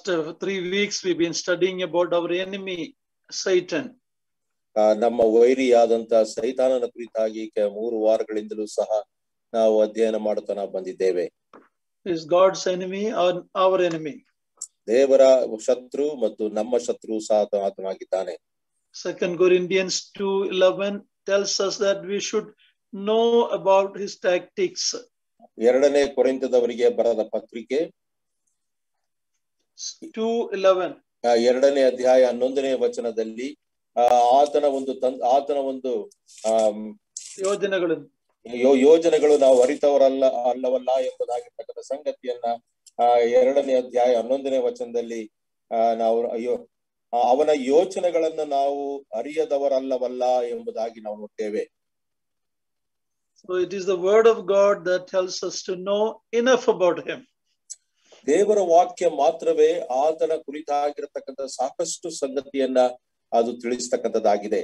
Last uh, three weeks, we've been studying about our enemy, Satan. ಆ, ನಮ್ಮ ವೈರಿಯಾದಂತ ಸೈತಾನನ ಕುರಿತಾಗಿ ಕೆ- ಮೂರು ವಾರಗಳಿಂದಲೂ ಸಹ ನಾವು ಅಧ್ಯಯನ ಮಾಡುತ್ತಾ ನಾವು ಬಂದಿದ್ದೇವೆ Is God's enemy or our enemy? ದೇವರ ಶತ್ರು ಮತ್ತು ನಮ್ಮ ಶತ್ರು ಸಹ ಆತ- ಆತನಾಗಿದ್ದಾನೆ Second Corinthians 2:11 tells us that we should know about his tactics. ಎರಡನೇ ಕೊರಿಂತದವರಿಗೆ ಬರೆದ ಪತ್ರಿಕೆ 2:11. ಆ, ಎರಡನೇ ಅಧ್ಯಾಯ ಹನ್ನೊಂದನೇ ವಚನದಲ್ಲಿ ಆ, ಆತನ ಒಂದು ತನ್ ಆತನ ಒಂದು ಆಮ್, ಯೋಜನೆಗಳನ್ನು ಯೋ- ಯೋಜನೆಗಳು ನಾವು ಅರಿತವರಲ್ಲ ಅಲ್ಲವಲ್ಲ ಎಂಬುದಾಗಿರ್ತಕ್ಕಂಥ ಸಂಗತಿಯನ್ನ ಆ ಎರಡನೇ ಅಧ್ಯಾಯ ಹನ್ನೊಂದನೇ ವಚನದಲ್ಲಿ ಆ ನಾವು ಅಯ್ಯೋ ಆ, ಅವನ ಯೋಚನೆಗಳನ್ನ ನಾವು ಅರಿಯದವರಲ್ಲವಲ್ಲ ಎಂಬುದಾಗಿ ನಾವು ನೋಡ್ತೇವೆ So it is the word of God that tells us to know enough about him. ದೇವರ ವಾಕ್ಯ ಮಾತ್ರವೇ ಆತನ ಕುರಿತಾಗಿರತಕ್ಕಂಥ ಸಾಕಷ್ಟು ಸಂಗತಿಯನ್ನ ಅದು ತಿಳಿಸ್ತಕ್ಕಂಥದ್ದಾಗಿದೆ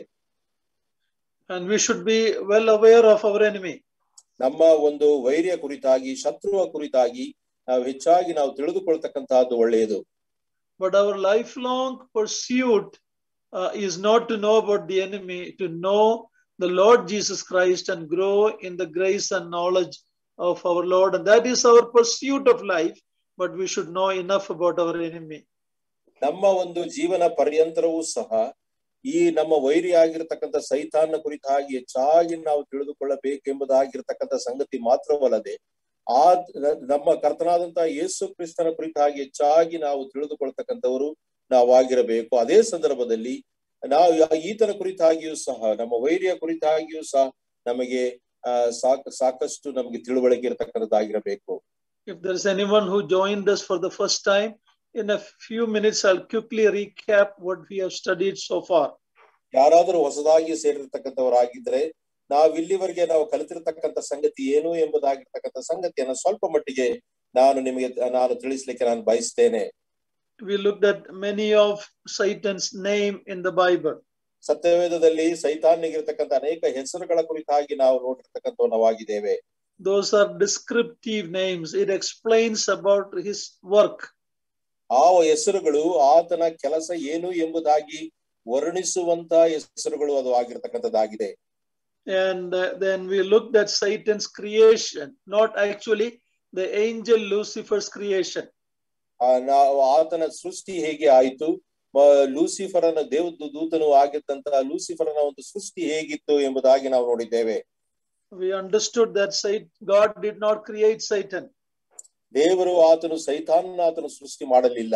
And we should be well aware of our enemy. ನಮ್ಮ ಒಂದು ವೈರ್ಯ ಕುರಿತಾಗಿ ಶತ್ರುವ ಕುರಿತಾಗಿ ನಾವು ಹೆಚ್ಚಾಗಿ ನಾವು ತಿಳಿದುಕೊಳ್ತಕ್ಕಂತಹದ್ದು ಒಳ್ಳೆಯದು But our lifelong pursuit uh, is not to know about the enemy, to know the Lord Jesus Christ and grow in the grace and knowledge of our Lord. And that is our pursuit of life, but we should know enough about our enemy. ನಮ್ಮ ಒಂದು ಜೀವನ ಪರ್ಯಂತರವೂ ಸಹ ಈ ನಮ್ಮ ವೈರಿ ಆಗಿರತಕ್ಕಂಥ ಸೈತಾನ ಕುರಿತಾಗಿ ಹೆಚ್ಚಾಗಿ ನಾವು ತಿಳಿದುಕೊಳ್ಳಬೇಕೆಂಬುದಾಗಿರ್ತಕ್ಕಂಥ ಸಂಗತಿ ಮಾತ್ರವಲ್ಲದೆ ಆ ನಮ್ಮ ಕರ್ತನಾದಂತಹ ಯೇಸು ಕ್ರಿಸ್ತನ ಕುರಿತಾಗಿ ಹೆಚ್ಚಾಗಿ ನಾವು ತಿಳಿದುಕೊಳ್ತಕ್ಕಂಥವರು ನಾವಾಗಿರಬೇಕು ಅದೇ ಸಂದರ್ಭದಲ್ಲಿ ನಾವು ಯಾ- ಈತನ ಕುರಿತಾಗಿಯೂ ಸಹ ನಮ್ಮ ವೈರಿಯ ಕುರಿತಾಗಿಯೂ ಸಹ ನಮಗೆ ಆ ಸಾಕ ಸಾಕಷ್ಟು ನಮಗೆ ತಿಳುವಳಿಕೆ ಇರತಕ್ಕಂಥದ್ದಾಗಿರಬೇಕು If there is anyone who joined us for the first time, in a few minutes, I'll quickly recap what we have studied so far. ಯಾರಾದರೂ ಹೊಸದಾಗಿ ಸೇರಿರ್ತಕ್ಕಂಥವರಾಗಿದ್ರೆ ನಾವು ಇಲ್ಲಿವರೆಗೆ ನಾವು ಕಲಿತಿರ್ತಕ್ಕಂಥ ಸಂಗತಿ ಏನು ಎಂಬುದಾಗಿರ್ತಕ್ಕಂಥ ಸಂಗತಿಯನ್ನ ಸ್ವಲ್ಪ ಮಟ್ಟಿಗೆ ನಾನು ನಿಮಗೆ ನಾನು ತಿಳಿಸ್ಲಿಕ್ಕೆ ನಾನು ಬಯಸ್ತೇನೆ We looked at many of Satan's name in the Bible. ಸತ್ಯವೇದದಲ್ಲಿ ಸೈತಾನ್ಯಗಿರ್ತಕ್ಕಂಥ ಅನೇಕ ಹೆಸರುಗಳ ಕುರಿತಾಗಿ ನಾವು ನೋಡಿರ್ತಕ್ಕಂಥ ನಾವಾಗಿದ್ದೇವೆ Those are descriptive names. It explains about his work. ಆ ಹೆಸರುಗಳು ಆತನ ಕೆಲಸ ಏನು ಎಂಬುದಾಗಿ ವರ್ಣಿಸುವಂತ ಹೆಸರುಗಳು ಅದು ಆಗಿರ್ತಕ್ಕಂಥದ್ದಾಗಿದೆ And uh, then we looked at Satan's creation, not actually the angel Lucifer's creation. ಆ ನಾವು ಆತನ ಸೃಷ್ಟಿ ಹೇಗೆ ಆಯಿತು ಮ- ಲೂಸಿಫರನ ದೇವ ದೂತನು ಆಗಿದ್ದಂತಹ ಲೂಸಿಫರನ ಒಂದು ಸೃಷ್ಟಿ ಹೇಗಿತ್ತು ಎಂಬುದಾಗಿ ನಾವು ನೋಡಿದ್ದೇವೆ We understood that Sat- God did not create Satan. ದೇವರು ಆತನು ಸೈತಾನನ ಆತನು ಸೃಷ್ಟಿ ಮಾಡಲಿಲ್ಲ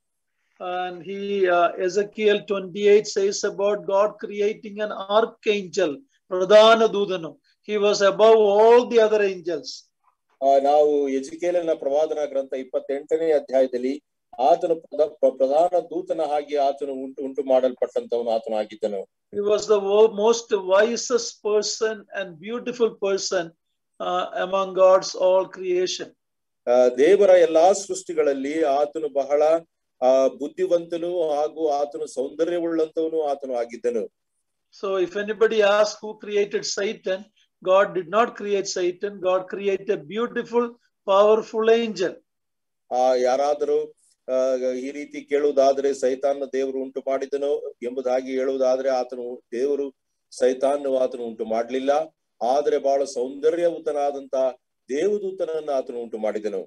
And he, uh, Ezekiel 28 says about God creating an archangel, Pradhana Dudanu. He was above all the other angels. ಆ, ನಾವು ಎಜುಕೇಲನ ಪ್ರವಾದನ ಗ್ರಂಥ ಇಪ್ಪತ್ತೆಂಟನೇ ಅಧ್ಯಾಯದಲ್ಲಿ ಆತನು ಪ್ರಧ- ಪ್ರ- ಪ್ರಧಾನ ದೂತನ ಹಾಗೆ ಆತನು ಉಂಟು ಉಂಟು ಮಾಡಲ್ಪಟ್ಟಂತವನು ಆತನು ಆಗಿದ್ದನು He was the wo- most wisest person and beautiful person uh, among God's all creation. ಆ, ದೇವರ ಎಲ್ಲಾ ಸೃಷ್ಟಿಗಳಲ್ಲಿ ಆತನು ಬಹಳ ಆ ಬುದ್ಧಿವಂತನು ಹಾಗೂ ಆತನು ಸೌಂದರ್ಯವುಳ್ಳಂತವನು ಆತನು ಆಗಿದ್ದನು So if anybody asks who created Satan, God did not create Satan. God created a beautiful, powerful angel. ಆ ಯಾರಾದರೂ ಆ ಈ ರೀತಿ ಕೇಳುವುದಾದ್ರೆ ಸೈತಾನ ದೇವರು ಉಂಟು ಮಾಡಿದನು ಎಂಬುದಾಗಿ ಹೇಳುವುದಾದ್ರೆ ಆತನು ದೇವರು ಸೈತಾನ್ ಆತನು ಉಂಟು ಮಾಡಲಿಲ್ಲ ಆದ್ರೆ ಬಹಳ ಸೌಂದರ್ಯವುತನಾದಂತ ದೇವದೂತನನ್ನ ಆತನು ಉಂಟು ಮಾಡಿದನು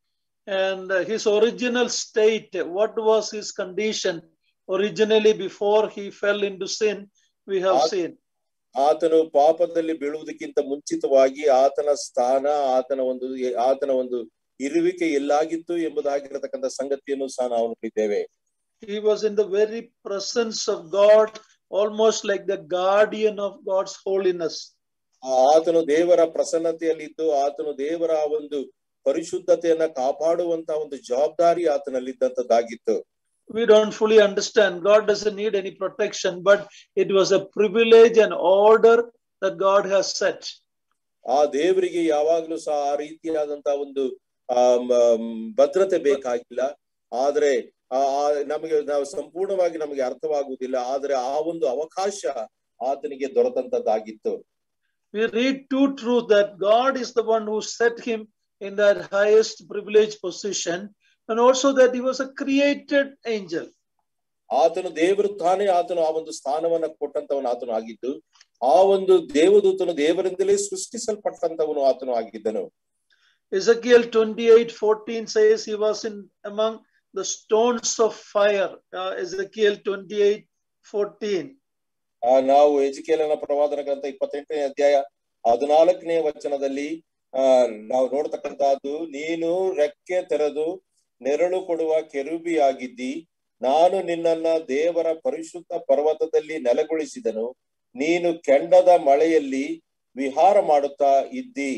And uh, his original state, what was his condition originally before he fell into sin, we have Ah. seen. ಆತನು ಪಾಪದಲ್ಲಿ ಬೀಳುವುದಕ್ಕಿಂತ ಮುಂಚಿತವಾಗಿ ಆತನ ಸ್ಥಾನ ಆತನ ಒಂದು ಆತನ ಒಂದು ಇರುವಿಕೆ ಎಲ್ಲಾಗಿತ್ತು ಎಂಬುದಾಗಿರತಕ್ಕಂಥ ಸಂಗತಿಯನ್ನು ಸಹ ನಾವು ನೋಡಿದ್ದೇವೆ He was in the very presence of God, almost like the guardian of God's holiness. ಆ ಆತನು ದೇವರ ಪ್ರಸನ್ನತೆಯಲ್ಲಿದ್ದು ಆತನು ದೇವರ ಒಂದು ಪರಿಶುದ್ಧತೆಯನ್ನ ಕಾಪಾಡುವಂತ ಒಂದು ಜವಾಬ್ದಾರಿ ಆತನಲ್ಲಿದ್ದಂತದ್ದಾಗಿತ್ತು we don't fully understand. God doesn't need any protection, but it was a privilege and order that God has set. ಆ ದೇವರಿಗೆ ಯಾವಾಗ್ಲೂ ಸಹ ಆ ರೀತಿಯಾದಂತ ಒಂದು ಆ ಮ- ಭದ್ರತೆ ಬೇಕಾಗಿಲ್ಲ ಆದ್ರೆ ಆ ಆ- ನಮಗೆ ನಾವು ಸಂಪೂರ್ಣವಾಗಿ ನಮಗೆ ಅರ್ಥವಾಗುವುದಿಲ್ಲ ಆದ್ರೆ ಆ ಒಂದು ಅವಕಾಶ ಆತನಿಗೆ ದೊರೆತಂತದ್ದಾಗಿತ್ತು We read two truths that God is the one who set him in that highest privileged position, and also that he was a created angel. ಆತನು ದೇವರು ತಾನೇ ಆತನು ಆ ಒಂದು ಸ್ಥಾನವನ್ನ ಕೊಟ್ಟಂತವನು ಆತನು ಆಗಿದ್ದು ಆ ಒಂದು ದೇವದೂತನು ದೇವರಿಂದಲೇ ಸೃಷ್ಟಿಸಲ್ಪಟ್ಟಂತವನು ಆತನು ಆಗಿದ್ದನು Ezekiel 28 14 says he was in among the stones of fire. Uh, Ezekiel 28 14. ಆ ನಾವು ಎಜಿಕೇಲನ ಪ್ರವಾದನ ಗ್ರಂಥ ಇಪ್ಪತ್ತೆಂಟನೇ ಅಧ್ಯಾಯ ಹದಿನಾಲ್ಕನೇ ವಚನದಲ್ಲಿ ಆ ನಾವು ನೋಡ್ತಕ್ಕಂತಹದ್ದು ನೀನು ರೆಕ್ಕೆ ತೆರೆದು ನೆರಳು ಕೊಡುವ ಕೆರುಬಿಯಾಗಿದ್ದಿ ನಾನು ನಿನ್ನನ್ನ ದೇವರ ಪರಿಶುದ್ಧ ಪರ್ವತದಲ್ಲಿ ನೆಲೆಗೊಳಿಸಿದನು ನೀನು ಕೆಂಡದ ಮಳೆಯಲ್ಲಿ ವಿಹಾರ ಮಾಡುತ್ತಾ ಇದ್ದಿ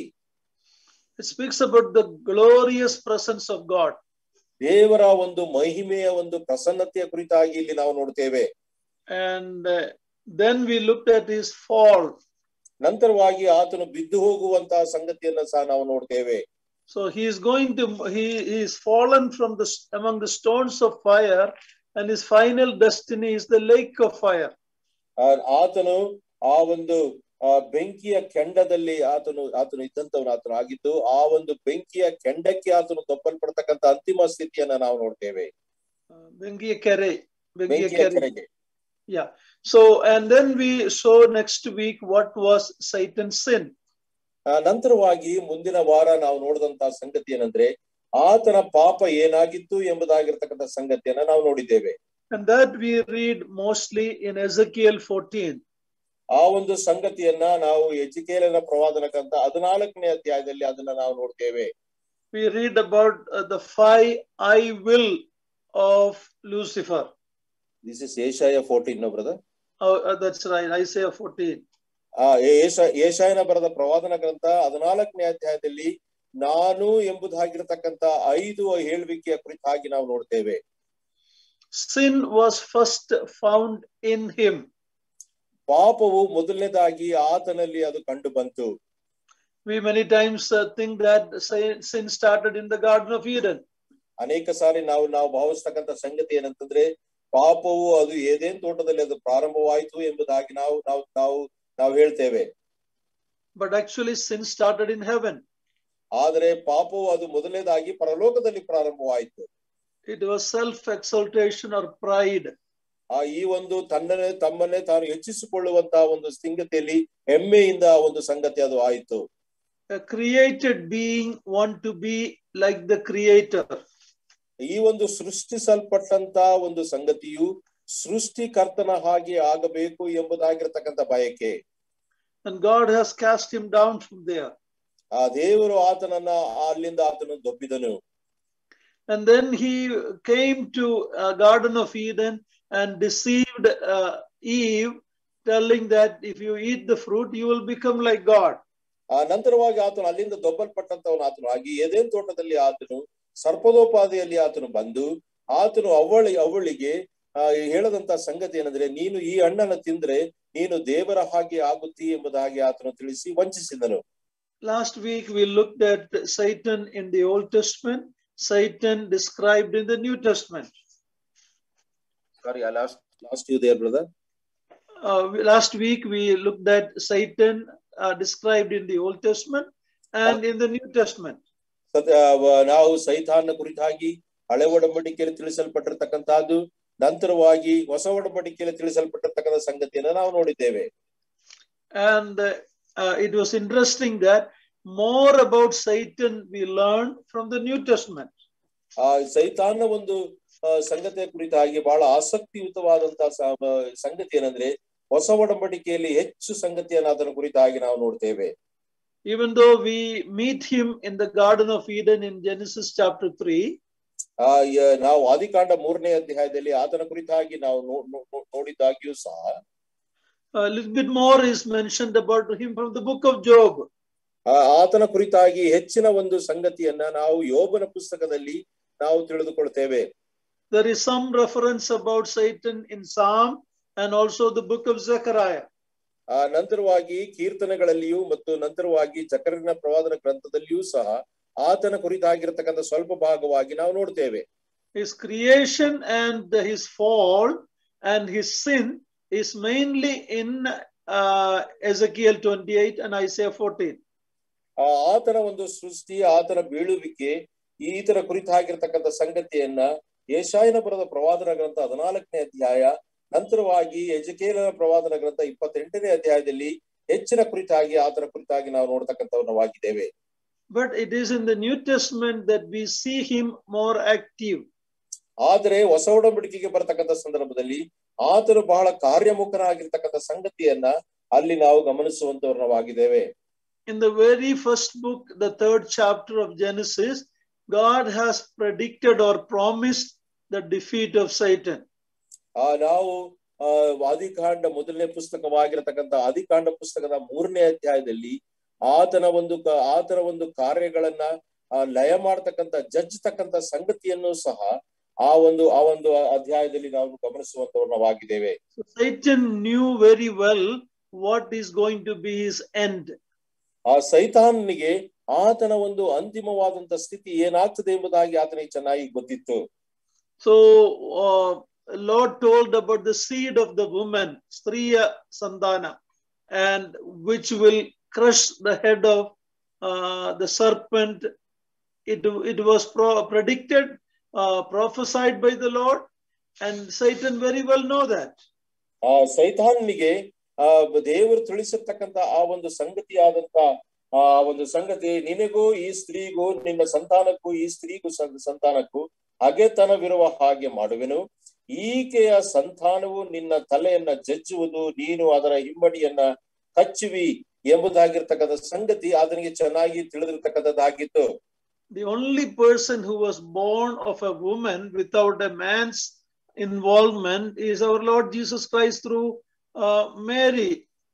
It speaks about the glorious presence of God. ದೇವರ ಒಂದು ಮಹಿಮೆಯ ಒಂದು ಪ್ರಸನ್ನತೆಯ ಕುರಿತಾಗಿ ಇಲ್ಲಿ ನಾವು ನೋಡ್ತೇವೆ And uh, then we looked at his fall. ನಂತರವಾಗಿ ಆತನು ಬಿದ್ದು ಹೋಗುವಂತಹ ಸಂಗತಿಯನ್ನ ಸಹ ನಾವು ನೋಡ್ತೇವೆ So he is going to, he, he is fallen from the, among the stones of fire and his final destiny is the lake of fire. ಆ ಆತನು ಆ ಒಂದು ಆ ಬೆಂಕಿಯ ಕೆಂಡದಲ್ಲಿ ಆತನು ಆತನು ಇದ್ದಂತವನು ಆತನು ಆಗಿದ್ದು ಆ ಒಂದು ಬೆಂಕಿಯ ಕೆಂಡಕ್ಕೆ ಆತನು ತಪ್ಪಲ್ಪಡ್ತಕ್ಕಂಥ ಅಂತಿಮ ಸ್ಥಿತಿಯನ್ನ ನಾವು ನೋಡ್ತೇವೆ Uh, Bengiya Kere. Bengiya ಬೆಂಕಿಯ Kere. ಕೆರೆಗೆ Yeah. So, and then we saw next week what was Satan's sin. ಆ ನಂತರವಾಗಿ ಮುಂದಿನ ವಾರ ನಾವು ನೋಡಿದಂತಹ ಸಂಗತಿ ಏನಂದ್ರೆ ಆತನ ಪಾಪ ಏನಾಗಿತ್ತು ಎಂಬುದಾಗಿರ್ತಕ್ಕಂಥ ಸಂಗತಿಯನ್ನ ನಾವು ನೋಡಿದ್ದೇವೆ And that we read mostly in Ezekiel 14. ಆ ಒಂದು ಸಂಗತಿಯನ್ನ ನಾವು ಎಜಿಕೇಲನ ಪ್ರವಾದನಕ್ಕಂತ ಹದಿನಾಲ್ಕನೇ ಅಧ್ಯಾಯದಲ್ಲಿ ಅದನ್ನ ನಾವು ನೋಡ್ತೇವೆ We read about uh, the five I will of Lucifer. This is Isaiah fourteen brother Oh, uh, that's right, Isaiah 14. ಆ ಏಷ ಏಷಾಯನ ಬರೆದ ಪ್ರವಾದನ ಗ್ರಂಥ ಹದಿನಾಲ್ಕನೇ ಅಧ್ಯಾಯದಲ್ಲಿ ನಾನು ಎಂಬುದಾಗಿರ್ತಕ್ಕಂಥ ಐದು ಹೇಳುವಿಕೆಯ ಕುರಿತಾಗಿ ನಾವು ನೋಡ್ತೇವೆ Sin was first found in him. ಪಾಪವು ಮೊದಲನೇದಾಗಿ ಆತನಲ್ಲಿ ಅದು ಕಂಡು ಬಂತು We many times uh, think that sin sin started in the Garden of Eden. ಅನೇಕ ಸಾರಿ ನಾವು ನಾವು ಭಾವಿಸ್ತಕ್ಕಂಥ ಸಂಗತಿ ಏನಂತಂದ್ರೆ ಪಾಪವು ಅದು ಏದೇನ್ ತೋಟದಲ್ಲಿ ಅದು ಪ್ರಾರಂಭವಾಯಿತು ಎಂಬುದಾಗಿ ನಾವು ನಾವು ನಾವು ನಾವು ಹೇಳ್ತೇವೆ But actually, sin started in heaven. ಆದರೆ ಪಾಪವು ಅದು ಮೊದಲನೇದಾಗಿ ಪರಲೋಕದಲ್ಲಿ ಪ್ರಾರಂಭವಾಯಿತು It was self exaltation or pride. ಆ ಈ ಒಂದು ತನ್ನನ್ನೇ ತಮ್ಮನ್ನೇ ತಾನು ಹೆಚ್ಚಿಸಿಕೊಳ್ಳುವಂತಹ ಒಂದು ಸಂಗತಿಯಲ್ಲಿ ಹೆಮ್ಮೆಯಿಂದ ಆ ಒಂದು ಸಂಗತಿ ಅದು ಆಯಿತು A created being want to be like the creator. ಈ ಒಂದು ಸೃಷ್ಟಿಸಲ್ಪಟ್ಟಂತ ಒಂದು ಸಂಗತಿಯು ಸೃಷ್ಟಿಕರ್ತನ ಹಾಗೆ ಆಗಬೇಕು ಎಂಬುದಾಗಿರ್ತಕ್ಕಂಥ ಬಯಕೆ And God has cast him down from there. ಆ ದೇವರು ಆತನನ್ನ ಅಲ್ಲಿಂದ ಆತನು ದೊಬ್ಬಿದನು And then he came to uh, Garden of Eden and deceived uh, Eve, telling that if you eat the fruit, you will become like God. ಆ ನಂತರವಾಗಿ ಆತನು ಅಲ್ಲಿಂದ ದೊಬ್ಬಲ್ಪಟ್ಟಂತವನು ಆತನು ಆಗಿ ಏದೇನ್ ತೋಟದಲ್ಲಿ ಆತನು ಸರ್ಪದೋಪಾದಿಯಲ್ಲಿ ಆತನು ಬಂದು ಆತನು ಅವಳಿ ಅವಳಿಗೆ ಆ ಹೇಳದಂತ ಸಂಗತಿ ಏನಂದ್ರೆ ನೀನು ಈ ಹಣ್ಣನ್ನ ತಿಂದ್ರೆ ನೀನು ದೇವರ ಹಾಗೆ ಆಗುತ್ತಿ ಎಂಬುದಾಗಿ ಆತನು ತಿಳಿಸಿ ವಂಚಿಸಿದನು Last week we looked at Satan in the Old Testament, Satan described in the New Testament. Sorry I lost lost you there brother Uh, we- last week we looked at Satan uh, described in the Old Testament and in the New Testament. ಸದ್ಯ ವ- ನಾವು ಸೈತಾನ ಕುರಿತಾಗಿ ಹಳೆ ಒಡಂಬಡಿಕೆಯಲ್ಲಿ ತಿಳಿಸಲ್ಪಟ್ಟಿರ್ತಕ್ಕಂತಹದ್ದು ನಂತರವಾಗಿ ಹೊಸ ಒಡಂಬಡಿಕೆಯಲ್ಲಿ ತಿಳಿಸಲ್ಪಟ್ಟಿರ್ತಕ್ಕಂಥ ಸಂಗತಿಯನ್ನ ನಾವು ನೋಡಿದ್ದೇವೆ And uh, uh, it was interesting that more about Satan we learned from the New Testament. ಆ ಸೈತಾನ ಒಂದು ಆ, ಸಂಗತಿಯ ಕುರಿತಾಗಿ ಬಹಳ ಆಸಕ್ತಿಯುತವಾದಂತಹ ಸ- ಸಂಗತಿ ಏನಂದ್ರೆ ಹೊಸ ಒಡಂಬಡಿಕೆಯಲ್ಲಿ ಹೆಚ್ಚು ಸಂಗತಿಯನ್ನ ಅದರ ಕುರಿತಾಗಿ ನಾವು ನೋಡ್ತೇವೆ Even though we meet him in the Garden of Eden in Genesis chapter 3, ಆ ಯ- ನಾವು ಆದಿಕಾಂಡ ಮೂರನೇ ಅಧ್ಯಾಯದಲ್ಲಿ ಆತನ ಕುರಿತಾಗಿ ನಾವು ನೋ- ನೋ- ನೋ- ನೋಡಿದಾಗ್ಯೂ ಸಹ a little bit more is mentioned about him from the book of Job. ಆ ಆತನ ಕುರಿತಾಗಿ ಹೆಚ್ಚಿನ ಒಂದು ಸಂಗತಿಯನ್ನ ನಾವು ಯೋಬನ ಪುಸ್ತಕದಲ್ಲಿ ನಾವು ತಿಳಿದುಕೊಳ್ತೇವೆ There is some reference about Satan in Psalm and also the book of Zechariah. ಆ ನಂತರವಾಗಿ ಕೀರ್ತನೆಗಳಲ್ಲಿಯೂ ಮತ್ತು ನಂತರವಾಗಿ ಚಕ್ರನ ಪ್ರವಾದನ ಗ್ರಂಥದಲ್ಲಿಯೂ ಸಹ ಆತನ ಕುರಿತಾಗಿರ್ತಕ್ಕಂಥ ಸ್ವಲ್ಪ ಭಾಗವಾಗಿ ನಾವು ನೋಡ್ತೇವೆ His creation and his fall and his sin is mainly in uh, Ezekiel 28 and Isaiah 14. ಆ ಆತನ ಒಂದು ಸೃಷ್ಟಿ ಆತನ ಬೀಳುವಿಕೆ ಈತರ ಕುರಿತಾಗಿರ್ತಕ್ಕಂಥ ಸಂಗತಿಯನ್ನ ಏಷಾಯನ ಬರೆದ ಪ್ರವಾದನ ಗ್ರಂಥ ಹದಿನಾಲ್ಕನೇ ಅಧ್ಯಾಯ ನಂತರವಾಗಿ ಎಜಕೇಲನ ಪ್ರವಾದನ ಗ್ರಂಥ ಇಪ್ಪತ್ತೆಂಟನೇ ಅಧ್ಯಾಯದಲ್ಲಿ ಹೆಚ್ಚಿನ ಕುರಿತಾಗಿ ಆತನ ಕುರಿತಾಗಿ ನಾವು ನೋಡ್ತಕ್ಕಂಥವನ್ನವಾಗಿದ್ದೇವೆ But it is in the New Testament that we see him more active. ಆದರೆ ಹೊಸ ಒಡಂಬಡಿಕೆಗೆ ಬರತಕ್ಕಂಥ ಸಂದರ್ಭದಲ್ಲಿ ಆತನು ಬಹಳ ಕಾರ್ಯಮುಖನಾಗಿರ್ತಕ್ಕಂಥ ಸಂಗತಿಯನ್ನ ಅಲ್ಲಿ ನಾವು ಗಮನಿಸುವಂತವರವಾಗಿದ್ದೇವೆ In the very first book, the third chapter of Genesis, God has predicted or promised the defeat of Satan. ಆ ನಾವು ಆ ಆದಿಕಾಂಡ ಮೊದಲನೇ ಪುಸ್ತಕವಾಗಿರತಕ್ಕಂಥ ಆದಿಕಾಂಡ ಪುಸ್ತಕದ ಮೂರನೇ ಅಧ್ಯಾಯದಲ್ಲಿ ಆತನ ಒಂದು ಕ- ಆತನ ಒಂದು ಕಾರ್ಯಗಳನ್ನ ಆ, ಲಯ ಮಾಡ್ತಕ್ಕಂಥ ಜಜ್ತಕ್ಕಂಥ ಸಂಗತಿಯನ್ನು ಸಹ ಆ ಒಂದು ಆ ಒಂದು ಅಧ್ಯಾಯದಲ್ಲಿ ನಾವು ಗಮನಿಸುವಂತವರವಾಗಿದ್ದೇವೆ So Satan knew very well what is going to be his end. ಆ ಸೈತಾನನಿಗೆ ಆತನ ಒಂದು ಅಂತಿಮವಾದಂತ ಸ್ಥಿತಿ ಏನಾಗ್ತದೆ ಎಂಬುದಾಗಿ ಆತನಿಗೆ ಚೆನ್ನಾಗಿ ಗೊತ್ತಿತ್ತು So uh, Lord told about the seed of the woman, Striya Sandana, and which will crush the head of uh, the serpent. It, it was pro- predicted, uh, prophesied by the Lord, and Satan very well know that. ಆ ಸೈತಾನನಿಗೆ ಆ ದೇವರು ತಿಳಿಸಿರ್ತಕ್ಕಂತ ಆ ಒಂದು ಸಂಗತಿಯಾದಂತ ಆ ಒಂದು ಸಂಗತಿ ನಿನಗೂ ಈ ಸ್ತ್ರೀಗೂ ನಿನ್ನ ಸಂತಾನಕ್ಕೂ ಈ ಸ್ತ್ರೀಗೂ ಸಂ- ಸಂತಾನಕ್ಕೂ ಹಗೆತನವಿರುವ ಹಾಗೆ ಮಾಡುವೆನು ಈಕೆಯ ಸಂತಾನವು ನಿನ್ನ ತಲೆಯನ್ನ ಜಜ್ಜುವುದು ನೀನು ಅದರ ಹಿಮ್ಮಡಿಯನ್ನ ಕಚ್ಚುವಿ ಎಂಬುದಾಗಿರ್ತಕ್ಕಂಥ ಸಂಗತಿ ಆತನಿಗೆ ಚೆನ್ನಾಗಿ ತಿಳಿದಿರ್ತಕ್ಕಂಥದ್ದಾಗಿತ್ತು The only person who was born of a woman without a man's involvement is our Lord Jesus Christ through uh, Mary.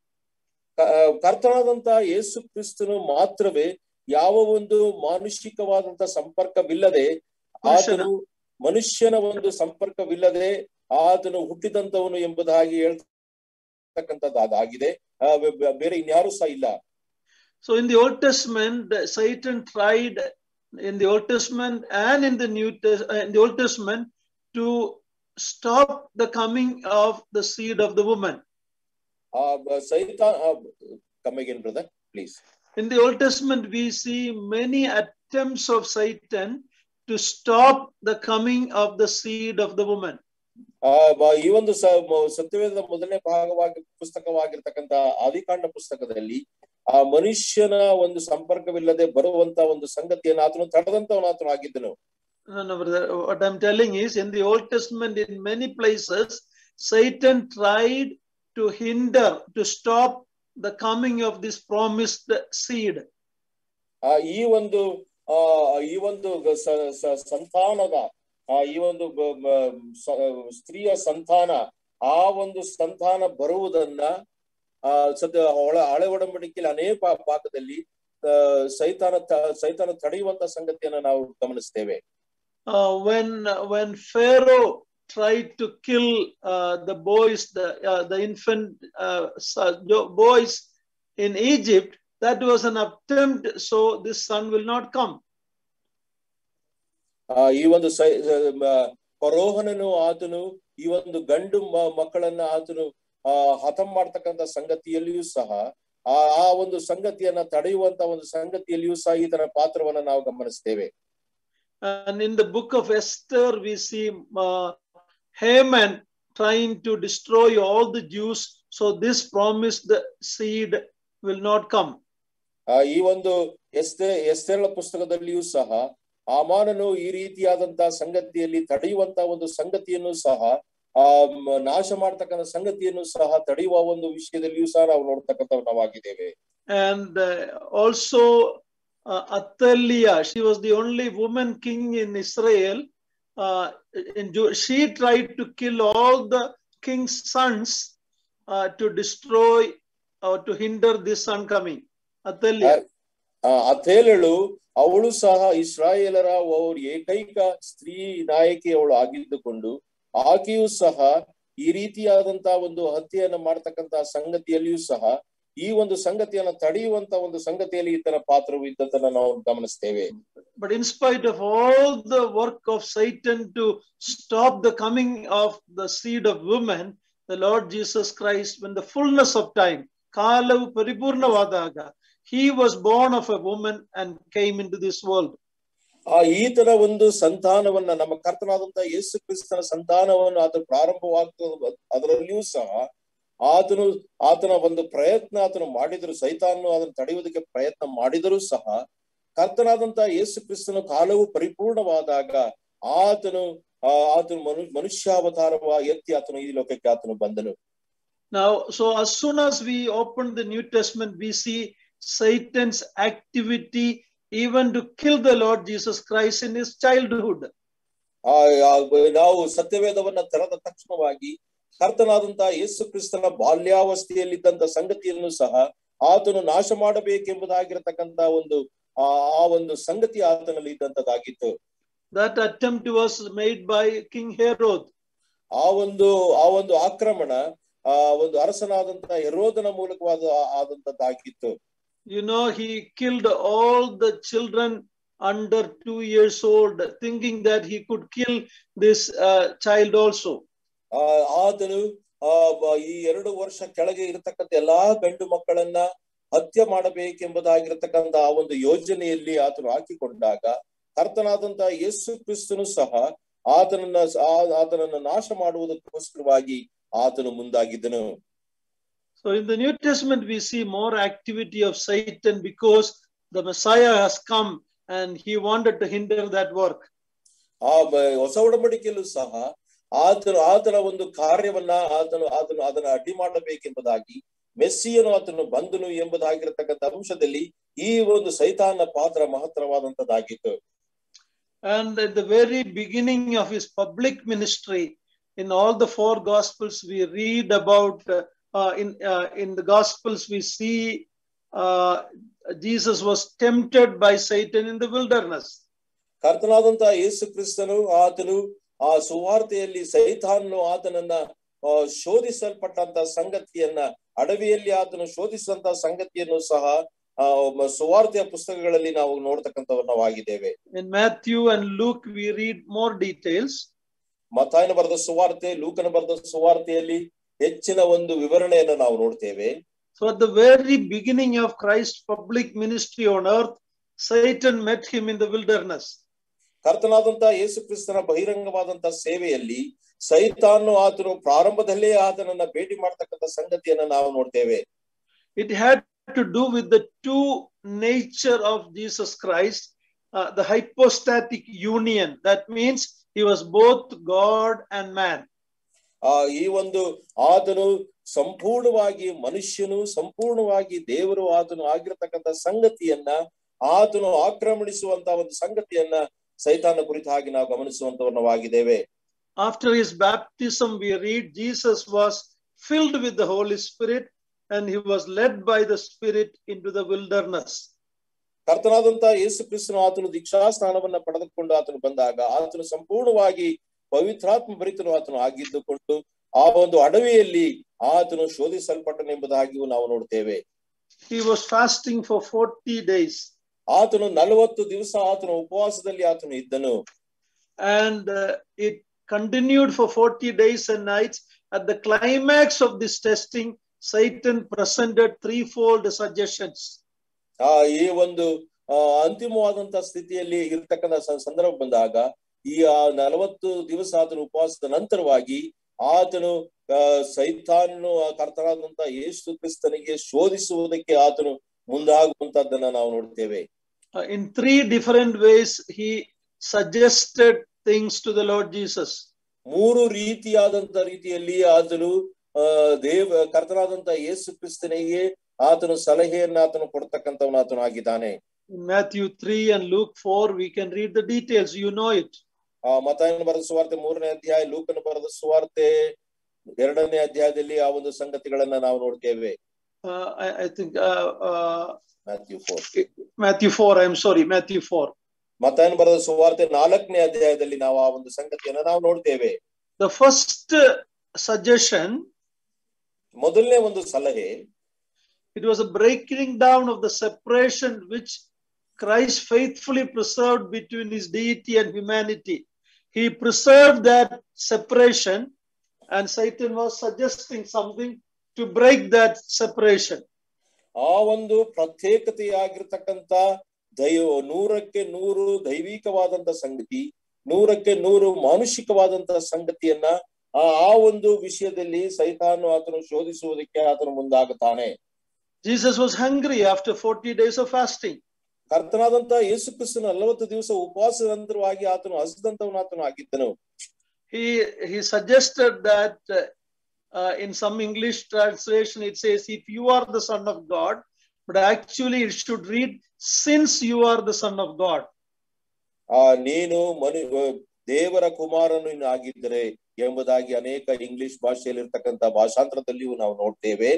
ಕ- ಕರ್ತನಾದಂತ ಯೇಸು ಕ್ರಿಸ್ತನು ಮಾತ್ರವೇ ಯಾವ ಒಂದು ಮಾನುಷಿಕವಾದಂತ ಸಂಪರ್ಕವಿಲ್ಲದೆ ಪುರುಷನ. ಆತನು ಮನುಷ್ಯನ ಒಂದು ಸಂಪರ್ಕವಿಲ್ಲದೆ ಆತನು ಹುಟ್ಟಿದಂತವನು ಎಂಬುದಾಗಿ ಹೇಳ್ತಕ್ಕಂಥದ್ದು ಅದಾಗಿದೆ ಆ, ಬೆ- ಬೆ- ಬೇರೆ ಇನ್ಯಾರು ಸಹ ಇಲ್ಲ So in the Old Testament, Satan tried in the Old Testament and in the New Tes- uh, in the Old Testament to stop the coming of the seed of the woman. ಆ ಬ- ಸೈತ come again brother please In the Old Testament, we see many attempts of Satan to stop the coming of the seed of the woman. ಆ ಬ- ಈ ಒಂದು ಸ ಮ- ಸತ್ಯವೇದದ ಮೊದಲನೇ ಭಾಗವಾಗಿ ಪುಸ್ತಕವಾಗಿರ್ತಕ್ಕಂಥ ಆದಿಕಾಂಡ ಪುಸ್ತಕದಲ್ಲಿ ಆ ಮನುಷ್ಯನ ಒಂದು ಸಂಪರ್ಕವಿಲ್ಲದೆ ಬರುವಂತ ಒಂದು ಸಂಗತಿಯನ್ನು ಆತನು ತಡೆದಂತವನು ಆತನು ಆಗಿದ್ದನು No, no, brother. What I'm telling is, in the Old Testament, in many places, Satan tried to hinder, to stop the coming of this promised seed. ಆ ಈ ಒಂದು ಆ ಈ ಒಂದು ಗ- ಸ- ಸ- ಸಂತಾನದ ಆ ಈ ಒಂದು ಬ- ಬ- ಸ- ಸ್ತ್ರೀಯ ಸಂತಾನ ಆ ಒಂದು ಸಂತಾನ ಬರುವುದನ್ನ ಆ ಸದ್ಯ ಒಳ ಹಳೆ ಒಡಂಬಡಿಕೆಯಲ್ಲಿ ಅನೇಕ ಭಾಗದಲ್ಲಿ ಆ, ಸೈತಾನ ತ- ಸೈತಾನ ತಡೆಯುವಂತ ಸಂಗತಿಯನ್ನ ನಾವು ಗಮನಿಸ್ತೇವೆ Uh, when when Pharaoh tried to kill uh, the boys, the uh, the infant uh, son- jo- boys in Egypt, that was an attempt. So this son will not come. ಆ ಈ ಒಂದು ಸೈ ಮ- ಫರೋಹನನು ಆತನು ಈ ಒಂದು ಗಂಡು ಮ- ಮಕ್ಕಳನ್ನ ಆತನು ಆ ಹತಂ ಮಾಡ್ತಕ್ಕಂಥ ಸಂಗತಿಯಲ್ಲಿಯೂ ಸಹ ಆ ಆ ಒಂದು ಸಂಗತಿಯನ್ನ ತಡೆಯುವಂತ ಒಂದು ಸಂಗತಿಯಲ್ಲಿಯೂ ಸಹ ಈತನ ಪಾತ್ರವನ್ನ ನಾವು ಗಮನಿಸ್ತೇವೆ And in the book of Esther, we see uh, Haman trying to destroy all the Jews. So this promised seed will not come. ಆ ಈ ಒಂದು ಎಸ್ತೆ ಎಸ್ತೆರಳ ಪುಸ್ತಕದಲ್ಲಿಯೂ ಸಹ ಆಮಾನನು ಈ ರೀತಿಯಾದಂತಹ ಸಂಗತಿಯಲ್ಲಿ ತಡೆಯುವಂತ ಒಂದು ಸಂಗತಿಯನ್ನು ಸಹ ಆ ಮ- ನಾಶ ಮಾಡ್ತಕ್ಕಂಥ ಸಂಗತಿಯನ್ನು ಸಹ ತಡೆಯುವ ಒಂದು ವಿಷಯದಲ್ಲಿಯೂ ಸಹ ನಾವು ನೋಡ್ತಕ್ಕಂಥ ನಾವಾಗಿದ್ದೇವೆ And uh, also uh, Athaliah, she was the only woman king in Israel. Uh, in Ju- she tried to kill all the king's sons uh, to destroy or to hinder this son coming. Athaliah. ಆ ಅಥೇಲಳು ಅವಳು ಸಹ ಇಸ್ರಾಯೇಲರ ಅವ್ರ ಏಕೈಕ ಸ್ತ್ರೀ ನಾಯಕಿ ಅವಳು ಆಗಿದ್ದುಕೊಂಡು ಆಕೆಯೂ ಸಹ ಈ ರೀತಿಯಾದಂತಹ ಒಂದು ಹತ್ಯೆಯನ್ನ ಮಾಡ್ತಕ್ಕಂತ ಸಂಗತಿಯಲ್ಲಿಯೂ ಸಹ ಈ ಒಂದು ಸಂಗತಿಯನ್ನ ತಡೆಯುವಂತ ಒಂದು ಸಂಗತಿಯಲ್ಲಿ ಈತನ ಪಾತ್ರವು ಇದ್ದದನ್ನ ನಾವು ಗಮನಿಸ್ತೇವೆ But in spite of all the work of Satan to stop the coming of the seed of woman, the Lord Jesus Christ, when the fullness of time, ಕಾಲವು ಪರಿಪೂರ್ಣವಾದಾಗ, he was born of a woman and came into this world. ಆ ಈತನ ಒಂದು ಸಂತಾನವನ್ನ ನಮ್ಮ ಕರ್ತನಾದಂತಹ ಯೇಸು ಕ್ರಿಸ್ತನ ಸಂತಾನವನ್ನು ಆತ ಪ್ರಾರಂಭವಾಗ್ತದ ಅದರಲ್ಲಿಯೂ ಸಹ ಆತನು ಆತನ ಒಂದು ಪ್ರಯತ್ನ ಆತನು ಮಾಡಿದ್ರು ಸೈತಾನು ಅದನ್ನು ತಡೆಯುವುದಕ್ಕೆ ಪ್ರಯತ್ನ ಮಾಡಿದರೂ ಸಹ ಕರ್ತನಾದಂತಹ ಯೇಸು ಕ್ರಿಸ್ತನ ಕಾಲವು ಪರಿಪೂರ್ಣವಾದಾಗ ಆತನು ಆ ಆತನು ಮನು ಮನುಷ್ಯಾವತಾರವ ಎತ್ತಿ ಆತನು ಈ ಲೋಕಕ್ಕೆ ಆತನು ಬಂದನು Now, so as soon as we open the New Testament, we see Satan's activity even to kill the Lord Jesus Christ in his childhood. ಆ ಆ ನಾವು ಸತ್ಯವೇದವನ್ನ ತೆರೆದ ತಕ್ಷಣವಾಗಿ ಕರ್ತನಾದಂತಹ ಯೇಸು ಕ್ರಿಸ್ತನ ಬಾಲ್ಯಾವಸ್ಥೆಯಲ್ಲಿದ್ದಂತ ಸಂಗತಿಯನ್ನು ಸಹ ಆತನು ನಾಶ ಮಾಡಬೇಕೆಂಬುದಾಗಿರತಕ್ಕಂತ ಒಂದು ಆ ಆ ಒಂದು ಸಂಗತಿ ಆತನಲ್ಲಿ ಇದ್ದಂತದ್ದಾಗಿತ್ತು That attempt was made by King Herod. ಆ ಒಂದು ಆ ಒಂದು ಆಕ್ರಮಣ ಆ ಒಂದು ಅರಸನಾದಂತಹ ಹೆರೋದನ ಮೂಲಕವಾದ ಆ- ಆದಂತದ್ದಾಗಿತ್ತು You know, he killed all the children under two years old, thinking that he could kill this uh, child also. ಆ ಆತನು ಆ ಬ- ಈ ಎರಡು ವರ್ಷ ಕೆಳಗೆ ಇರತಕ್ಕಂತ ಎಲ್ಲಾ ಗಂಡು ಮಕ್ಕಳನ್ನ ಹತ್ಯೆ ಮಾಡಬೇಕೆಂಬುದಾಗಿರತಕ್ಕಂತ ಆ ಒಂದು ಯೋಜನೆಯಲ್ಲಿ ಆತನು ಹಾಕಿಕೊಂಡಾಗ ಕರ್ತನಾದಂತಹ ಯೇಸು ಕ್ರಿಸ್ತನು ಸಹ ಆತನನ್ನ ಆ- ಆತನನ್ನ ನಾಶ ಮಾಡುವುದಕ್ಕೋಸ್ಕರವಾಗಿ ಆತನು ಮುಂದಾಗಿದ್ದನು So in the New Testament, we see more activity of Satan because the Messiah has come and he wanted to hinder that work. ಆ ಬ- ಹೊಸ ಒಡಂಬಡಿಕೆಯಲ್ಲೂ ಸಹ ಆತನು ಆತನ ಒಂದು ಕಾರ್ಯವನ್ನ ಆತನು ಆತನು ಅದನ್ನ ಅಡ್ಡಿ ಮಾಡಬೇಕೆಂಬುದಾಗಿ ಮೆಸ್ಸಿಯನು ಆತನು ಬಂದನು ಎಂಬುದಾಗಿರತಕ್ಕಂಥ ಅಂಶದಲ್ಲಿ ಈ ಒಂದು ಸೈತಾನ ಪಾತ್ರ ಮಹತ್ತರವಾದಂತದ್ದಾಗಿತ್ತು And at the very beginning of his public ministry, in all the four Gospels, we read about, uh, uh, in, uh, in the Gospels, we see uh, Jesus was tempted by Satan in the wilderness. ಕರ್ತನಾದಂತಹ ಯೇಸು ಕ್ರಿಸ್ತನು ಆತನು ಆ ಸುವಾರ್ತೆಯಲ್ಲಿ ಸೈತಾನನು ಆತನನ್ನ ಆ, ಶೋಧಿಸಲ್ಪಟ್ಟಂತ ಸಂಗತಿಯನ್ನ ಅಡವಿಯಲ್ಲಿ ಆತನು ಶೋಧಿಸಿದಂತ ಸಂಗತಿಯನ್ನು ಸಹ ಆ ಮ- ಸುವಾರ್ತೆಯ ಪುಸ್ತಕಗಳಲ್ಲಿ ನಾವು ನೋಡ್ತಕ್ಕಂಥವ್ರು ನಾವು ಆಗಿದ್ದೇವೆ In Matthew and Luke, we read more details. ಮತಾಯನ ಬರೆದ ಸುವಾರ್ತೆ ಲೂಕನ ಬರೆದ ಸುವಾರ್ತೆಯಲ್ಲಿ ಹೆಚ್ಚಿನ ಒಂದು ವಿವರಣೆಯನ್ನು ನಾವು ನೋಡ್ತೇವೆ So at the very beginning of Christ's public ministry on earth, Satan met him in the wilderness. ಕರ್ತನಾದಂತ ಯೇಸು ಕ್ರಿಸ್ತನ ಬಹಿರಂಗವಾದಂತ ಸೇವೆಯಲ್ಲಿ ಸೈತಾನು ಆತನು ಪ್ರಾರಂಭದಲ್ಲೇ ಆತನನ್ನ ಭೇಟಿ ಮಾಡ್ತಕ್ಕಂಥ ಸಂಗತಿಯನ್ನ ನಾವು ನೋಡ್ತೇವೆ It had to do with the two nature of Jesus Christ, uh, the hypostatic union. That means he was both God and man. ಆ ಈ ಒಂದು ಆತನು ಸಂಪೂರ್ಣವಾಗಿ ಮನುಷ್ಯನು ಸಂಪೂರ್ಣವಾಗಿ ದೇವರು ಆತನು ಆಗಿರತಕ್ಕಂಥ ಸಂಗತಿಯನ್ನ ಆತನು ಆಕ್ರಮಣಿಸುವಂತ ಒಂದು ಸಂಗತಿಯನ್ನ ಸೈತಾನ ಕುರಿತ ಹಾಗೆ ನಾವು ಗಮನಿಸುವಂತವನ್ನವಾಗಿದ್ದೇವೆ After his baptism, we read Jesus was filled with the Holy Spirit and he was led by the Spirit into the wilderness. ಕರ್ತನಾದಂತ ಯೇಸು ಕ್ರಿಸ್ತನು ಆತನು ದೀಕ್ಷಾ ಸ್ನಾನವನ್ನ ಪಡೆದುಕೊಂಡು ಆತನು ಬಂದಾಗ ಆತನು ಸಂಪೂರ್ಣವಾಗಿ ಪವಿತ್ರಾತ್ಮ ಭರಿತನು ಆತನು ಆಗಿದ್ದುಕೊಂಡು ಆ ಒಂದು ಅಡವಿಯಲ್ಲಿ ಆತನು ಶೋಧಿಸಲ್ಪಟ್ಟನೆಂಬುದಾಗಿಯೂ ನಾವು ನೋಡ್ತೇವೆ He was fasting for 40 days. ಆತನು ನಲವತ್ತು ದಿವಸ ಆತನು ಉಪವಾಸದಲ್ಲಿ ಆತನು ಇದ್ದನು and uh, it continued for 40 days and nights. At the climax of this testing, Satan presented threefold suggestions. ಆ ಈ ಒಂದು ಆ, ಅಂತಿಮವಾದಂತ ಸ್ಥಿತಿಯಲ್ಲಿ ಇರ್ತಕ್ಕಂಥ ಸ- ಸಂದರ್ಭ ಬಂದಾಗ ಈ ಆ ನಲವತ್ತು ದಿವಸ ಆತನು ಉಪವಾಸದ ನಂತರವಾಗಿ ಆತನು ಆ, ಸೈತಾನನು ಆ ಕರ್ತನಾದಂತ ಯೇಸು ಕ್ರಿಸ್ತನಿಗೆ ಶೋಧಿಸುವುದಕ್ಕೆ ಆತನು ಮುಂದಾಗುವಂತದ್ದನ್ನ ನಾವು ನೋಡ್ತೇವೆ Uh, in three different ways, he suggested things to the Lord Jesus. ಮೂರು ರೀತಿಯಾದಂತ ರೀತಿಯಲ್ಲಿ ಆತನು ಆ ದೇವ ಕರ್ತನಾದಂತ ಯೇಸು ಕ್ರಿಸ್ತನಿಗೆ ಆತನು ಸಲಹೆಯನ್ನ ಆತನು ಕೊಡ್ತಕ್ಕಂಥವನು ಆತನು ಆಗಿದ್ದಾನೆ In Matthew 3 and Luke 4, we can read the details. You know it. ಆ ಮತಾಯನ ಬರೆದ ಸುವಾರ್ತೆ ಮೂರನೇ ಅಧ್ಯಾಯ ಲೂಕನ ಬರೆದ ಸುವಾರ್ತೆ ಎರಡನೇ ಅಧ್ಯಾಯದಲ್ಲಿ ಆ ಒಂದು ಸಂಗತಿಗಳನ್ನ ನಾವು ನೋಡ್ತೇವೆ Uh, I, I think uh, uh, Matthew four Matthew 4, I'm sorry, Matthew 4. ಮತಾಯನ ಬರೆದ ಸುವಾರ್ತೆ ನಾಲ್ಕನೇ ಅಧ್ಯಾಯದಲ್ಲಿ ನಾವು ಆ ಒಂದು ಸಂಗತಿಯನ್ನ ನಾವು ನೋಡ್ತೇವೆ The first uh, suggestion ಮೊದಲನೇ ಒಂದು ಸಲಹೆ It was a breaking down of the separation which Christ faithfully preserved between his deity and humanity. He preserved that separation, and Satan was suggesting something to break that separation. ಆ ಒಂದು ಪ್ರತ್ಯೇಕತೆಯಾಗಿರ್ತಕ್ಕಂತ ದೈವ ನೂರಕ್ಕೆ ನೂರು ದೈವಿಕವಾದಂತ ಸಂಗತಿ ನೂರಕ್ಕೆ ನೂರು ಮಾನುಷಿಕವಾದಂತ ಸಂಗತಿಯನ್ನ ಆ ಆ ಒಂದು ವಿಷಯದಲ್ಲಿ ಸೈತಾನು ಆತನು ಶೋಧಿಸುವುದಕ್ಕೆ ಆತನು ಮುಂದಾಗುತ್ತಾನೆ Jesus was hungry after 40 days of fasting. ಕರ್ತನಾದಂತ ಯೇಸು ಕ್ರಿಸ್ತನ ನಲವತ್ತು ದಿವಸ ಉಪವಾಸ ನಂತರವಾಗಿ ಆತನು ಹಸಿದಂತವನು ಆತನು ಆಗಿದ್ದನು He, he suggested that uh, uh, in some English translation it says, if you are the Son of God, but actually it should read, since you are the Son of God. ಆ ನೀನು ಮನು ದೇವರ ಕುಮಾರನು ನೀನು ಆಗಿದ್ದರೆ ಎಂಬುದಾಗಿ ಅನೇಕ English ಭಾಷೆಯಲ್ಲಿ ಇರ್ತಕ್ಕಂಥ ಭಾಷಾಂತರದಲ್ಲಿಯೂ ನಾವು ನೋಡ್ತೇವೆ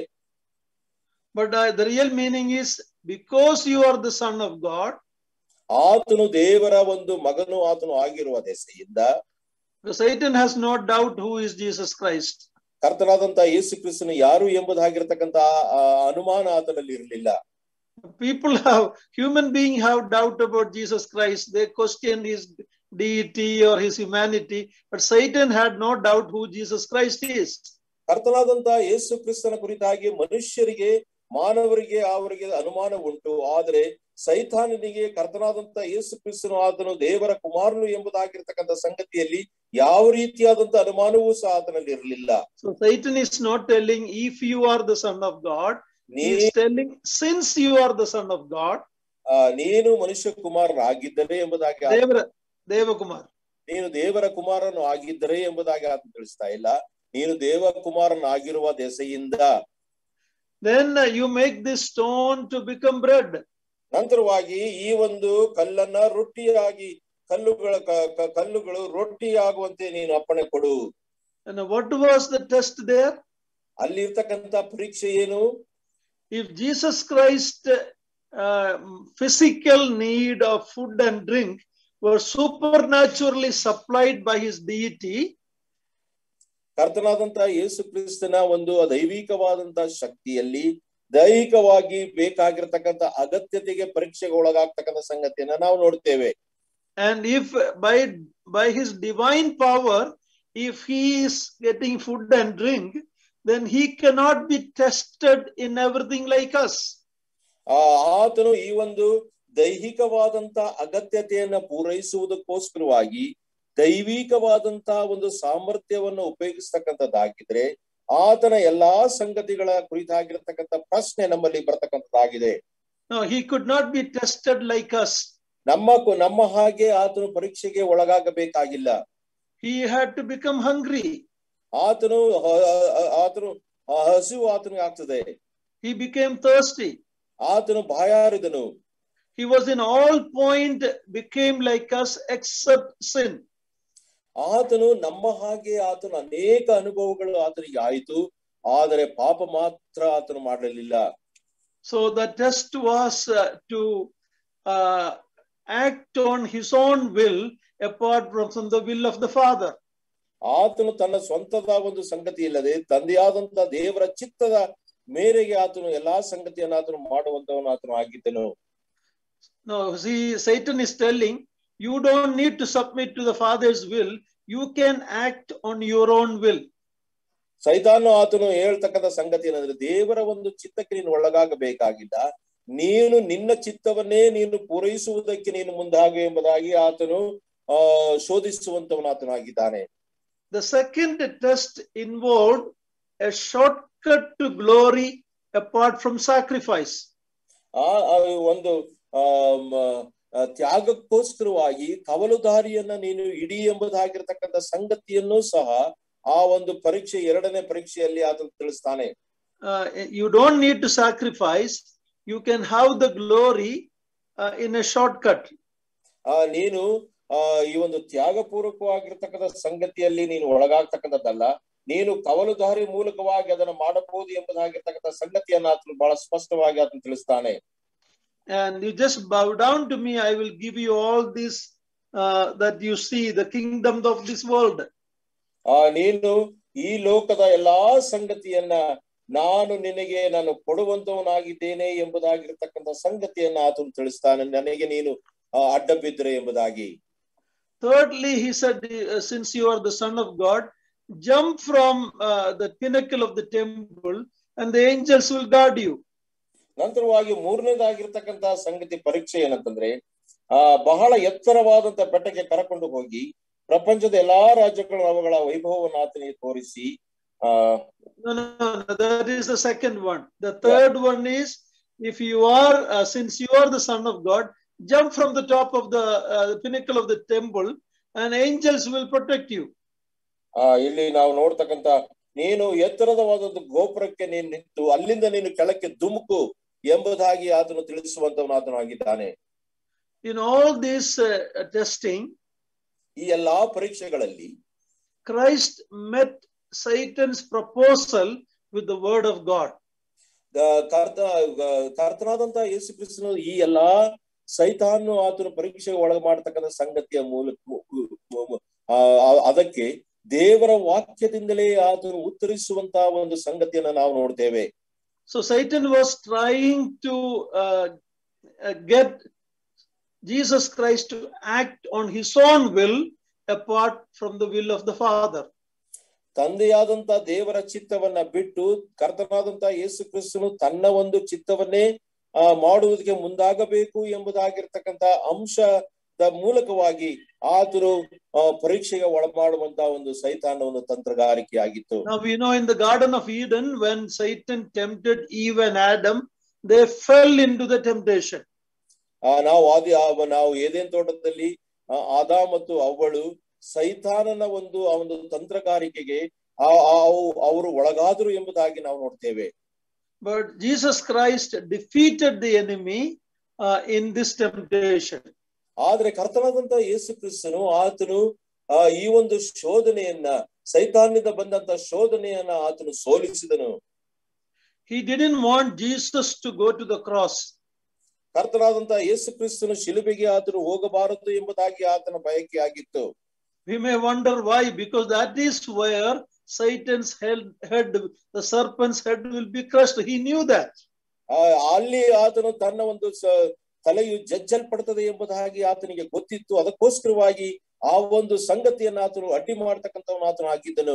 But uh, the real meaning is, because you are the Son of God, ಆತನು ದೇವರ ಒಂದು ಮಗನು ಆತನು ಆಗಿರುವ ದೆಸೆಯಿಂದ Satan has no doubt who is Jesus Christ. ಕರ್ತನಾದಂತ ಯೇಸು ಕ್ರಿಸ್ತನು ಯಾರು ಎಂಬುದಾಗಿರ್ತಕ್ಕಂಥ ಆ ಅನುಮಾನ ಆತನಲ್ಲಿ ಇರಲಿಲ್ಲ People have, human being have doubt about Jesus Christ. They question his deity or his humanity, but Satan had no doubt who Jesus Christ is. ಕರ್ತನಾದಂತ ಯೇಸು ಕ್ರಿಸ್ತನ ಕುರಿತಾಗಿ ಮನುಷ್ಯರಿಗೆ ಮಾನವರಿಗೆ ಅವರಿಗೆ ಅನುಮಾನ ಉಂಟು ಆದರೆ ಸೈತಾನನಿಗೆ ಕರ್ತನಾದಂತ ಯೇಸು ಕ್ರಿಸ್ತನು ಆತನು ದೇವರ ಕುಮಾರನು ಎಂಬುದಾಗಿರ್ತಕ್ಕಂಥ ಸಂಗತಿಯಲ್ಲಿ ಯಾವ ರೀತಿಯಾದಂತ ಅನುಮಾನವೂ ಸಹ ಆತನಲ್ಲಿ ಇರಲಿಲ್ಲ So Satan is not telling if you are the son of God. He ನೀ is telling since you are the son of God. ಆ, ನೀನು ಮನುಷ್ಯ ಕುಮಾರನಾಗಿದ್ದರೆ ಎಂಬುದಾಗಿ ಆತ- Deva, Devakumar. ನೀನು ದೇವರ ಕುಮಾರನು ಆಗಿದ್ದರೆ ಎಂಬುದಾಗಿ ಆತ ತಿಳಿಸ್ತಾ ಇಲ್ಲ ನೀನು ದೇವ ಕುಮಾರನಾಗಿರುವ ದೆಸೆಯಿಂದ Then uh, you make this stone to become bread. ನಂತರವಾಗಿ ಈ ಒಂದು ಕಲ್ಲನ್ನ ರೊಟ್ಟಿಯಾಗಿ ಕಲ್ಲುಗಳ ಕ- ಕ- ಕಲ್ಲುಗಳು ರೊಟ್ಟಿಯಾಗುವಂತೆ ನೀನು ಅಪ್ಪಣೆ ಕೊಡು And what was the test there? ಅಲ್ಲಿ ಇರ್ತಕ್ಕಂತ ಪರೀಕ್ಷೆ ಏನು If Jesus Christ uh, physical need of food and drink were supernaturally supplied by his deity, ಕರ್ತನಾದಂತ ಯೇಸು ಕ್ರಿಸ್ತನ ಒಂದು ದೈವಿಕವಾದಂತ ಶಕ್ತಿಯಲ್ಲಿ ದೈಹಿಕವಾಗಿ ಬೇಕಾಗಿರ್ತಕ್ಕಂಥ ಅಗತ್ಯತೆಗೆ ಪರೀಕ್ಷೆಗೆ ಒಳಗಾಗ್ತಕ್ಕಂಥ ಸಂಗತಿಯನ್ನ ನಾವು ನೋಡ್ತೇವೆ and if by by his divine power, if he is getting food and drink, then he cannot be tested in everything like us. ಆ ಆತನು ಈ ಒಂದು ದೈಹಿಕವಾದಂತ ಅಗತ್ಯತೆಯನ್ನ ಪೂರೈಸುವುದಕ್ಕೋಸ್ಕರವಾಗಿ ದೈವಿಕವಾದಂತ ಒಂದು ಸಾಮರ್ಥ್ಯವನ್ನು ಉಪಯೋಗಿಸ್ತಕ್ಕಂಥದ್ದಾಗಿದ್ರೆ ಆತನ ಎಲ್ಲಾ ಸಂಗತಿಗಳ ಕುರಿತಾಗಿರ್ತಕ್ಕಂಥ ಪ್ರಶ್ನೆ ನಮ್ಮಲ್ಲಿ ಬರ್ತಕ್ಕಂಥದ್ದಾಗಿದೆ No, he could not be tested like us. ನಮ್ಮ ಕು- ನಮ್ಮ ಹಾಗೆ ಆತನು ಪರೀಕ್ಷೆಗೆ ಒಳಗಾಗಬೇಕಾಗಿಲ್ಲ He had to become hungry. ಆತನು ಹ- ಹ- ಆತನು ಆ ಹಸಿವು ಆತನಿಗೆ ಆಗ್ತದೆ He became thirsty. ಆತನು ಬಾಯಾರಿದನು He was in all point became like us except sin. ಆತನು ನಮ್ಮ ಹಾಗೆ ಆತನು ಅನೇಕ ಅನುಭವಗಳು ಆತನಿಗೆ ಆಯಿತು ಆದರೆ ಪಾಪ ಮಾತ್ರ ಆತನು ಮಾಡಲಿಲ್ಲ So the test was uh, to uh, act on his own will apart from, from the will of the Father. ಆತನು ತನ್ನ ಸ್ವಂತದ ಒಂದು ಸಂಗತಿ ಇಲ್ಲದೆ ತಂದೆಯಾದಂತ ದೇವರ ಚಿತ್ತದ ಮೇರೆಗೆ ಆತನು ಎಲ್ಲಾ ಸಂಗತಿಯನ್ನು ಆತನು ಮಾಡುವಂತವನು ಆತನು ಆಗಿದ್ದನು No, see, Satan is telling you don't need to submit to the Father's will. You can act on your own will. ಸೈತಾನು ಆತನು ಹೇಳ್ತಕ್ಕಂಥ ಸಂಗತಿ ಏನಂದ್ರೆ ದೇವರ ಒಂದು ಚಿತ್ತಕ್ಕೆ ನೀನು ಒಳಗಾಗಬೇಕಾಗಿಲ್ಲ ನೀನು ನಿನ್ನ ಚಿತ್ತವನ್ನೇ ನೀನು ಪೂರೈಸುವುದಕ್ಕೆ ನೀನು ಮುಂದಾಗು ಎಂಬುದಾಗಿ ಆತನು ಆ ಶೋಧಿಸುವಂತವನು ಆತನಾಗಿದ್ದಾನೆ The second test involved a shortcut to glory apart from sacrifice. ಆ ಆ ಒಂದು ಆ ಮ- ಆ, ತ್ಯಾಗಕ್ಕೋಸ್ಕರವಾಗಿ ಕವಲು ದಾರಿಯನ್ನ ನೀನು ಇಡಿ ಎಂಬುದಾಗಿರ್ತಕ್ಕಂಥ ಸಂಗತಿಯನ್ನು ಸಹ ಆ ಒಂದು ಪರೀಕ್ಷೆ ಎರಡನೇ ಪರೀಕ್ಷೆಯಲ್ಲಿ ಆತನು ತಿಳಿಸ್ತಾನೆ Uh, you don't need to sacrifice. You can have the glory uh, in a shortcut. ಆ ನೀನು ಆ ಈ ಒಂದು ತ್ಯಾಗಪೂರ್ವಕವಾಗಿರ್ತಕ್ಕಂಥ ಸಂಗತಿಯಲ್ಲಿ ನೀನು ಒಳಗಾಗ್ತಕ್ಕಂಥದ್ದಲ್ಲ ನೀನು ಕವಲು ದಾರಿ ಮೂಲಕವಾಗಿ ಅದನ್ನ ಮಾಡಬಹುದು ಎಂಬುದಾಗಿರ್ತಕ್ಕಂಥ ಸಂಗತಿಯನ್ನ ಆತನು ಬಹಳ ಸ್ಪಷ್ಟವಾಗಿ ಆತನು ತಿಳಿಸ್ತಾನೆ And you just bow down to me. I will give you all this uh, that you see, the kingdom of this world. ಆ ನೀನು ಈ ಲೋಕದ ಎಲ್ಲಾ ಸಂಗತಿಯನ್ನ ನಾನು ನಿನಗೆ ನಾನು ಕೊಡುವಂತವನಾಗಿದ್ದೇನೆ ಎಂಬುದಾಗಿರ್ತಕ್ಕಂಥ ಸಂಗತಿಯನ್ನ ಆತನು ತಿಳಿಸ್ತಾನೆ ನನಗೆ ನೀನು ಆ, ಅಡ್ಡ ಬಿದ್ದರೆ ಎಂಬುದಾಗಿ Thirdly, he said, uh, since you are the Son of God, jump from uh, the pinnacle of the temple and the angels will guard you. ನಂತರವಾಗಿ ಮೂರನೇದಾಗಿರ್ತಕ್ಕಂತಹ ಸಂಗತಿ ಪರೀಕ್ಷೆ ಏನಂತಂದ್ರೆ ಆ ಬಹಳ ಎತ್ತರವಾದಂತ ಬೆಟ್ಟಕ್ಕೆ ಕರಕೊಂಡು ಹೋಗಿ ಪ್ರಪಂಚದ ಎಲ್ಲಾ ರಾಜ್ಯಗಳು ಅವುಗಳ ವೈಭವವನ್ನು ಆತನಿಗೆ ತೋರಿಸಿ ಆ No, no, no, that is the second one. The third one is if you are, uh, since you are the Son of God, jump from the top of the, uh, the pinnacle of the temple and angels will protect you. ಆ ಇಲ್ಲಿ ನಾವು ನೋಡ್ತಕ್ಕಂತ ನೀನು ಎತ್ತರದವಾದದ್ದು ಗೋಪುರಕ್ಕೆ ನೀನು ನಿಂತು ಅಲ್ಲಿಂದ ನೀನು ಕೆಳಕ್ಕೆ ಧುಮುಕು ಎಂಬುದಾಗಿ ಆತನು ತಿಳಿಸುವಂತವನು ಆತನು ಆಗಿದ್ದಾನೆ In all this uh, testing, ಈ ಎಲ್ಲಾ ಪರೀಕ್ಷೆಗಳಲ್ಲಿ Christ met Satan's proposal with the word of God. ಗ- ಕರ್ತ ಗ- ಕರ್ತನಾದಂತ ಯೇಸು ಕ್ರಿಸ್ತನು ಈ ಎಲ್ಲಾ ಸೈತಾನು ಆತನು ಪರೀಕ್ಷೆಗೆ ಒಳಗೆ ಮಾಡತಕ್ಕಂಥ ಸಂಗತಿಯ ಮೂಲಕ ಆ, ಆ- ಅದಕ್ಕೆ ದೇವರ ವಾಕ್ಯದಿಂದಲೇ ಆತನು ಉತ್ತರಿಸುವಂತಹ ಒಂದು ಸಂಗತಿಯನ್ನ ನಾವು ನೋಡ್ತೇವೆ So Satan was trying to uh, uh, get Jesus Christ to act on his own will apart from the will of the Father. ತಂದೆಯಾದಂತ ದೇವರ ಚಿತ್ತವನ್ನ ಬಿಟ್ಟು ಕರ್ತನಾದಂತ ಯೇಸು ಕ್ರಿಸ್ತನು ತನ್ನ ಒಂದು ಚಿತ್ತವನ್ನೇ ಆ ಮಾಡುವುದಕ್ಕೆ ಮುಂದಾಗಬೇಕು ಎಂಬುದಾಗಿರ್ತಕ್ಕಂತ ಅಂಶದ ಮೂಲಕವಾಗಿ ಆತನು ಆ ಪರೀಕ್ಷೆಗೆ ಒಳಮಾಡುವಂತ ಒಂದು ಸೈತಾನ ಒಂದು ತಂತ್ರಗಾರಿಕೆಯಾಗಿತ್ತು Now we know in the Garden of Eden, when Satan tempted Eve and Adam, they fell into the temptation. ಆ ನಾವು ಆದಿ ಆ- ನಾವು ಏದೇನ್ ತೋಟದಲ್ಲಿ ಆ, ಆದಾ ಮತ್ತು ಅವಳು ಸೈತಾನನ ಒಂದು ಆ ಒಂದು ತಂತ್ರಗಾರಿಕೆಗೆ ಆ ಆ- ಅವು- ಅವರು ಒಳಗಾದರು ಎಂಬುದಾಗಿ ನಾವು ನೋಡ್ತೇವೆ But Jesus Christ defeated the enemy uh, in this temptation. ಆದ್ರೆ ಕರ್ತನಾದಂತ ಯೇಸು ಕ್ರಿಸ್ತನು ಆತನು ಆ ಈ ಒಂದು ಶೋಧನೆಯನ್ನ ಸೈತಾನ್ಯದ ಬಂದಂತ ಶೋಧನೆಯನ್ನ ಆತನು ಸೋಲಿಸಿದನು He didn't want Jesus to go to the cross. ಕರ್ತನಾದಂತ ಯೇಸು ಕ್ರಿಸ್ತನು ಶಿಲುಬೆಗೆ ಆತನು ಹೋಗಬಾರದು ಎಂಬುದಾಗಿ ಆತನ ಬಯಕೆ ಆಗಿತ್ತು We may wonder why, because that is where Satan's head, head, the serpent's head will be crushed. He knew that. ಆ ಅಲ್ಲಿ ಆತನು ತನ್ನ ಒಂದು ಸ- ತಲೆಯು ಜಜ್ಜಲ್ಪಡ್ತದೆ ಎಂಬುದಾಗಿ ಆತನಿಗೆ ಗೊತ್ತಿತ್ತು ಅದಕ್ಕೋಸ್ಕರವಾಗಿ ಆ ಒಂದು ಸಂಗತಿಯನ್ನ ಆತನು ಅಡ್ಡಿ ಮಾಡ್ತಕ್ಕಂಥವನು ಆತನು ಆಗಿದ್ದನು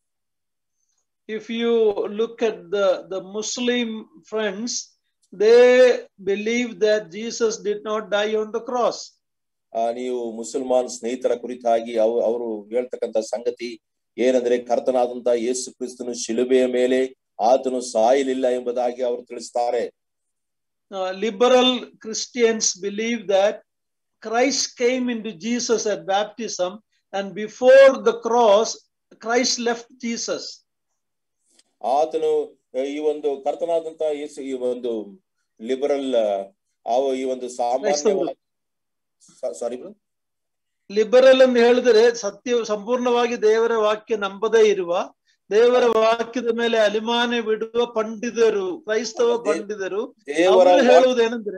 If you look at the, the Muslim friends, they believe that Jesus did not die on the cross. ಆ ನೀವು ಮುಸಲ್ಮಾನ್ ಸ್ನೇಹಿತರ ಕುರಿತಾಗಿ ಅವ್ ಅವರು ಹೇಳ್ತಕ್ಕಂತ ಸಂಗತಿ ಏನಂದ್ರೆ ಕರ್ತನಾದಂತ ಯೇಸು ಕ್ರಿಸ್ತನು ಶಿಲುಬೆಯ ಮೇಲೆ ಆತನು ಸಾಯಲಿಲ್ಲ ಎಂಬುದಾಗಿ ಅವರು ತಿಳಿಸ್ತಾರೆ Uh, liberal Christians believe that Christ came into Jesus at baptism, and before the cross, Christ left Jesus. ಆತನು ಈ ಒಂದು ಕರ್ತನಾದಂತ ಯೇಸು ಈ ಒಂದು ಲಿಬರಲ್ ಅವ ಈ ಒಂದು ಸಾಮಾನ್ಯ ಸಾರಿ ಲಿಬರಲ್ ಅಂತ ಹೇಳಿದ್ರೆ ಸತ್ಯ ಸಂಪೂರ್ಣವಾಗಿ ದೇವರ ವಾಕ್ಯ ನಂಬದೇ ಇರುವ ದೇವರ ವಾಕ್ಯದ ಮೇಲೆ ಅಲಿಮಾನೆ ಬಿಡುವ ಪಂಡಿತರು ಕ್ರೈಸ್ತವ ಅದೇ. ಪಂಡಿತರು ದೇವರ ಅವರು ಹೇಳುವುದೇನೆಂದ್ರೆ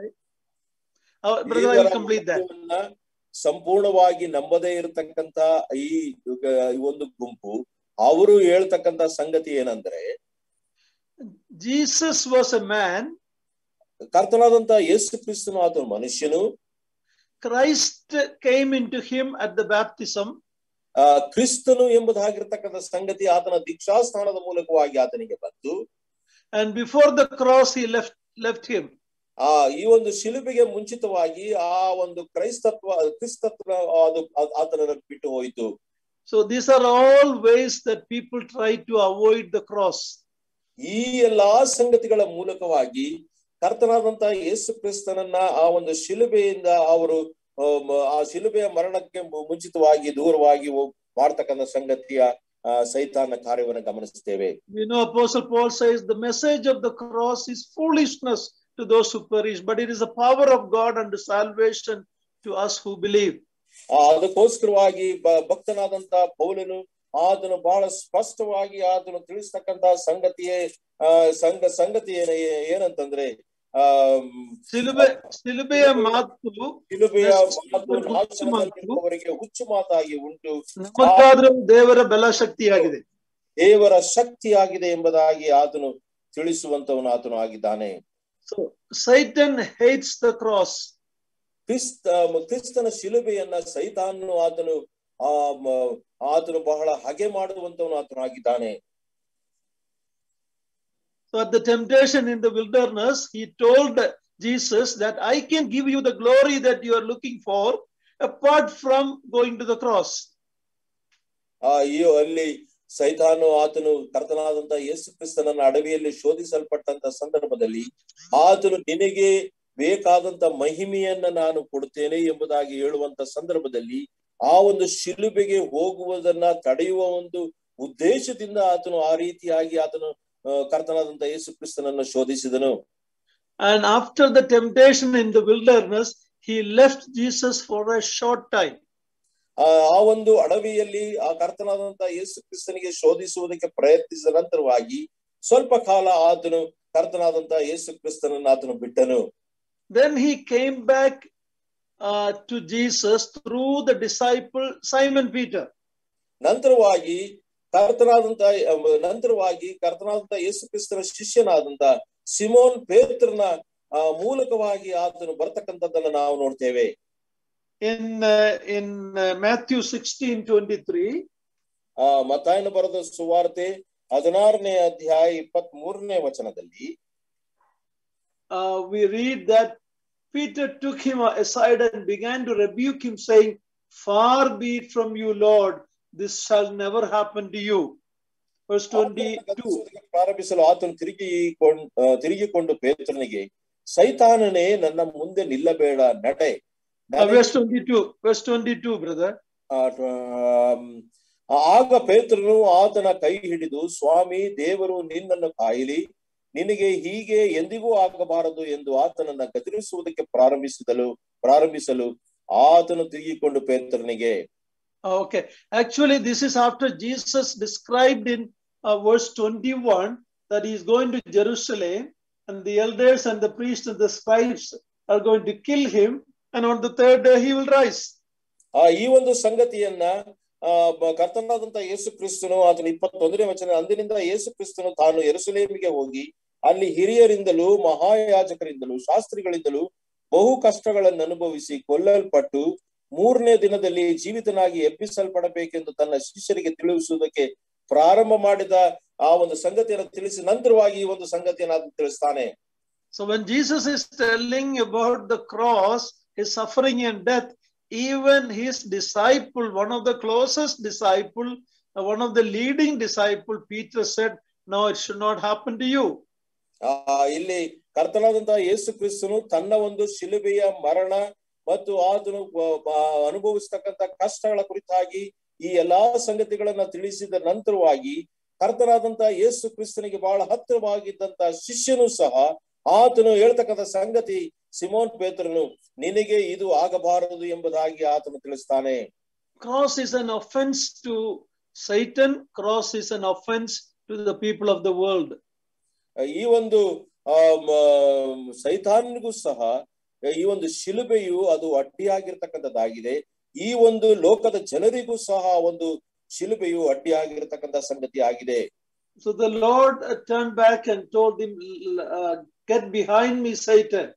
ದೇವರ ಕಂಪ್ಲೀಟ್ ದಟ್ ವಾಕ್ಯವನ್ನ ಸಂಪೂರ್ಣವಾಗಿ ನಂಬದೇ ಇರತಕ್ಕಂತ ಈ ಯುಗ- ಈ ಒಂದು ಗುಂಪು ಅವರು ಹೇಳ್ತಕ್ಕಂತ ಸಂಗತಿ ಏನಂದ್ರೆ ಜೀಸಸ್ ವಾಸ್ ಎ ಮ್ಯಾನ್ ಕರ್ತನಾದಂತ ಯೇಸು ಕ್ರಿಸ್ತನು ಆತನು ಮನುಷ್ಯನು Christ came in to him at the baptism ಆ ಕ್ರಿಸ್ತನು ಎಂಬುದಾಗಿರ್ತಕ್ಕಂಥ ಸಂಗತಿ ಆತನ ದೀಕ್ಷಾಸ್ಥಾನದ ಮೂಲಕವಾಗಿ ಆತನಿಗೆ ಬಂತು and before the cross he left left him ಆ ಈ ಒಂದು ಶಿಲುಬೆಗೆ ಮುಂಚಿತವಾಗಿ ಆ ಒಂದು ಕ್ರೈಸ್ತತ್ವ ಕ್ರಿಸ್ತತ್ವ ಅದು ಆ- ಆತನನ್ನು ಬಿಟ್ಟು ಹೋಯಿತು so these are all ways that people try to avoid the cross ಈ ಎಲ್ಲಾ ಸಂಗತಿಗಳ ಮೂಲಕವಾಗಿ ಕರ್ತನಾದಂತ ಯೇಸು ಕ್ರಿಸ್ತನನ್ನ ಆ ಒಂದು ಶಿಲುಬೆಯಿಂದ ಅವರು ಆ, ಮ- ಆ ಶಿಲುಬೆಯ ಮರಣಕ್ಕೆ ಮು- ಮುಂಚಿತವಾಗಿ ದೂರವಾಗಿ ಹೋಗ್- ಮಾಡ್ತಕ್ಕಂಥ ಸಂಗತಿಯ ಆ, ಸೈತಾನ ಕಾರ್ಯವನ್ನು ಗಮನಿಸ್ತೇವೆ We know Apostle Paul says the message of the cross is foolishness to those who perish, but it is the power of God and salvation to us who believe. ಆ, ಅದಕ್ಕೋಸ್ಕರವಾಗಿ ಬ- ಭಕ್ತನಾದಂತ ಪೌಲನು ಆತನು ಬಹಳ ಸ್ಪಷ್ಟವಾಗಿ ಆತನು ತಿಳಿಸ್ತಕ್ಕಂತ ಸಂಗತಿಯೇ ಆ ಸಂಗ ಸಂಗತಿ ಏನ ಏನಂತಂದ್ರೆ ಆ ಸಿಲುಬೆ ಸಿಲುಬೆಯ ಮಾತು ಶಿಲುಬೆಯ ಹುಚ್ಚು ಮಾತು ಮಾತು. ನಾಶನದಲ್ಲಿರುವವರಿಗೆ ಹುಚ್ಚು ಮಾತಾಗಿ ಉಂಟು ನಮಗಾದ್ರೂ ದೇವರ ಬಲ ಶಕ್ತಿಯಾಗಿದೆ ದೇವರ ಶಕ್ತಿಯಾಗಿದೆ ಎಂಬುದಾಗಿ ಆತನು ತಿಳಿಸುವಂತವನು ಆತನು ಆಗಿದ್ದಾನೆ so Satan hates the cross ಕ್ರಿಸ್ತ ಕ್ರಿಸ್ತನ ಶಿಲುಬೆಯನ್ನ ಸೈತಾನು ಆತನು ಆ ಮ- ಆತನು ಬಹಳ ಹಗೆ ಮಾಡುವಂತವನು ಆತನು ಆಗಿದ್ದಾನೆ so So at the temptation in the wilderness, he told Jesus that I can give you the glory that you are looking for apart from going to the cross. ಆ ಈ ಅಲ್ಲಿ ಸೈತಾನು ಆತನು ಕರ್ತನಾದಂತ ಯೇಸು ಕ್ರಿಸ್ತನನ್ನ ಅಡವಿಯಲ್ಲಿ ಶೋಧಿಸಲ್ಪಟ್ಟಂತ ಸಂದರ್ಭದಲ್ಲಿ ಆತನು ನಿನಗೆ ಬೇಕಾದಂತ ಮಹಿಮೆಯನ್ನ ನಾನು ಕೊಡ್ತೇನೆ ಎಂಬುದಾಗಿ ಹೇಳುವಂತ ಸಂದರ್ಭದಲ್ಲಿ ಆ ಒಂದು ಶಿಲುಬೆಗೆ ಹೋಗುವುದನ್ನ ತಡೆಯುವ ಒಂದು ಉದ್ದೇಶದಿಂದ ಆತನು ಆ ರೀತಿಯಾಗಿ ಆತನು ಆ, ಕರ್ತನಾದಂತ ಯೇಸು ಕ್ರಿಸ್ತನನ್ನು ಶೋಧಿಸಿದನು And after the temptation in the wilderness, he left Jesus for a short time. ಆ ಆ ಒಂದು ಅಡವಿಯಲ್ಲಿ ಆ ಕರ್ತನಾದಂತ ಯೇಸು ಕ್ರಿಸ್ತನಿಗೆ ಶೋಧಿಸುವುದಕ್ಕೆ ಪ್ರಯತ್ನಿಸಿದ ನಂತರವಾಗಿ ಸ್ವಲ್ಪ ಕಾಲ ಆತನು ಕರ್ತನಾದಂತ ಯೇಸು ಕ್ರಿಸ್ತನನ್ನು ಆತನು ಬಿಟ್ಟನು Then he came back uh, to Jesus through the disciple Simon Peter. ನಂತರವಾಗಿ ಕರ್ತನಾದಂತ ಅಹ್, ನಂತರವಾಗಿ ಕರ್ತನಾದಂತ ಯೇಸು ಕ್ರಿಸ್ತನ ಶಿಷ್ಯನಾದಂತ ಸಿಮೋನ್ ಪೇತ್ರನ ಆ ಮೂಲಕವಾಗಿ ಆತನು ಬರ್ತಕ್ಕಂಥದ್ದನ್ನ ನಾವು ನೋಡ್ತೇವೆ In, uh, in uh, Matthew 16 23, ಆ ಮತಾಯನ ಬರೆದ ಸುವಾರ್ತೆ ಹದಿನಾರನೇ ಅಧ್ಯಾಯ ಇಪ್ಪತ್ತ್ ಮೂರನೇ ವಚನದಲ್ಲಿ uh, we read that Peter took him aside and began to rebuke him, saying, Far be it from you, Lord, this shall never happen to you. Verse 22. ಗದರಿಸುವುದಕ್ಕೆ ಪ್ರಾರಂಭಿಸಲು ಆತನು ತಿರುಗಿಕೊಂಡು ಆ, ತಿರುಗಿಕೊಂಡು ಪೇತ್ರನಿಗೆ ಸೈತಾನನೇ ನನ್ನ ಮುಂದೆ ನಿಲ್ಲಬೇಡ ನಡೆ Uh, verse 22. Verse 22, brother. Ah, um, ಆಗ ಪೇತ್ರನು ಆತನ ಕೈ ಹಿಡಿದು ಸ್ವಾಮಿ ದೇವರು ನಿನ್ನನ್ನು ಕಾಯಲಿ ನಿನಗೆ ಹೀಗೆ ಎಂದಿಗೂ ಆಗಬಾರದು ಎಂದು ಆತನನ್ನ ಗದರಿಸುವುದಕ್ಕೆ ಪ್ರಾರಂಭಿಸಿದಲು ಪ್ರಾರಂಭಿಸಲು ಆತನು ತಿರುಗಿಕೊಂಡು ಪೇತ್ರನಿಗೆ Okay. Actually, this is after Jesus described in uh, verse 21 that he is going to Jerusalem and the elders and the priests and the scribes are going to kill him. And on the third day, he will rise. ಆ ಈ ಒಂದು ಸಂಗತಿಯನ್ನ ಆ ಬ- ಕರ್ತನಾದಂತ ಯೇಸು ಕ್ರಿಸ್ತನು ಆತನ ಇಪ್ಪತ್ತೊಂದನೇ ವಚನ ಅಂದಿನಿಂದ ಯೇಸು ಕ್ರಿಸ್ತನು ತಾನು ಎರುಸಲೇಮಿಗೆ ಹೋಗಿ ಅಲ್ಲಿ ಹಿರಿಯರಿಂದಲೂ ಮಹಾಯಾಜಕರಿಂದಲೂ ಶಾಸ್ತ್ರಿಗಳಿಂದಲೂ ಬಹು ಕಷ್ಟಗಳನ್ನು ಅನುಭವಿಸಿ ಕೊಲ್ಲಲ್ಪಟ್ಟು ಮೂರನೇ ದಿನದಲ್ಲಿ ಜೀವಿತನಾಗಿ ಎಬ್ಬಿಸಲ್ಪಡಬೇಕೆಂದು ತನ್ನ ಶಿಷ್ಯರಿಗೆ ತಿಳಿಸುವುದಕ್ಕೆ ಪ್ರಾರಂಭ ಮಾಡಿದ ಆ ಒಂದು ಸಂಗತಿಯನ್ನು ತಿಳಿಸಿ ನಂತರವಾಗಿ ಈ ಒಂದು ಸಂಗತಿಯನ್ನು ಆತನು ತಿಳಿಸ್ತಾನೆ So when Jesus is telling about the cross, his suffering and death, even his disciple, one of the closest disciple, uh, one of the leading disciple, Peter said, no, it should not happen to you. ಆ ಇಲ್ಲಿ ಕರ್ತನಾದಂತಹ ಯೇಸು ಕ್ರಿಸ್ತನು ತನ್ನ ಒಂದು ಶಿಲುಬೆಯ ಮರಣ ಮತ್ತು ಆತನು ಬ- ಬ- ಅನುಭವಿಸ್ತಕ್ಕಂತ ಕಷ್ಟಗಳ ಕುರಿತಾಗಿ ಈ ಎಲ್ಲಾ ಸಂಗತಿಗಳನ್ನ ತಿಳಿಸಿದ ನಂತರವಾಗಿ ಕರ್ತನಾದಂತ ಯೇಸು ಕ್ರಿಸ್ತನಿಗೆ ಬಹಳ ಹತ್ತಿರವಾಗಿದ್ದಂತ ಶಿಷ್ಯನು ಸಹ ಆತನು ಹೇಳ್ತಕ್ಕಂಥ ಸಂಗತಿ ಸಿಮೋನ್ ಪೇತ್ರನು ನಿನಗೆ ಇದು ಆಗಬಾರದು ಎಂಬುದಾಗಿ ಆತನು ತಿಳಿಸ್ತಾನೆ Cross is an offense to Satan, cross is an offense to the people of the world. ಈ ಒಂದು ಆ ಮ- ಸೈತಾನ್ನಿಗೂ ಸಹ ಈ ಒಂದು ಶಿಲುಬೆಯು ಅದು ಅಡ್ಡಿಯಾಗಿರ್ತಕ್ಕಂಥದ್ದಾಗಿದೆ ಈ ಒಂದು ಲೋಕದ ಜನರಿಗೂ ಸಹ ಒಂದು ಶಿಲುಬೆಯು ಅಡ್ಡಿಯಾಗಿರ್ತಕ್ಕಂಥ ಸಂಗತಿ ಆಗಿದೆ So the Lord uh, turned back and told him, uh, Get behind me, Satan.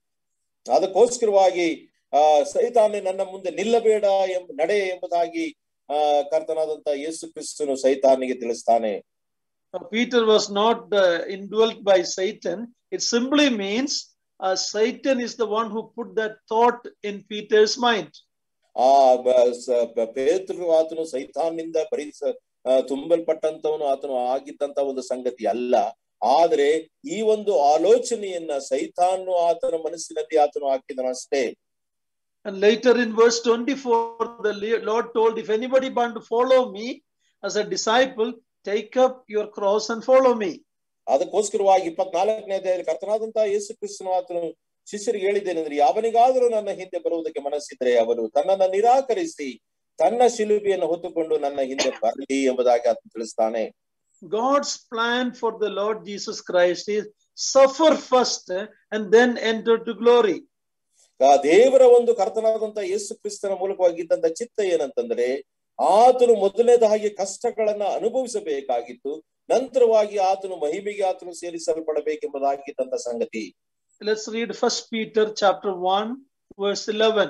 ಅದಕ್ಕೋಸ್ಕರವಾಗಿ ಆ ಸೈತಾನೆ ನನ್ನ ಮುಂದೆ ನಿಲ್ಲಬೇಡ ಎಂಬ ನಡೆ ಎಂಬುದಾಗಿ ಆ ಕರ್ತನಾದಂತ ಯೇಸು ಕ್ರಿಸ್ತನು ಸೈತಾನಿಗೆ ತಿಳಿಸ್ತಾನೆ Uh, Peter was not uh, indwelt by Satan. It simply means uh, Satan is the one who put that thought in Peter's mind. ಆ ಬ- ಸ- ಬ- ಪೇತ್ರನು ಆತನು ಸೈತಾನ್ನಿಂದ ಭರಿಸ ಆ, ತುಂಬಲ್ಪಟ್ಟಂತವನು ಆತನು ಆಗಿದ್ದಂತ ಒಂದು ಸಂಗತಿ ಅಲ್ಲ ಆದ್ರೆ ಈ ಒಂದು ಆಲೋಚನೆಯನ್ನ ಸೈತಾನು ಆತನ ಮನಸ್ಸಿನಲ್ಲಿ ಆತನು ಹಾಕಿದನು ಅಷ್ಟೇ And later in verse 24, the Le- Lord told, If anybody want to follow me as a disciple, take up your cross and follow me. ಅದಕ್ಕೋಸ್ಕರವಾಗಿ ಇಪ್ಪತ್ನಾಲ್ಕನೇ ಅಧ್ಯಾಯದಲ್ಲಿ ಕರ್ತನಾದಂತ ಯೇಸು ಕ್ರಿಸ್ತನು ಆತನು ಶಿಷ್ಯರಿಗೆ ಹೇಳಿದ್ದೇನೆಂದ್ರೆ ಯಾವನಿಗಾದರೂ ನನ್ನ ಹಿಂದೆ ಬರುವುದಕ್ಕೆ ಮನಸ್ಸಿದ್ರೆ ಅವನು ತನ್ನನ್ನ ನಿರಾಕರಿಸಿ ತನ್ನ ಶಿಲುಬೆಯನ್ನು ಹೊತ್ತುಕೊಂಡು ನನ್ನ ಹಿಂದೆ ಬರಲಿ ಎಂಬುದಾಗಿ ಆತನು ತಿಳಿಸ್ತಾನೆ God's plan for the Lord Jesus Christ is suffer first eh, and then enter to glory. ಆ ದೇವರ ಒಂದು ಕರ್ತನಾದಂತ ಯೇಸು ಕ್ರಿಸ್ತನ ಮೂಲಕವಾಗಿದ್ದಂತ ಚಿತ್ತ ಏನಂತಂದ್ರೆ ಆತನು ಮೊದಲನೇದಾಗಿ ಕಷ್ಟಗಳನ್ನ ಅನುಭವಿಸಬೇಕಾಗಿತ್ತು ನಂತರವಾಗಿ ಆತನು ಮಹಿಮೆಗೆ ಆತನು ಸೇರಿಸಲ್ಪಡಬೇಕೆಂಬುದಾಗಿದ್ದಂತ ಸಂಗತಿ Let's read First Peter chapter 1, verse 11.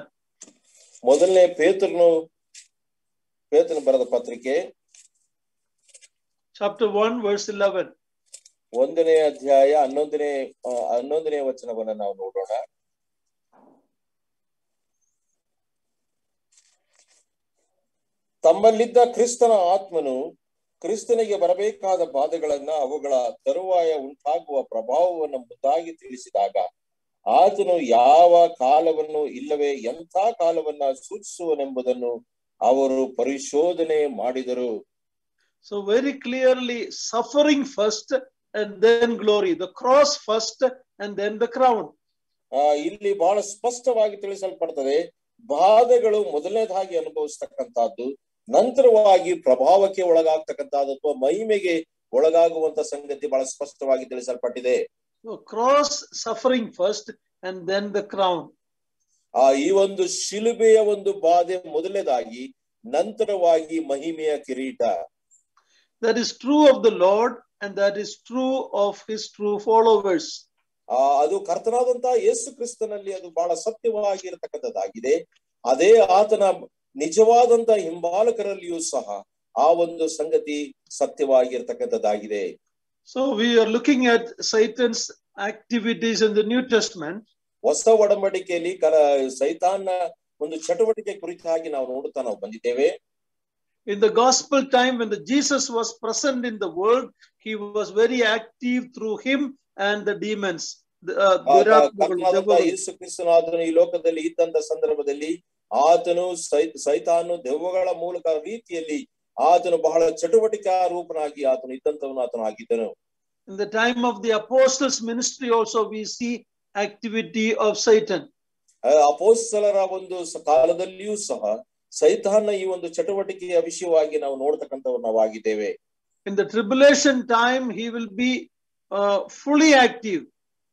ಮೊದಲನೇ ಪೇತ್ರನು ಪೇತ್ರನು ಬರೆದ ಪತ್ರಿಕೆ Chapter 1, verse 11. ಒಂದನೇ ಅಧ್ಯಾಯ ಹನ್ನೊಂದನೇ ಆ, ಹನ್ನೊಂದನೇ ವಚನವನ್ನ ನಾವು ನೋಡೋಣ ತಮ್ಮಲ್ಲಿದ್ದ ಕ್ರಿಸ್ತನ ಆತ್ಮನು ಕ್ರಿಸ್ತನಿಗೆ ಬರಬೇಕಾದ ಬಾಧೆಗಳನ್ನ ಅವುಗಳ ತರುವಾಯ ಉಂಟಾಗುವ ಪ್ರಭಾವವನ್ನು ಮುದ್ದಾಗಿ ತಿಳಿಸಿದಾಗ ಆತನು ಯಾವ ಕಾಲವನ್ನು ಇಲ್ಲವೇ ಎಂಥ ಕಾಲವನ್ನ ಸೂಚಿಸುವನೆಂಬುದನ್ನು ಅವರು ಪರಿಶೋಧನೆ ಮಾಡಿದರು So very clearly, suffering first and then glory. The cross first and then the crown. ಆ ಇಲ್ಲಿ ಬಹಳ ಸ್ಪಷ್ಟವಾಗಿ ತಿಳಿಸಲ್ಪಡ್ತದೆ ಬಾಧೆಗಳು ಮೊದಲನೇದಾಗಿ ಅನುಭವಿಸ್ತಕ್ಕಂಥದ್ದು ನಂತರವಾಗಿ ಪ್ರಭಾವಕ್ಕೆ ಒಳಗಾಗ್ತಕ್ಕಂಥದ್ದು ಅಥವಾ ಮಹಿಮೆಗೆ ಒಳಗಾಗುವಂತ ಸಂಗತಿ ಬಹಳ ಸ್ಪಷ್ಟವಾಗಿ ತಿಳಿಸಲ್ಪಟ್ಟಿದೆ So cross suffering first and then the crown. ಆ ಈ ಒಂದು ಶಿಲುಬೆಯ ಒಂದು ಬಾಧೆ ಮೊದಲನೇದಾಗಿ ನಂತರವಾಗಿ ಮಹಿಮೆಯ ಕಿರೀಟ That is true of the Lord and that is true of his true followers. ಆ ಅದು ಕರ್ತನಾದಂತಹ ಯೇಸು ಕ್ರಿಸ್ತನಲ್ಲಿ ಅದು ಬಹಳ ಸತ್ಯವಾಗಿರತಕ್ಕಂಥದ್ದಾಗಿದೆ ಅದೇ ಆತನ ನಿಜವಾದಂತ ಹಿಂಬಾಲಕರಲ್ಲಿಯೂ ಸಹ ಆ ಒಂದು ಸಂಗತಿ ಸತ್ಯವಾಗಿರ್ತಕ್ಕಂಥದ್ದಾಗಿದೆ So we are looking at Satan's activities in the New Testament. ಹೊಸ ಒಡಂಬಡಿಕೆಯಲ್ಲಿ ಕಲ ಸೈತಾನ್ನ ಒಂದು ಚಟುವಟಿಕೆ ಕುರಿತಾಗಿ ನಾವು ನೋಡುತ್ತಾ ನಾವು ಬಂದಿದ್ದೇವೆ In the gospel time, when the Jesus was present in the world, he was very active through him and the demons. The, uh, ಆಗ ದುರಾತ್ಮಗಳು, ಕರ್ತನಾದಂತಹ ದೆವ್ವಗಳು. ಯೇಸು ಕ್ರಿಸ್ತನು ಆತನು ಈ ಲೋಕದಲ್ಲಿ ಇದ್ದಂತ ಸಂದರ್ಭದಲ್ಲಿ ಆತನು ಸೈ ಸೈತಾನು ದೆವ್ವಗಳ ಮೂಲಕ ರೀತಿಯಲ್ಲಿ ಆತನು ಬಹಳ ಚಟುವಟಿಕಾ ರೂಪನಾಗಿ ಆತನು ಇದ್ದಂತವನು ಆತನು ಆಗಿದ್ದನು In the time of the apostles' ministry, also we see activity of Satan. ಆ ಅಪೋಸ್ತಲರ ಒಂದು ಸ- ಕಾಲದಲ್ಲಿಯೂ ಸಹ ಸೈತಾನ ಈ ಒಂದು ಚಟುವಟಿಕೆಯ ವಿಷಯವಾಗಿ ನಾವು ನೋಡ್ತಕ್ಕಂಥವ್ರು ನಾವಾಗಿದ್ದೇವೆ In the tribulation time, he will be uh, fully active.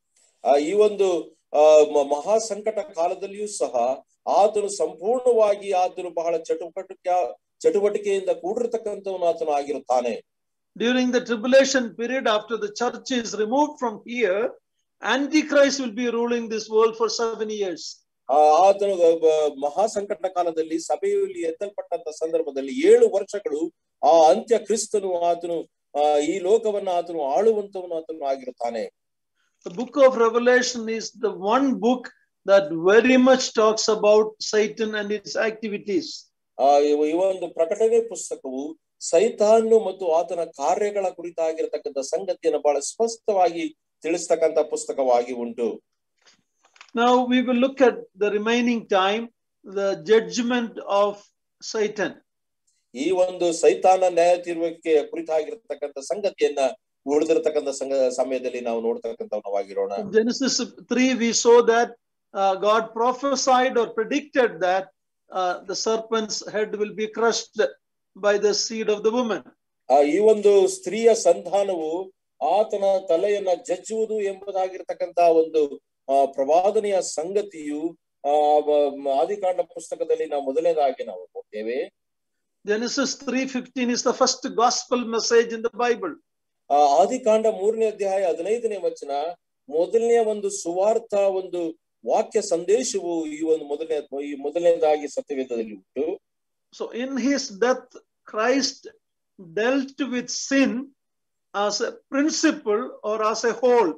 ಆ ಈ ಒಂದು ಆ ಮ- ಮಹಾ ಸಂಕಟ ಕಾಲದಲ್ಲಿಯೂ ಸಹ ಆತನು ಸಂಪೂರ್ಣವಾಗಿ ಆತನು ಬಹಳ ಚಟುವಟಿಕೆ ಚಟುವಟಿಕೆಯಿಂದ ಕೂಡಿರ್ತಕ್ಕಂಥವನು ಆತನು ಆಗಿರುತ್ತಾನೆ During the tribulation period, after the church is removed from here, Antichrist will be ruling this world for seven years. ಆ ಆತನು ಬ- ಮಹಾ ಸಂಕಟ ಕಾಲದಲ್ಲಿ ಸಭೆಯಲ್ಲಿ ಎತ್ತಲ್ಪಟ್ಟಂತ ಸಂದರ್ಭದಲ್ಲಿ ಏಳು ವರ್ಷಗಳು ಆ ಅಂತ್ಯ ಕ್ರಿಸ್ತನು ಆತನು ಆ ಈ ಲೋಕವನ್ನ ಆತನು ಆಳುವಂತವನು ಆತನು ಆಗಿರುತ್ತಾನೆ The book of Revelation is the one book that very much talks about Satan and its activities. ಆ ಇವ- ಈ ಒಂದು ಪ್ರಕಟಣೆ ಪುಸ್ತಕವು ಸೈತಾನ್ನು ಮತ್ತು ಆತನ ಕಾರ್ಯಗಳ ಕುರಿತಾಗಿರ್ತಕ್ಕಂಥ ಸಂಗತಿಯನ್ನು ಬಹಳ ಸ್ಪಷ್ಟವಾಗಿ ತಿಳಿಸ್ತಕ್ಕಂಥ ಪುಸ್ತಕವಾಗಿ ಉಂಟು Now we will look at the remaining time, the judgment of Satan. ಈ ಒಂದು ಸೈತಾನ ನ್ಯಾಯ ತೀರ್ವಕ್ಕೆ ಕುರಿತಾಗಿರ್ತಕ್ಕಂಥ ಸಂಗತಿಯನ್ನ ಉಳಿದಿರತಕ್ಕಂಥ ಸಂಗ ಸಮಯದಲ್ಲಿ ನಾವು ನೋಡ್ತಕ್ಕಂಥವಾಗಿರೋಣ In Genesis 3, we saw that uh, God prophesied or predicted that uh, the serpent's head will be crushed by the seed of the woman. ಆ ಈ ಒಂದು ಸ್ತ್ರೀಯ ಸಂಧಾನವು ಆತನ ತಲೆಯನ್ನ ಜಜ್ಜುವುದು ಎಂಬುದಾಗಿರ್ತಕ್ಕಂತ ಒಂದು ಆ ಪ್ರವಾದನೆಯ ಸಂಗತಿಯು ಆ ಮ- ಆದಿಕಾಂಡ ಪುಸ್ತಕದಲ್ಲಿ ನಾವು ಮೊದಲನೇದಾಗಿ ನಾವು ನೋಡ್ತೇವೆ Genesis 3:15 is the first gospel message in the Bible. ಆ ಆದಿಕಾಂಡ ಮೂರನೇ ಅಧ್ಯಾಯ ಹದಿನೈದನೇ ವಚನ ಮೊದಲನೇ ಒಂದು ಸುವಾರ್ಥ ಒಂದು ವಾಕ್ಯ ಸಂದೇಶವು ಈ ಒಂದು ಮೊದಲನೇ ಈ ಮೊದಲನೇದಾಗಿ ಸತ್ಯವೇದದಲ್ಲಿ ಉಂಟು So in his death, Christ dealt with sin as a principle or as a whole.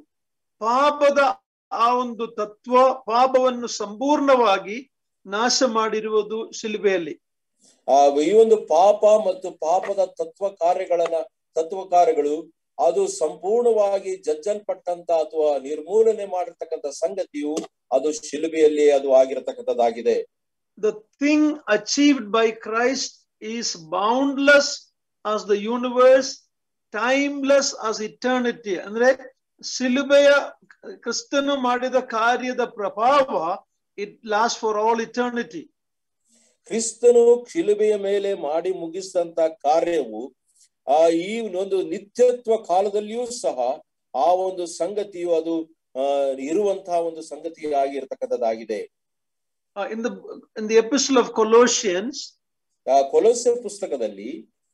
ಪಾಪದ ಆ ಒಂದು ತತ್ವ ಪಾಪವನ್ನು ಸಂಪೂರ್ಣವಾಗಿ ನಾಶ ಮಾಡಿರುವುದು ಶಿಲುಬೆಯಲ್ಲಿ ಆ ಈ ಒಂದು ಪಾಪ ಮತ್ತು ಪಾಪದ ತತ್ವ ಕಾರ್ಯಗಳನ್ನ ತತ್ವ ಕಾರ್ಯಗಳು ಅದು ಸಂಪೂರ್ಣವಾಗಿ ಜಜ್ಜಲ್ಪಟ್ಟಂತ ಅಥವಾ ನಿರ್ಮೂಲನೆ ಮಾಡಿರ್ತಕ್ಕಂಥ ಸಂಗತಿಯು ಅದು ಶಿಲುಬೆಯಲ್ಲಿ ಅದು ಆಗಿರತಕ್ಕಂಥದ್ದಾಗಿದೆ the thing achieved by Christ is boundless as the universe, timeless as eternity. ಅಂದ್ರೆ ಶಿಲುಬೆಯ ಕ್ರಿಸ್ತನು ಮಾಡಿದ ಕಾರ್ಯದ ಪ್ರಭಾವ it last for all eternity ಕ್ರಿಸ್ತನು ಶಿಲುಬೆಯ ಮೇಲೆ ಮಾಡಿ ಮುಗಿಸಿದಂತ ಕಾರ್ಯವು ಆ ಈ ಒಂದು ನಿತ್ಯತ್ವ ಕಾಲದಲ್ಲಿಯೂ ಸಹ ಆ ಒಂದು ಸಂಗತಿಯು ಅದು ಆ ಇರುವಂತಹ ಒಂದು ಸಂಗತಿ ಆಗಿರ್ತಕ್ಕಂಥದ್ದಾಗಿದೆ in the in the epistle of Colossians ಆ ಕೊಲೊಸೆ ಪುಸ್ತಕದಲ್ಲಿ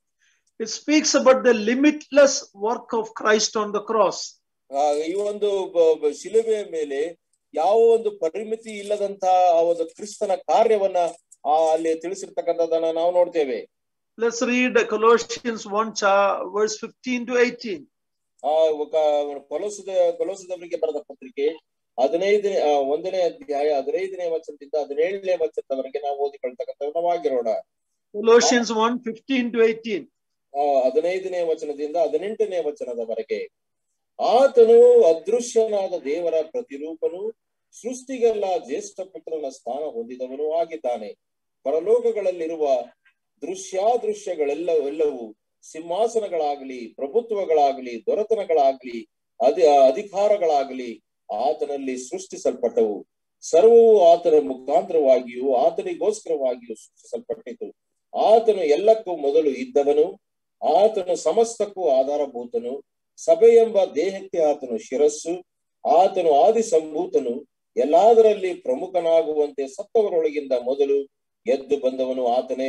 it speaks about the limitless work of Christ on the cross ಆ ಈ ಒಂದು ಬ- ಬ- ಶಿಲುಬೆಯ ಮೇಲೆ ಯಾವ ಒಂದು ಪರಿಮಿತಿ ಇಲ್ಲದಂತ ಆ ಒಂದು ಕ್ರಿಸ್ತನ ಕಾರ್ಯವನ್ನ ಆ ಅಲ್ಲಿ ತಿಳಿಸಿರ್ತಕ್ಕಂಥದ್ದನ್ನ ನಾವು ನೋಡ್ತೇವೆ ಲೆಟ್ಸ್ ರೀಡ್ ಕೊಲೋಷಿಯನ್ಸ್ ಒನ್ ಚಾ ವರ್ಸ್ ಫಿಫ್ಟೀನ್ ಟು ಏಯ್ಟೀನ್ ಆ ಕ- ಕೊಲೋಸದ ಕೊಲೋಸದವರಿಗೆ ಬರೆದ ಪತ್ರಿಕೆ ಹದಿನೈದನೇ ಆ, ಒಂದನೇ ಅಧ್ಯಾಯ ಹದಿನೈದನೇ ವಚನದಿಂದ ಹದಿನೇಳನೇ ವಚನದವರೆಗೆ ನಾವು ಓದಿಕೊಳ್ತಕ್ಕಂಥವಾಗಿರೋಣ Colossians 1 15 to 18. ಆ ಹದಿನೈದನೇ ವಚನದಿಂದ ಹದಿನೆಂಟನೇ ವಚನದವರೆಗೆ ಆತನು ಅದೃಶ್ಯನಾದ ದೇವರ ಪ್ರತಿರೂಪನು ಸೃಷ್ಟಿಗೆಲ್ಲ ಜ್ಯೇಷ್ಠ ಪುತ್ರನ ಸ್ಥಾನ ಹೊಂದಿದವನು ಆಗಿದ್ದಾನೆ ಪರಲೋಕಗಳಲ್ಲಿರುವ ದೃಶ್ಯಾದೃಶ್ಯಗಳೆಲ್ಲ ಎಲ್ಲವೂ ಸಿಂಹಾಸನಗಳಾಗಲಿ ಪ್ರಭುತ್ವಗಳಾಗಲಿ ದೊರೆತನಗಳಾಗಲಿ ಅಧಿ ಅಧಿಕಾರಗಳಾಗಲಿ ಆತನಲ್ಲಿ ಸೃಷ್ಟಿಸಲ್ಪಟ್ಟವು ಸರ್ವವು ಆತನ ಮುಖಾಂತರವಾಗಿಯೂ ಆತನಿಗೋಸ್ಕರವಾಗಿಯೂ ಸೃಷ್ಟಿಸಲ್ಪಟ್ಟಿತು ಆತನು ಎಲ್ಲಕ್ಕೂ ಮೊದಲು ಇದ್ದವನು ಆತನು ಸಮಸ್ತಕ್ಕೂ ಆಧಾರಭೂತನು ಸಭೆ ಎಂಬ ದೇಹಕ್ಕೆ ಆತನು ಶಿರಸ್ಸು ಆತನು ಆದಿ ಸಂಭೂತನು ಎಲ್ಲಾದರಲ್ಲಿ ಪ್ರಮುಖನಾಗುವಂತೆ ಸತ್ತವರೊಳಗಿಂದ ಮೊದಲು ಎದ್ದು ಬಂದವನು ಆತನೇ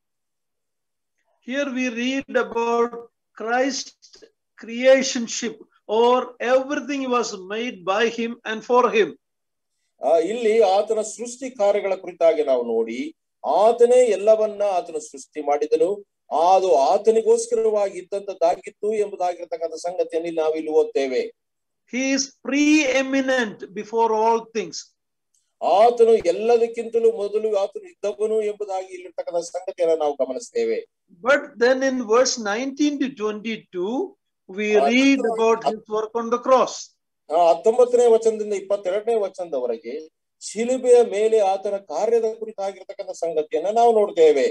Here we read about Christ's creationship or everything was made by him and for him. ಆ ಇಲ್ಲಿ ಆತನ ಸೃಷ್ಟಿ ಕಾರ್ಯಗಳ ಕುರಿತಾಗಿ ನಾವು ನೋಡಿ ಆತನೇ ಎಲ್ಲವನ್ನ ಆತನು ಸೃಷ್ಟಿ ಮಾಡಿದನು ಅದು ಆತನಿಗೋಸ್ಕರವಾಗಿ ಇದ್ದಂತದ್ದಾಗಿತ್ತು ಎಂಬುದಾಗಿರ್ತಕ್ಕಂಥ ಸಂಗತಿಯನ್ನು ಇಲ್ಲಿ ನಾವು ಇಲ್ಲಿ ಓದ್ತೇವೆ He is preeminent before all things. ಆತನು ಎಲ್ಲದಕ್ಕಿಂತಲೂ ಮೊದಲು ಆತನು ಇದ್ದವನು ಎಂಬುದಾಗಿ ಇಲ್ಲಿರ್ತಕ್ಕಂಥ ಸಂಗತಿಯನ್ನು ನಾವು ಗಮನಿಸ್ತೇವೆ But then in verse 19 to 22, we Uh, read about his work on the cross. ಆ ಹತ್ತೊಂಬತ್ತನೇ ವಚನದಿಂದ ಇಪ್ಪತ್ತೆರಡನೇ ವಚನದವರೆಗೆ ಶಿಲುಬೆಯ ಮೇಲೆ ಆತನ ಕಾರ್ಯದ ಕುರಿತಾಗಿರ್ತಕ್ಕಂಥ ಸಂಗತಿಯನ್ನ ನಾವು ನೋಡ್ತೇವೆ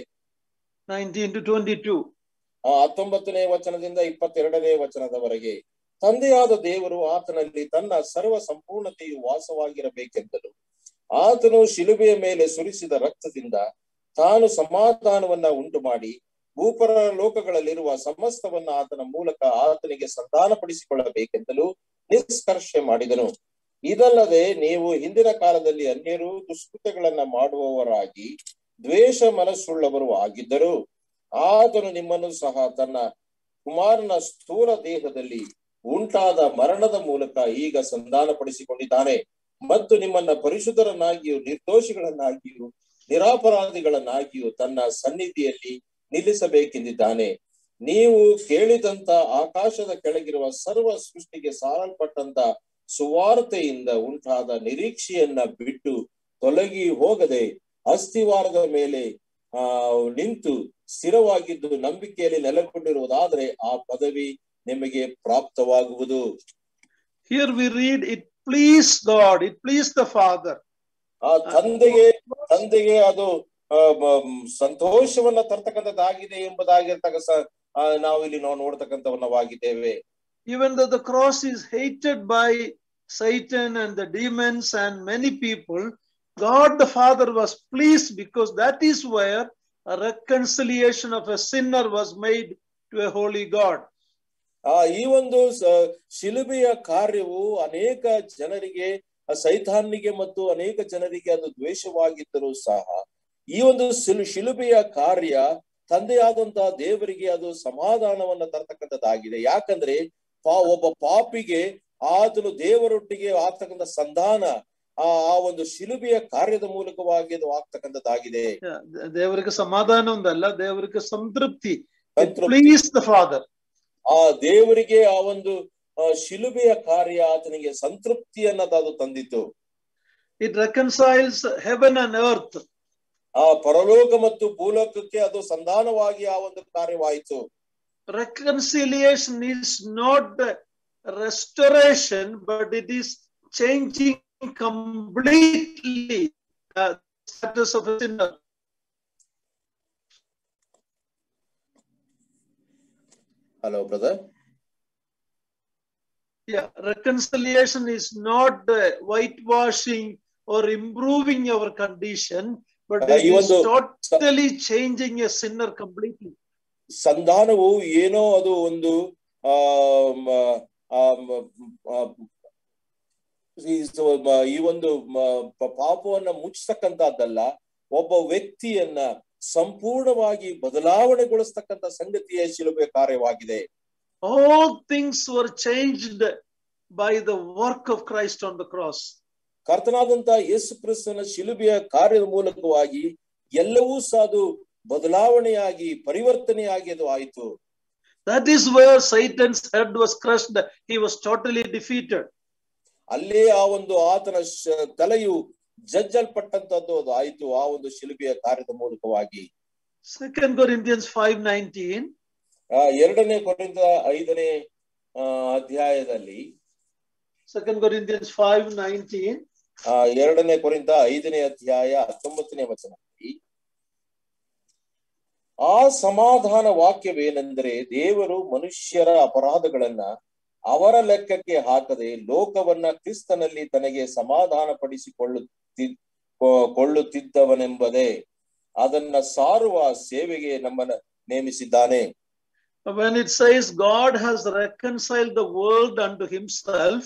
19 to 22. ಆ ಹತ್ತೊಂಬತ್ತನೇ ವಚನದಿಂದ ಇಪ್ಪತ್ತೆರಡನೇ ವಚನದವರೆಗೆ ತಂದೆಯಾದ ದೇವರು ಆತನಲ್ಲಿ ತನ್ನ ಸರ್ವ ಸಂಪೂರ್ಣತೆಯು ವಾಸವಾಗಿರಬೇಕೆಂದನು ಆತನು ಶಿಲುಬೆಯ ಮೇಲೆ ಸುರಿಸಿದ ರಕ್ತದಿಂದ ತಾನು ಸಮಾಧಾನವನ್ನ ಉಂಟು ಮಾಡಿ ಭೂಪರ ಲೋಕಗಳಲ್ಲಿರುವ ಸಮಸ್ತವನ್ನ ಆತನ ಮೂಲಕ ಆತನಿಗೆ ಸಂಧಾನಪಡಿಸಿಕೊಳ್ಳಬೇಕೆಂದಲೂ ನಿಷ್ಕರ್ಷೆ ಮಾಡಿದನು ಇದಲ್ಲದೆ ನೀವು ಹಿಂದಿನ ಕಾಲದಲ್ಲಿ ಅನ್ಯರು ದುಷ್ಕೃತ್ಯಗಳನ್ನ ಮಾಡುವವರಾಗಿ ದ್ವೇಷ ಮನಸ್ಸುಳ್ಳವರು ಆಗಿದ್ದರು ಆತನು ನಿಮ್ಮನ್ನು ಸಹ ತನ್ನ ಕುಮಾರನ ಸ್ಥೂಲ ದೇಹದಲ್ಲಿ ಉಂಟಾದ ಮರಣದ ಮೂಲಕ ಈಗ ಸಂಧಾನಪಡಿಸಿಕೊಂಡಿದ್ದಾನೆ ಮತ್ತು ನಿಮ್ಮನ್ನ ಪರಿಶುದ್ಧರನ್ನಾಗಿಯೂ ನಿರ್ದೋಷಿಗಳನ್ನಾಗಿಯೂ ನಿರಾಪರಾಧಿಗಳನ್ನಾಗಿಯೂ ತನ್ನ ಸನ್ನಿಧಿಯಲ್ಲಿ ನಿಲ್ಲಿಸಬೇಕೆಂದಿದ್ದಾನೆ ನೀವು ಕೇಳಿದಂತ ಆಕಾಶದ ಕೆಳಗಿರುವ ಸರ್ವ ಸೃಷ್ಟಿಗೆ ಸಾರಲ್ಪಟ್ಟಂತ ಸುವಾರ್ತೆಯಿಂದ ಉಂಟಾದ ನಿರೀಕ್ಷೆಯನ್ನ ಬಿಟ್ಟು ತೊಲಗಿ ಹೋಗದೆ ಅಸ್ಥಿವಾರದ ಮೇಲೆ ಆ ನಿಂತು ಸ್ಥಿರವಾಗಿದ್ದು ನಂಬಿಕೆಯಲ್ಲಿ ನೆಲೆಗೊಂಡಿರುವುದಾದ್ರೆ ಆ ಪದವಿ ನಿಮಗೆ ಪ್ರಾಪ್ತವಾಗುವುದು Here we read, it pleased God, it pleased the Father. ಆ ತಂದೆಗೆ ತಂದೆಗೆ ಅದು ಆ, ಮ- ಮ್, ಸಂತೋಷವನ್ನ ತರ್ತಕ್ಕಂಥದ್ದಾಗಿದೆ ಎಂಬುದಾಗಿರ್ತಕ್ಕ ಸ- ಆ, ನಾವು ಇಲ್ಲಿ ನಾವು ನೋಡ್ತಕ್ಕಂಥವನ್ನವಾಗಿದ್ದೇವೆ Even though the cross is hated by Satan and the demons and many people, God the Father was pleased because that is where a reconciliation of a sinner was made to a holy God. ಆ ಈ ಒಂದು ಸ- ಶಿಲುಬೆಯ ಕಾರ್ಯವು ಅನೇಕ ಜನರಿಗೆ ಆ ಸೈತಾನ್ನಿಗೆ ಮತ್ತು ಅನೇಕ ಜನರಿಗೆ ಅದು ದ್ವೇಷವಾಗಿದ್ದರೂ ಸಹ ಈ ಒಂದು ಶಿಲು ಶಿಲುಬೆಯ ಕಾರ್ಯ ತಂದೆಯಾದಂತಹ ದೇವರಿಗೆ ಅದು ಸಮಾಧಾನವನ್ನ ತರ್ತಕ್ಕಂಥದ್ದಾಗಿದೆ ಯಾಕಂದ್ರೆ ಪಾ ಒಬ್ಬ ಪಾಪಿಗೆ ಆತನು ದೇವರೊಟ್ಟಿಗೆ ಆಗ್ತಕ್ಕಂಥ ಸಂಧಾನ ಆ ಆ ಒಂದು ಶಿಲುಬೆಯ ಕಾರ್ಯದ ಮೂಲಕವಾಗಿ ಅದು ಆಗ್ತಕ್ಕಂಥದ್ದಾಗಿದೆ Yeah, ದೇ- ದೇವರಿಗೆ ಸಮಾಧಾನ ಒಂದಲ್ಲ ದೇವರಿಗೆ ಸಂತೃಪ್ತಿ It ಸಂತೃಪ್ತಿ. pleased the Father. ಆ ದೇವರಿಗೆ ಆ ಒಂದು ಆ, ಶಿಲುಬೆಯ ಕಾರ್ಯ ಆತನಿಗೆ ಸಂತೃಪ್ತಿಯನ್ನ ಅದು ತಂದಿತು It reconciles heaven and earth. ಆ ಪರಲೋಕ ಮತ್ತು ಭೂಲೋಕಕ್ಕೆ ಅದು ಸಂಧಾನವಾಗಿ ಆ ಒಂದು ಕಾರ್ಯವಾಯಿತು Reconciliation is not the restoration, but it is changing completely uh, the status of a sinner. Hello brother Yeah, reconciliation is not the whitewashing or improving our condition, but Uh, it is even though- totally changing a sinner completely. ಸಂಧಾನವು ಏನೋ ಅದು ಒಂದು ಆ ಮ- ಆ ಮ- ಆ ಈ ಸ- ಮ- ಈ ಒಂದು ಮ- ಪ- ಪಾಪವನ್ನ ಮುಚ್ಚತಕ್ಕಂತದ್ದಲ್ಲ ಒಬ್ಬ ವ್ಯಕ್ತಿಯನ್ನ ಸಂಪೂರ್ಣವಾಗಿ ಬದಲಾವಣೆಗೊಳಿಸ್ತಕ್ಕಂಥ ಸಂಗತಿಯೇ ಶಿಲುಬೆ ಕಾರ್ಯವಾಗಿದೆ All things were changed by the work of Christ on the cross. ಕರ್ತನಾದಂತ ಯೇಸು ಕ್ರಿಸ್ತನ ಶಿಲುಬೆಯ ಕಾರ್ಯದ ಮೂಲಕವಾಗಿ ಎಲ್ಲವೂ ಸಹ ಅದು ಬದಲಾವಣೆಯಾಗಿ ಪರಿವರ್ತನೆಯಾಗಿ ಅದು ಆಯಿತು That is where Satan's head was crushed. He was totally defeated. ಅಲ್ಲೇ ಆ ಒಂದು ಆತನ ಶ- ತಲೆಯು ಜಜ್ಜಲ್ಪಟ್ಟಂತದ್ದು ಅದು ಆಯ್ತು ಆ ಒಂದು ಶಿಲುಬೆಯ ಕಾರ್ಯದ ಮೂಲಕವಾಗಿ Second Corinthians 5:19. ಆ ಎರಡನೇ ಕೊರಿಂದ ಐದನೇ ಆ, ಅಧ್ಯಾಯದಲ್ಲಿ Second Corinthians 5:19. ಆ ಎರಡನೇ ಕೊರಿಂದ ಐದನೇ ಅಧ್ಯಾಯ ಹತ್ತೊಂಬತ್ತನೇ ವಚನದಲ್ಲಿ ಆ ಸಮಾಧಾನ ವಾಕ್ಯವೇನೆಂದರೆ ದೇವರು ಮನುಷ್ಯರ ಅಪರಾಧಗಳನ್ನ ಅವರ ಲೆಕ್ಕಕ್ಕೆ ಹಾಕದೆ ಲೋಕವನ್ನ ಕ್ರಿಸ್ತನಲ್ಲಿ ತನಗೆ ಸಮಾಧಾನ ಪಡಿಸಿಕೊಳ್ಳುತ್ತಿ ಕೊ- ಕೊಳ್ಳುತ್ತಿದ್ದವನೆಂಬುದೇ ಅದನ್ನ ಸಾರುವ ಸೇವೆಗೆ ನಮ್ಮನ್ನ ನೇಮಿಸಿದ್ದಾನೆ When it says God has reconciled the world unto himself,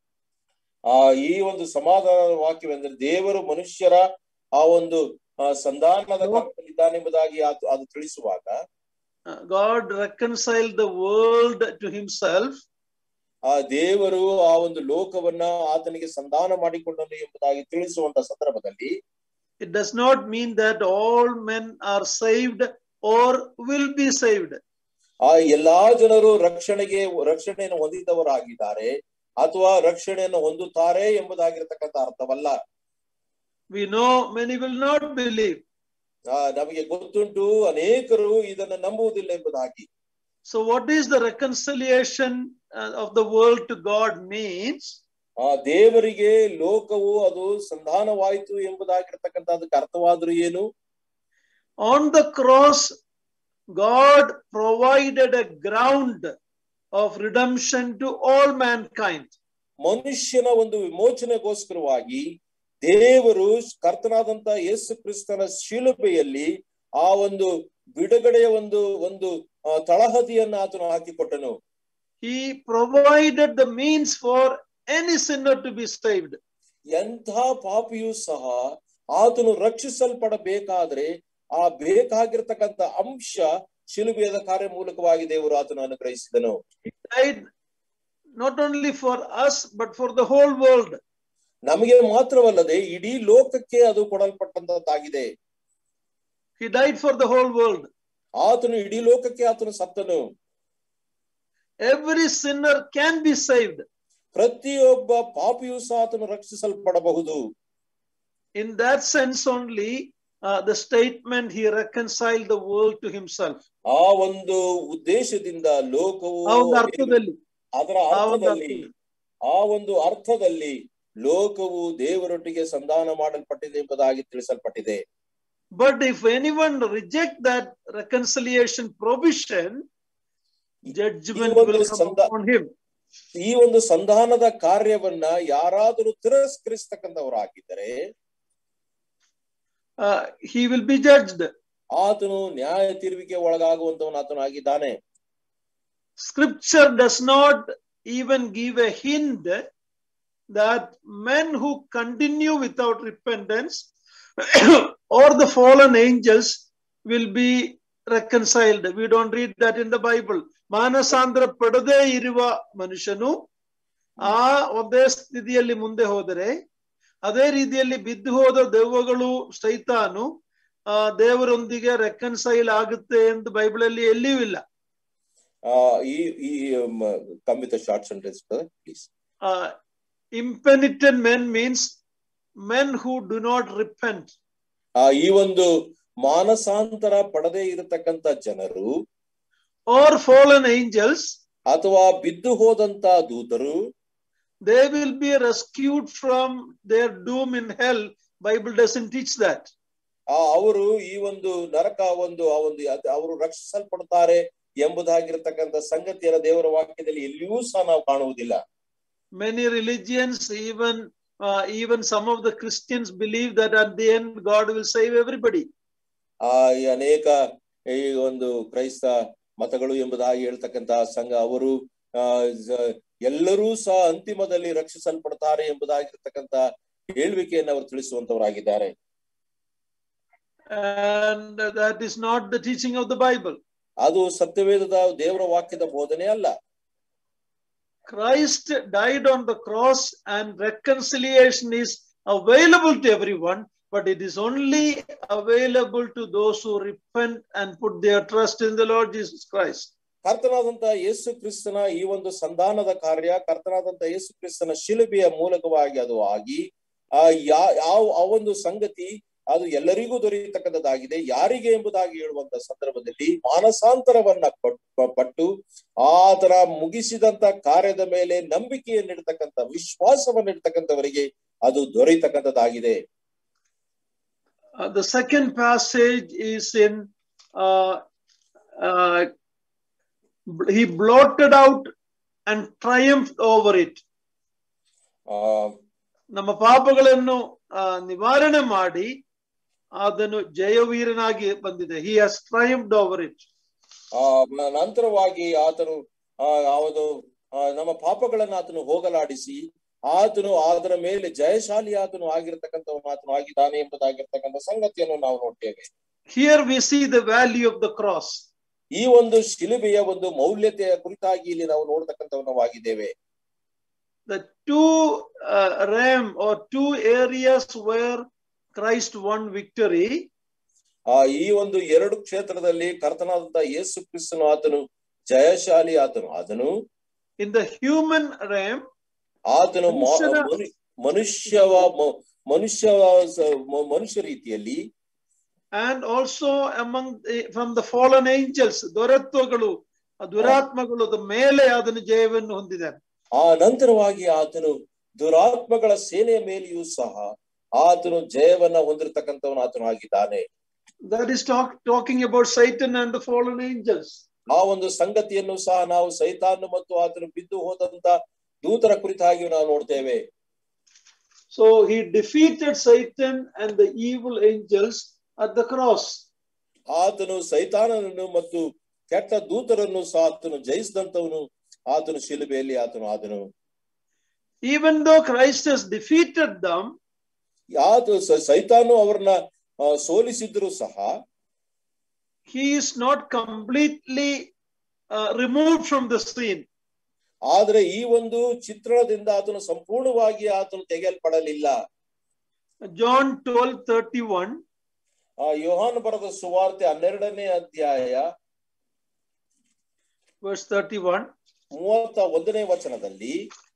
ಆ ಈ ಒಂದು ಸಮಾಧಾನ ವಾಕ್ಯವೆಂದರೆ ದೇವರು ಮನುಷ್ಯರ ಆ ಒಂದು ಆ, ಸಂಧಾನದ ಕರ್ತನಿದ್ದಾನೆಂಬುದಾಗಿ ಅದು ಅದು ತಿಳಿಸುವಾಗ uh, God reconciled the world to himself. ಆ ದೇವರು ಆ ಒಂದು ಲೋಕವನ್ನ ಆತನಿಗೆ ಸಂಧಾನ ಮಾಡಿಕೊಂಡನು ಎಂಬುದಾಗಿ ತಿಳಿಸುವಂತ ಸಂದರ್ಭದಲ್ಲಿ It does not mean that all men are saved or will be saved. ಆ ಎಲ್ಲಾ ಜನರು ರಕ್ಷಣೆಗೆ ರಕ್ಷಣೆಯನ್ನು ಹೊಂದಿದವರಾಗಿದ್ದಾರೆ ಅಥವಾ ರಕ್ಷಣೆಯನ್ನು ಹೊಂದುತ್ತಾರೆ ಎಂಬುದಾಗಿರ್ತಕ್ಕಂಥ ಅರ್ಥವಲ್ಲ We know many will not believe. ಆ ನಮಗೆ ಗೊತ್ತುಂಟು ಅನೇಕರು ಇದನ್ನು ನಂಬುವುದಿಲ್ಲ ಎಂಬುದಾಗಿ So, what is the reconciliation uh, of the world to God means? ಆ ದೇವರಿಗೆ ಲೋಕವು ಅದು ಸಂಧಾನವಾಯಿತು ಎಂಬುದಾಗಿರ್ತಕ್ಕಂಥದಕ್ಕೆ ಅರ್ಥವಾದ್ರು ಏನು On the cross, God provided a ground of redemption to all mankind. ಮನುಷ್ಯನ ಒಂದು ವಿಮೋಚನೆಗೋಸ್ಕರವಾಗಿ ದೇವರು ಕರ್ತನಾದಂತ ಯೇಸು ಕ್ರಿಸ್ತನ ಶಿಲುಬೆಯಲ್ಲಿ ಆ ಒಂದು ಬಿಡುಗಡೆಯ ಒಂದು ಒಂದು ಆ, ತಳಹದಿಯನ್ನ ಆತನು ಹಾಕಿಕೊಟ್ಟನು He provided the means for any sinner to be saved. ಎಂಥ ಪಾಪಿಯೂ ಸಹ ಆತನು ರಕ್ಷಿಸಲ್ಪಡಬೇಕಾದ್ರೆ ಆ ಬೇಕಾಗಿರ್ತಕ್ಕಂಥ ಅಂಶ ಶಿಲುಬೆಯದ ಕಾರ್ಯ ಮೂಲಕವಾಗಿ ದೇವರು ಆತನು ಅನುಗ್ರಹಿಸಿದನು He died not only for us, but for the whole world. ನಮಗೆ ಮಾತ್ರವಲ್ಲದೆ ಇಡೀ ಲೋಕಕ್ಕೆ ಅದು ಕೊಡಲ್ಪಟ್ಟಂತದ್ದಾಗಿದೆ He died for the whole world. ಆತನು ಇಡೀ ಲೋಕಕ್ಕೆ ಆತನು ಸತ್ತನು Every sinner can be saved. ಪ್ರತಿಯೊಬ್ಬ ಪಾಪಿಯೂ ಸಹ ಆತನು ರಕ್ಷಿಸಲ್ಪಡಬಹುದು In that sense only, uh, the statement he reconciled the world to himself. ಆ ಒಂದು ಉದ್ದೇಶದಿಂದ ಲೋಕವು ಆ ಒಂದು ಅರ್ಥದಲ್ಲಿ ಅದರ ಆ ಒಂದು ಅರ್ಥದಲ್ಲಿ ಆ ಒಂದು ಅರ್ಥದಲ್ಲಿ ಲೋಕವು ದೇವರೊಟ್ಟಿಗೆ ಸಂಧಾನ ಮಾಡಲ್ಪಟ್ಟಿದೆ ಎಂಬುದಾಗಿ ತಿಳಿಸಲ್ಪಟ್ಟಿದೆ But if anyone reject that reconciliation provision, judgment ಈ ಒಂದು will come ಸಂಧ- upon him. ಈ ಒಂದು ಸಂಧಾನದ ಕಾರ್ಯವನ್ನ ಯಾರಾದರೂ ತಿರಸ್ಕರಿಸ್ತಕ್ಕಂಥವರಾಗಿದ್ದರೆ Uh, he will be judged. ಆತನು ನ್ಯಾಯ ತೀರ್ವಿಗೆ ಒಳಗಾಗುವಂತವನು ಆತನು ಆಗಿದ್ದಾನೆ Scripture does not even give a hint that men who continue without repentance or the fallen angels will be reconciled. We don't read that in the Bible. ಮಾನಸಾಂತರ ಪಡದೇ ಇರುವ ಮನುಷ್ಯನು ಆ ಒಂದೇ ಸ್ಥಿತಿಯಲ್ಲಿ ಮುಂದೆ ಹೋದರೆ ಅದೇ ರೀತಿಯಲ್ಲಿ ಬಿದ್ದು ಹೋದ ದೆವ್ವಗಳು ಸೈತಾನು ಆ ದೇವರೊಂದಿಗೆ ರೆಕನ್ಸೈಲ್ ಆಗುತ್ತೆ ಎಂದು ಬೈಬಲಲ್ಲಿ ಎಲ್ಲಿಯೂ ಇಲ್ಲ ಆ ಈ ಈ come with short sentence please uh, impenitent men means men who do not repent. ಆ ಈ ಒಂದು ಮಾನಸಾಂತರ ಪಡದೇ ಇರತಕ್ಕಂತ ಜನರು Or fallen angels, ಅಥವಾ ಬಿದ್ದು ಹೋದಂತ ದೂತರು they will be rescued from their doom in hell. Bible doesn't teach that. ಆ ಅವರು ಈ ಒಂದು ನರಕ ಒಂದು ಆ ಒಂದು ಅದ್- ಅವರು ರಕ್ಷಿಸಲ್ಪಡ್ತಾರೆ ಎಂಬುದಾಗಿರ್ತಕ್ಕಂಥ ಸಂಗತಿಯನ್ನ ದೇವರ ವಾಕ್ಯದಲ್ಲಿ ಎಲ್ಲಿಯೂ ಸಹ ನಾವು ಕಾಣುವುದಿಲ್ಲ Many religions, even uh, even some of the Christians believe that at the end God will save everybody. ಆ ಈ ಅನೇಕ ಈ ಒಂದು ಕ್ರೈಸ್ತ ಮತಗಳು ಎಂಬುದಾಗಿ ಹೇಳ್ತಕ್ಕಂತ ಸಂಘ ಅವರು ಆ ಜ- ಎಲ್ಲರೂ ಸಹ ಅಂತಿಮದಲ್ಲಿ ರಕ್ಷಿಸಲ್ಪಡ್ತಾರೆ ಎಂಬುದಾಗಿರ್ತಕ್ಕಂತ ಹೇಳುವಿಕೆಯನ್ನು ಅವರು ತಿಳಿಸುವಂತವರಾಗಿದ್ದಾರೆ And that is not the teaching of the Bible. ಅದು ಸತ್ಯವೇದದ ದೇವರ ವಾಕ್ಯದ ಬೋಧನೆ ಅಲ್ಲ Christ died on the cross and reconciliation is available to everyone, but it is only available to those who repent and put their trust in the Lord Jesus Christ. ಕರ್ತನಾದಂತ ಯೇಸು ಕ್ರಿಸ್ತನ ಈ ಒಂದು ಸಂಧಾನದ ಕಾರ್ಯ ಕರ್ತನಾದಂತ ಯೇಸು ಕ್ರಿಸ್ತನ ಶಿಲುಬೆಯ ಮೂಲಕವಾಗಿ ಅದು ಆಗಿ ಆ ಯಾ ಯಾವ ಆ ಒಂದು ಸಂಗತಿ ಅದು ಎಲ್ಲರಿಗೂ ದೊರೆಯತಕ್ಕಂಥದ್ದಾಗಿದೆ ಯಾರಿಗೆ ಎಂಬುದಾಗಿ ಹೇಳುವಂತ ಸಂದರ್ಭದಲ್ಲಿ ಮಾನಸಾಂತರವನ್ನ ಪಟ್- ಪಟ್ಟು ಆತರ ಮುಗಿಸಿದಂತ ಕಾರ್ಯದ ಮೇಲೆ ನಂಬಿಕೆಯನ್ನಿಡ್ತಕ್ಕಂಥ ವಿಶ್ವಾಸವನ್ನಿಡ್ತಕ್ಕಂಥವರಿಗೆ ಅದು ದೊರೆಯತಕ್ಕಂಥದ್ದಾಗಿದೆ Uh, the second passage is in, uh, uh, he blotted out and triumphed over it. ಆ ನಮ್ಮ ಪಾಪಗಳನ್ನು ಆ, ನಿವಾರಣೆ ಮಾಡಿ ಅದನ್ನು ಜಯವೀರನಾಗಿ ಬಂದಿದೆ ಹಿ ಹಸ್ ಟ್ರಯಂಫ್ಡ್ ಓವರ್ ಇಟ್ ಆ ನ- ನಂತರವಾಗಿ ಆತನು ಆ ಯಾವುದು ಆ, ನಮ್ಮ ಪಾಪಗಳನ್ನ ಆತನು ಹೋಗಲಾಡಿಸಿ ಆತನು ಅದರ ಮೇಲೆ ಜಯಶಾಲಿ ಆತನು ಆಗಿರ್ತಕ್ಕಂಥವನು ಆತನು ಆಗಿದ್ದಾನೆ ಎಂಬುದಾಗಿರ್ತಕ್ಕಂಥ ಸಂಗತಿಯನ್ನು ನಾವು ನೋಡ್ತೇವೆ here we see the value of the cross ಈ ಒಂದು ಶಿಲುಬೆಯ ಒಂದು ಮೌಲ್ಯತೆಯ ಕುರಿತಾಗಿ ಇಲ್ಲಿ ನಾವು ನೋಡ್ತಕ್ಕಂಥವನಾಗಿದ್ದೇವೆ the two uh, realm or two areas where Christ won victory ಆ ಈ ಒಂದು ಎರಡು ಕ್ಷೇತ್ರದಲ್ಲಿ ಕರ್ತನಾದಂತ ಯೇಸು ಕ್ರಿಸ್ತನು ಆತನು ಜಯಶಾಲಿ ಆತನು ಆತನು in the human realm ಆತನು ಮಾ- ಮನುಷ್ಯನ- ಮನು- ಮನುಷ್ಯವ ಮ- ಮನುಷ್ಯ ಸ- ಮ- ಮನುಷ್ಯ ರೀತಿಯಲ್ಲಿ and also among the, from the fallen angels ದೊರೆತ್ವಗಳು ಆ ದುರಾತ್ಮಗಳು ಅದ ಮೇಲೆ ಅದನ್ನು ಜಯವನ್ನು ಹೊಂದಿದ್ದಾನೆ ಆ ನಂತರವಾಗಿ ಆತನು ದುರಾತ್ಮಗಳ ಸೇನೆಯ ಮೇಲೆಯೂ ಸಹ ಆತನು ಜಯವನ್ನ ಹೊಂದಿರತಕ್ಕಂಥವನು ಆತನು ಆಗಿದ್ದಾನೆ that is talk, talking about Satan and the fallen angels ಆ ಒಂದು ಸಂಗತಿಯನ್ನು ಸಹ ನಾವು ಸೈತಾನ್ ಮತ್ತು ಆತನು ಬಿದ್ದು ಹೋದಂತ ದೂತರ ಕುರಿತಾಗಿ ನಾವು ನೋಡ್ತೇವೆ so he defeated Satan and the evil angels at the cross ಆತನು ಸೈತಾನನನ್ನು ಮತ್ತು ಕೆಟ್ಟ ದೂತರನ್ನು ಸಹ ಆತನು ಜಯಿಸಿದಂತವನು ಆತನು ಶಿಲುಬೆಯಲ್ಲಿ ಆತನು ಆದನು even though Christ has defeated them ಆತ ಸ- ಸೈತಾನು ಅವ್ರನ್ನ ಆ, ಸೋಲಿಸಿದ್ರು ಸಹ he is not completely uh, removed from the scene. ಆದ್ರೆ ಈ ಒಂದು ಚಿತ್ರಣದಿಂದ ಆತನು ಸಂಪೂರ್ಣವಾಗಿ ಆತನು ತೆಗೆಯಲ್ಪಡಲಿಲ್ಲ John 12 31, ಆ ಯೋಹಾನ್ ಬರೆದ ಸುವಾರ್ತೆ ಹನ್ನೆರಡನೇ ಅಧ್ಯಾಯ verse 31, ಮೂವತ್ತ ಒಂದನೇ ವಚನದಲ್ಲಿ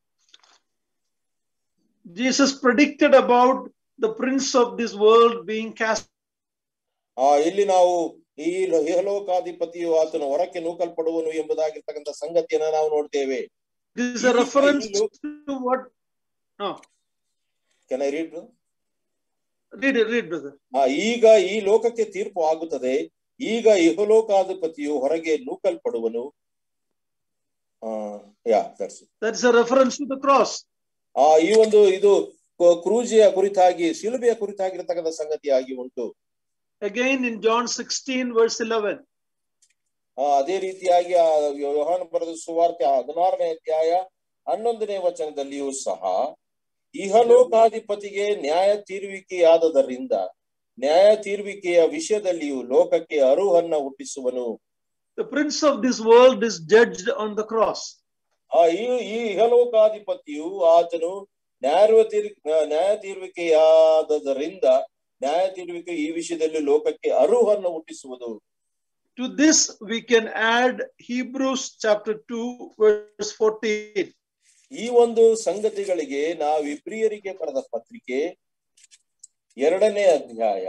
Jesus predicted about the prince of this world being cast. ಆ ಇಲ್ಲಿ ನಾವು ಈ ಇಹಲೋಕಾಧಿಪತಿಯು ಆತನು ಹೊರಕ್ಕೆ ನೂಕಲ್ಪಡುವನು ಎಂಬುದಾಗಿರ್ತಕ್ಕಂಥ ಸಂಗತಿಯನ್ನ ನಾವು ನೋಡ್ತೇವೆ This is a reference to what? No, can read read it, read, brother. ಆ ಈಗ ಈ ಲೋಕಕ್ಕೆ ತೀರ್ಪು ಆಗುತ್ತದೆ ಈಗ ಇಹಲೋಕಾಧಿಪತಿಯು ಹೊರಗೆ ನೂಕಲ್ಪಡುವನು ಆ yeah that's That's a reference to the cross. ಆ ಈ ಒಂದು ಇದು ಕ- ಕ್ರೂಜಿಯ ಕುರಿತಾಗಿ ಶಿಲುಬೆಯ ಕುರಿತಾಗಿರ್ತಕ್ಕಂಥ ಸಂಗತಿಯಾಗಿ ಉಂಟು Again in John 16, verse 11. ಆ ಅದೇ ರೀತಿಯಾಗಿ ಆ ಯೋಹಾನ ಬರೆದ ಸುವಾರ್ತೆ ಹದಿನಾರನೇ ಅಧ್ಯಾಯ ಹನ್ನೊಂದನೇ ವಚನದಲ್ಲಿಯೂ ಸಹ ಇಹಲೋಕಾಧಿಪತಿಗೆ ನ್ಯಾಯ ತೀರುವಿಕೆಯಾದದರಿಂದ ನ್ಯಾಯ ತೀರುವಿಕೆಯ ವಿಷಯದಲ್ಲಿಯೂ ಲೋಕಕ್ಕೆ ಅರುಹನ್ನ ಹುಟ್ಟಿಸುವನು The prince of this world is judged on the cross. ಆ ಈ ಈ ಇಹಲೋಕಾಧಿಪತಿಯು ಆತನು ನ್ಯಾಯ ತೀರ್ ನ್ಯಾಯ ತೀರುವಿಕೆಯಾದದರಿಂದ ನ್ಯಾಯ ತೀರುವಿಕೆ ಈ ವಿಷಯದಲ್ಲಿ ಲೋಕಕ್ಕೆ ಅರುಹನ್ನು ಹುಟ್ಟಿಸುವುದು To this, we can add Hebrews chapter 2, verse 14. ಈ ಒಂದು ಸಂಗತಿಗಳಿಗೆ ನಾವು ಇಬ್ರಿಯರಿಗೆ ಬರೆದ ಪತ್ರಿಕೆ ಎರಡನೇ ಅಧ್ಯಾಯ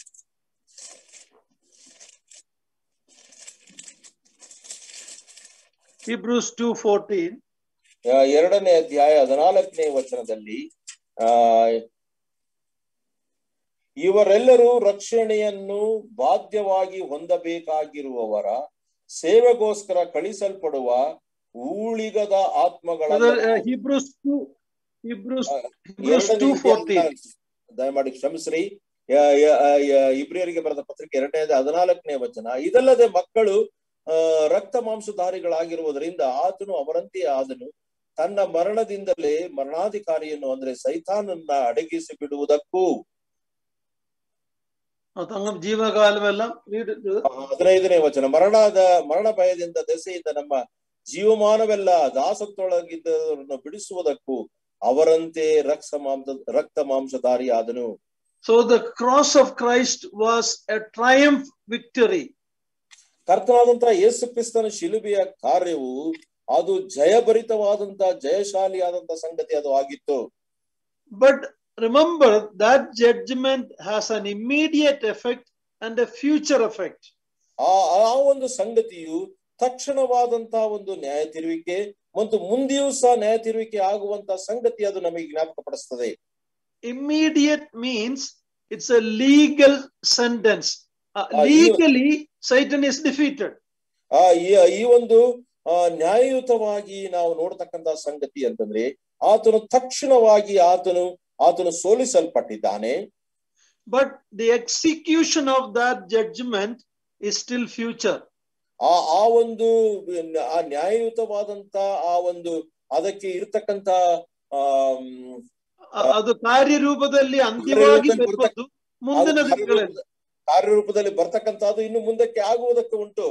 Hebrews 2 14. ಆ, ಎರಡನೇ ಅಧ್ಯಾಯ ಹದಿನಾಲ್ಕನೇ ವಚನದಲ್ಲಿ ಆ ಇವರೆಲ್ಲರೂ ರಕ್ಷಣೆಯನ್ನು ಬಾಧ್ಯವಾಗಿ ಹೊಂದಬೇಕಾಗಿರುವವರ ಸೇವೆಗೋಸ್ಕರ ಕಳಿಸಲ್ಪಡುವ ಊಳಿಗದ ಆತ್ಮಗಳ Brother, uh, Hebrews 2, Hebrews, Hebrews ಎರಡನೇ 2 ಅಧ್ಯಾಯ 14. ದಯಮಾಡಿ ಕ್ಷಮಿಸ್ರಿ ಯ- ಯ- ಯ- ಇಬ್ರಿಯರಿಗೆ ಬರೆದ ಪತ್ರಿಕೆ ಎರಡನೇ ಹದಿನಾಲ್ಕನೇ ವಚನ ಇದಲ್ಲದೆ ಮಕ್ಕಳು ಆ ರಕ್ತ ಮಾಂಸಧಾರಿಗಳಾಗಿರುವುದರಿಂದ ಆತನು ಅವರಂತೆ ಆದನು ತನ್ನ ಮರಣದಿಂದಲೇ ಮರಣಾಧಿಕಾರಿಯನ್ನು ಅಂದ್ರೆ ಸೈತಾನನ್ನ ಅಡಗಿಸಿ ಬಿಡುವುದಕ್ಕೂ ತಂಗಂ ಜೀವಕಾಲವೆಲ್ಲ read it, brother. ಆ, ಹದಿನೈದನೇ ವಚನ ಮರಣದ ಮರಣ ಭಯದಿಂದ ದೆಸೆಯಿಂದ ನಮ್ಮ ಜೀವಮಾನವೆಲ್ಲ ದಾಸತ್ವೊಳಗಿದ್ದವರನ್ನು ಬಿಡಿಸುವುದಕ್ಕೂ ಅವರಂತೆ ರಕ್ತ ಮಾಂಸ ರಕ್ತ ಮಾಂಸಧಾರಿ ಆದನು So the cross of Christ was a triumph victory. ಕರ್ತನಾದಂತಹ ಯೇಸು ಕ್ರಿಸ್ತನ ಶಿಲುಬೆಯ ಕಾರ್ಯವು ಅದು ಜಯಭರಿತವಾದಂತ ಜಯಶಾಲಿಯಾದಂತ ಸಂಗತಿ ಅದು ಆಗಿತ್ತು But remember that judgment has an immediate effect and a future effect. ಆ ಆ ಒಂದು ಸಂಗತಿಯು ತಕ್ಷಣವಾದಂತಹ ಒಂದು ನ್ಯಾಯ ತಿರುವಿಕೆ ಮತ್ತು ಮುಂದೆಯೂ ಸಹ ನ್ಯಾಯ ತಿರುವಿಕೆ ಆಗುವಂತ ಸಂಗತಿ ಅದು ನಮಗೆ ಜ್ಞಾಪಕಪಡಿಸ್ತದೆ Immediate means it's a legal sentence. Uh, Ah, you- legally, Satan is defeated. ಆ ಈ ಈ ಒಂದು ಆ ನ್ಯಾಯಯುತವಾಗಿ ನಾವು ನೋಡ್ತಕ್ಕಂತ ಸಂಗತಿ ಅಂತಂದ್ರೆ ಆತನು ತಕ್ಷಣವಾಗಿ ಆತನು ಆತನು ಸೋಲಿಸಲ್ಪಟ್ಟಿದ್ದಾನೆ But the execution of that judgment is still future. ಆ ಆ ಒಂದು ಆ ನ್ಯಾಯಯುತವಾದಂತ ಆ ಒಂದು ಅದಕ್ಕೆ ಇರ್ತಕ್ಕಂತ ಆಮ್, ಅ- ಅದು ಕಾರ್ಯರೂಪದಲ್ಲಿ ಅಂತ್ಯವಾಗಿ ಕಾರ್ಯರೂಪದಲ್ಲಿ ಬರುವುದು ಮುಂದಿನ ಅದು ದಿನಗಳಲ್ಲಿ ಕಾರ್ಯರೂಪದ- ಕಾರ್ಯರೂಪದಲ್ಲಿ ಬರ್ತಕ್ಕಂಥದ್ದು ಇನ್ನು ಮುಂದಕ್ಕೆ ಆಗುವುದಕ್ಕೆ ಉಂಟು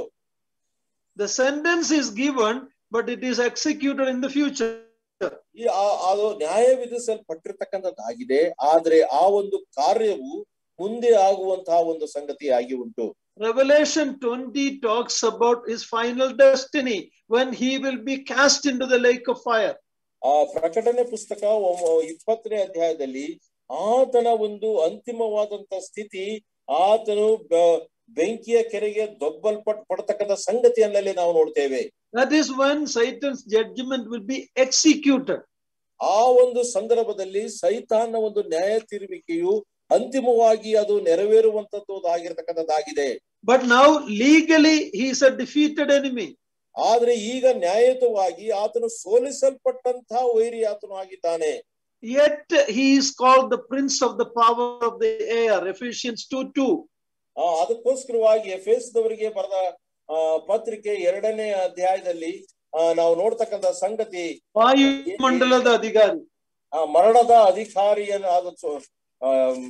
The sentence is given, but it is executed in the future. ಈ ಆ- ಅದು ನ್ಯಾಯ ವಿಧಿಸಲ್ಪಟ್ಟಿರ್ತಕ್ಕಂಥದ್ದಾಗಿದೆ ಆದ್ರೆ ಆ ಒಂದು ಕಾರ್ಯವು ಮುಂದೆ ಆಗುವಂತಹ ಒಂದು ಸಂಗತಿ ಆಗಿ ಉಂಟು Revelation 20 talks about his final destiny when he will be cast into the lake of fire. ಆ ಪ್ರಕಟಣೆ ಪುಸ್ತಕ ಒಮ್ಮ- ಇಪ್ಪತ್ತನೇ ಅಧ್ಯಾಯದಲ್ಲಿ ಆತನ ಒಂದು ಅಂತಿಮವಾದಂತ ಸ್ಥಿತಿ ಆತನು ಬ- ಬೆಂಕಿಯ ಕೆರೆಗೆ ದೊಬ್ಬಲ್ಪಟ್ ಪಡ್ತಕ್ಕಂಥ ಸಂಗತಿಯನ್ನಲ್ಲಿ ನಾವು ನೋಡ್ತೇವೆ That is when Satan's judgment will be executed. ಆ ಒಂದು ಸಂದರ್ಭದಲ್ಲಿ ಸೈತಾನ ಒಂದು ನ್ಯಾಯ ತೀರುವಿಕೆಯು ಅಂತಿಮವಾಗಿ ಅದು ನೆರವೇರುವಂತದ್ದು ಆಗಿರ್ತಕ್ಕಂಥದ್ದಾಗಿದೆ But now, legally, he is a defeated enemy. ಆದ್ರೆ ಈಗ ನ್ಯಾಯಯುತವಾಗಿ ಆತನು ಸೋಲಿಸಲ್ಪಟ್ಟಂತಹ ವೈರಿ ಆತನು ಆಗಿದ್ದಾನೆ Yet he is called the prince of the power of the air. Ephesians 2 2. ಆ ಅದಕ್ಕೋಸ್ಕರವಾಗಿ ಎಫೆಸ್ದವರಿಗೆ ಬರೆದ ಆ ಪತ್ರಿಕೆ ಎರಡನೇ ಅಧ್ಯಾಯದಲ್ಲಿ ಆ, ನಾವು ನೋಡ್ತಕ್ಕಂಥ ಸಂಗತಿ ವಾಯುಮಂಡಲದ ಅಧಿಕಾರಿ ಆ ಮರಣದ ಅಧಿಕಾರಿಯನ್ನು ಆದ ಸೋ- ಆಮ್,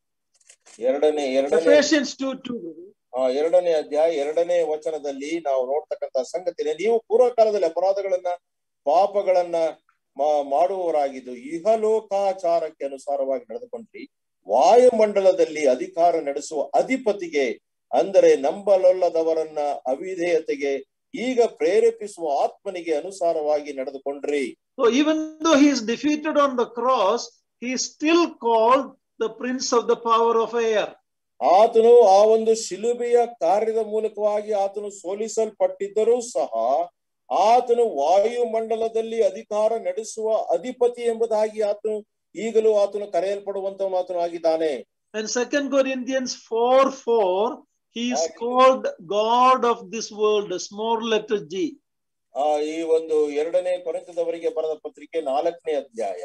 ಎರಡನೇ ಎರಡನೇ Ephesians 2 2. ಆ ಎರಡನೇ ಅಧ್ಯಾಯ ಎರಡನೇ ವಚನದಲ್ಲಿ ನಾವು ನೋಡ್ತಕ್ಕಂಥ ಸಂಗತಿ ನೀವು ಪೂರ್ವಕಾಲದಲ್ಲಿ ಅಪರಾಧಗಳನ್ನ ಪಾಪಗಳನ್ನ ಮಾ- ಮಾಡುವವರಾಗಿದ್ದು ಇಹಲೋಕಾಚಾರಕ್ಕೆ ಅನುಸಾರವಾಗಿ ನಡೆದುಕೊಂಡ್ರಿ ವಾಯುಮಂಡಲದಲ್ಲಿ ಅಧಿಕಾರ ನಡೆಸುವ ಅಧಿಪತಿಗೆ ಅಂದರೆ ನಂಬಲೊಲ್ಲದವರನ್ನ ಅವಿಧೇಯತೆಗೆ ಈಗ ಪ್ರೇರೇಪಿಸುವ ಆತ್ಮನಿಗೆ ಅನುಸಾರವಾಗಿ ನಡೆದುಕೊಂಡ್ರಿ So even though he is defeated on the cross, he is still called the prince of the power of air. ಆತನು ಆ ಒಂದು ಶಿಲುಬೆಯ ಕಾರ್ಯದ ಮೂಲಕವಾಗಿ ಆತನು ಸೋಲಿಸಲ್ಪಟ್ಟಿದ್ದರೂ ಸಹ ಆತನು ವಾಯುಮಂಡಲದಲ್ಲಿ ಅಧಿಕಾರ ನಡೆಸುವ ಅಧಿಪತಿ ಎಂಬುದಾಗಿ ಆತನು ಈಗಲೂ ಆತನು ಕರೆಯಲ್ಪಡುವಂತವನು ಆತನು ಆಗಿದ್ದಾನೆ And Second Corinthians 4 4, he is Okay. called God of this world, a small letter G. ಆ ಈ ಒಂದು ಎರಡನೇ ಕೊರೆತದವರಿಗೆ ಬರೆದ ಪತ್ರಿಕೆ ನಾಲ್ಕನೇ ಅಧ್ಯಾಯ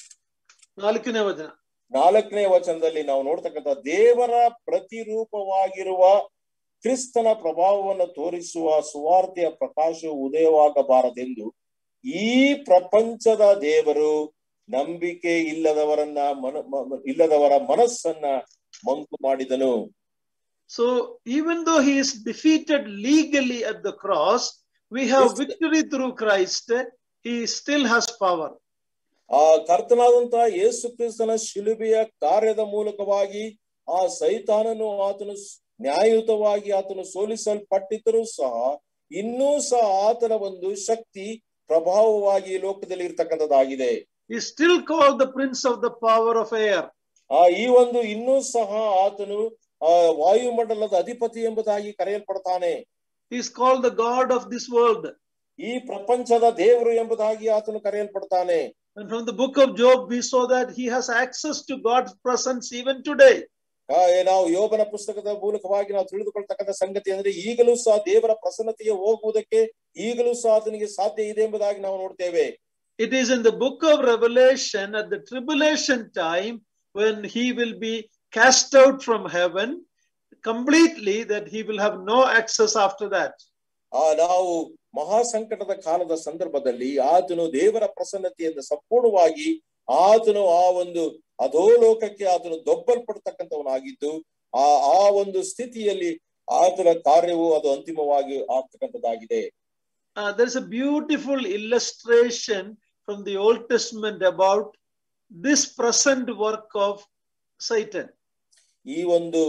ನಾಲ್ಕನೇ ವಚನ ನಾಲ್ಕನೇ ವಚನದಲ್ಲಿ ನಾವು ನೋಡ್ತಕ್ಕಂಥ ದೇವರ ಪ್ರತಿರೂಪವಾಗಿರುವ ಕ್ರಿಸ್ತನ ಪ್ರಭಾವವನ್ನು ತೋರಿಸುವ ಸುವಾರ್ತೆಯ ಪ್ರಕಾಶವು ಉದಯವಾಗಬಾರದೆಂದು ಈ ಪ್ರಪಂಚದ ದೇವರು ನಂಬಿಕೆ ಇಲ್ಲದವರನ್ನ ಮನ ಮ- ಇಲ್ಲದವರ ಮನಸ್ಸನ್ನ ಮಂಕು ಮಾಡಿದನು So even though he is defeated legally at the cross, we have Yes. victory through Christ. He still has power. ಆ ಕರ್ತನಾದಂತಹ ಯೇಸು ಕ್ರಿಸ್ತನ ಶಿಲುಬೆಯ ಕಾರ್ಯದ ಮೂಲಕವಾಗಿ ಆ ಸೈತಾನನು ಆತನು ಸ್- ನ್ಯಾಯಯುತವಾಗಿ ಆತನು ಸೋಲಿಸಲ್ಪಟ್ಟಿದ್ದರೂ ಸಹ ಇನ್ನೂ ಸಹ ಆತನ ಒಂದು ಶಕ್ತಿ ಪ್ರಭಾವವಾಗಿ ಈ ಲೋಕದಲ್ಲಿ ಇರ್ತಕ್ಕಂಥದ್ದಾಗಿದೆ He is still called the prince of the power of air. ಆ ಈ ಒಂದು ಇನ್ನೂ ಸಹ ಆತನು ಆ ವಾಯುಮಂಡಲದ ಅಧಿಪತಿ ಎಂಬುದಾಗಿ ಕರೆಯಲ್ಪಡ್ತಾನೆ He is called the God of this world. ಈ ಪ್ರಪಂಚದ ದೇವರು ಎಂಬುದಾಗಿ ಆತನು ಕರೆಯಲ್ಪಡ್ತಾನೆ And from the book of Job, we saw that he has access to God's presence even today. ಆ, ಏ ನಾವು ಯೋಬನ ಪುಸ್ತಕದ ಮೂಲಕವಾಗಿ ನಾವು ತಿಳಿದುಕೊಳ್ತಕ್ಕಂಥ ಸಂಗತಿ ಅಂದ್ರೆ ಈಗಲೂ ಸಹ ದೇವರ ಪ್ರಸನ್ನತೆಗೆ ಹೋಗುವುದಕ್ಕೆ ಈಗಲೂ ಸಹ ಆತನಿಗೆ ಸಾಧ್ಯ ಇದೆ ಎಂಬುದಾಗಿ ನಾವು ನೋಡ್ತೇವೆ It is in the book of Revelation at the tribulation time when he will be cast out from heaven completely that he will have no access after that. ಆ ನಾವು ಮಹಾಸಂಕಟದ ಕಾಲದ ಸಂದರ್ಭದಲ್ಲಿ ಆತನು ದೇವರ ಪ್ರಸನ್ನತೆಯಿಂದ ಸಂಪೂರ್ಣವಾಗಿ ಆತನು ಆ ಒಂದು ಅಧೋಲೋಕಕ್ಕೆ ಆತನು ದೊಬ್ಬಲ್ಪಡ್ತಕ್ಕಂಥವನಾಗಿದ್ದು ಆ ಆ ಒಂದು ಸ್ಥಿತಿಯಲ್ಲಿ ಆತನ ಕಾರ್ಯವು ಅದು ಅಂತಿಮವಾಗಿ ಆಗ್ತಕ್ಕಂಥದ್ದಾಗಿದೆ Uh, there's a beautiful illustration from the Old Testament about this present work of Satan. ಈ ಒಂದು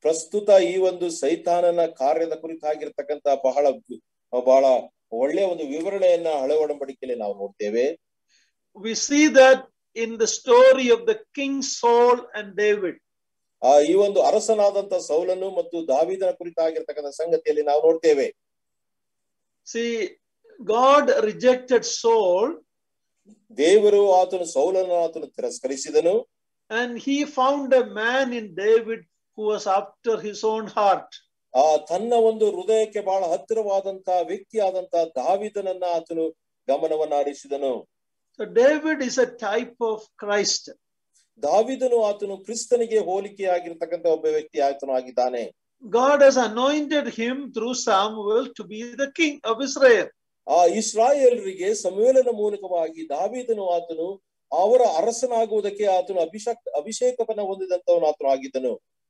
ಪ್ರಸ್ತುತ ಈ ಒಂದು ಸೈತಾನನ ಕಾರ್ಯದ ಕುರಿತಾಗಿರ್ತಕ್ಕಂತ ಬಹಳ ಬಹಳ ಒಳ್ಳೆಯ ಒಂದು ವಿವರಣೆಯನ್ನ ಹಳೆ ಒಡಂಬಡಿಕೆಯಲ್ಲಿ ನಾವು ನೋಡ್ತೇವೆ We see that in the story of the King Saul and David. ಆ ಈ ಒಂದು ಅರಸನಾದಂತ ಸೌಲನು ಮತ್ತು ದಾವಿದನ ಕುರಿತಾಗಿರ್ತಕ್ಕಂಥ ಸಂಗತಿಯಲ್ಲಿ ನಾವು ನೋಡ್ತೇವೆ See, God rejected Saul ದೇವರು ಆತನು ಸೌಲನ್ನು ಆತನು ತಿರಸ್ಕರಿಸಿದನು and he found a man in David who was after his own heart. ಆ ತನ್ನ ಒಂದು ಹೃದಯಕ್ಕೆ ಬಹಳ ಹತ್ತಿರವಾದಂತ ವ್ಯಕ್ತಿ ಆದಂತ ದಾವಿದನನ್ನ ಆತನು ಗಮನವನ್ನ ಹರಿಸಿದನು So David is a type of Christ. ದಾವಿದನು ಆತನು ಕ್ರಿಸ್ತನಿಗೆ ಹೋಲಿಕೆಯಾಗಿರ್ತಕ್ಕಂಥ ಒಬ್ಬ ವ್ಯಕ್ತಿ ಆತನು ಆಗಿದ್ದಾನೆ God has anointed him through Samuel to be the king of Israel. ಆ ಇಸ್ರಾಯೇಲರಿಗೆ ಸಮವೇಲನ ಮೂಲಕವಾಗಿ ದಾವಿದನು ಆತನು ಅವರ ಅರಸನಾಗುವುದಕ್ಕೆ ಆತನು ಅಭಿಷೇಕ ಅಭಿಷೇಕವನ್ನ ಹೊಂದಿದಂತವನು ಆತನು ಆಗಿದ್ದನು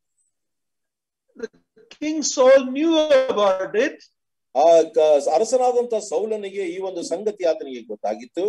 King Saul knew about it, ಆ ಕ- ಅರಸನಾದಂತ ಸೌಲನಿಗೆ ಈ ಒಂದು ಸಂಗತಿ ಆತನಿಗೆ ಗೊತ್ತಾಗಿತ್ತು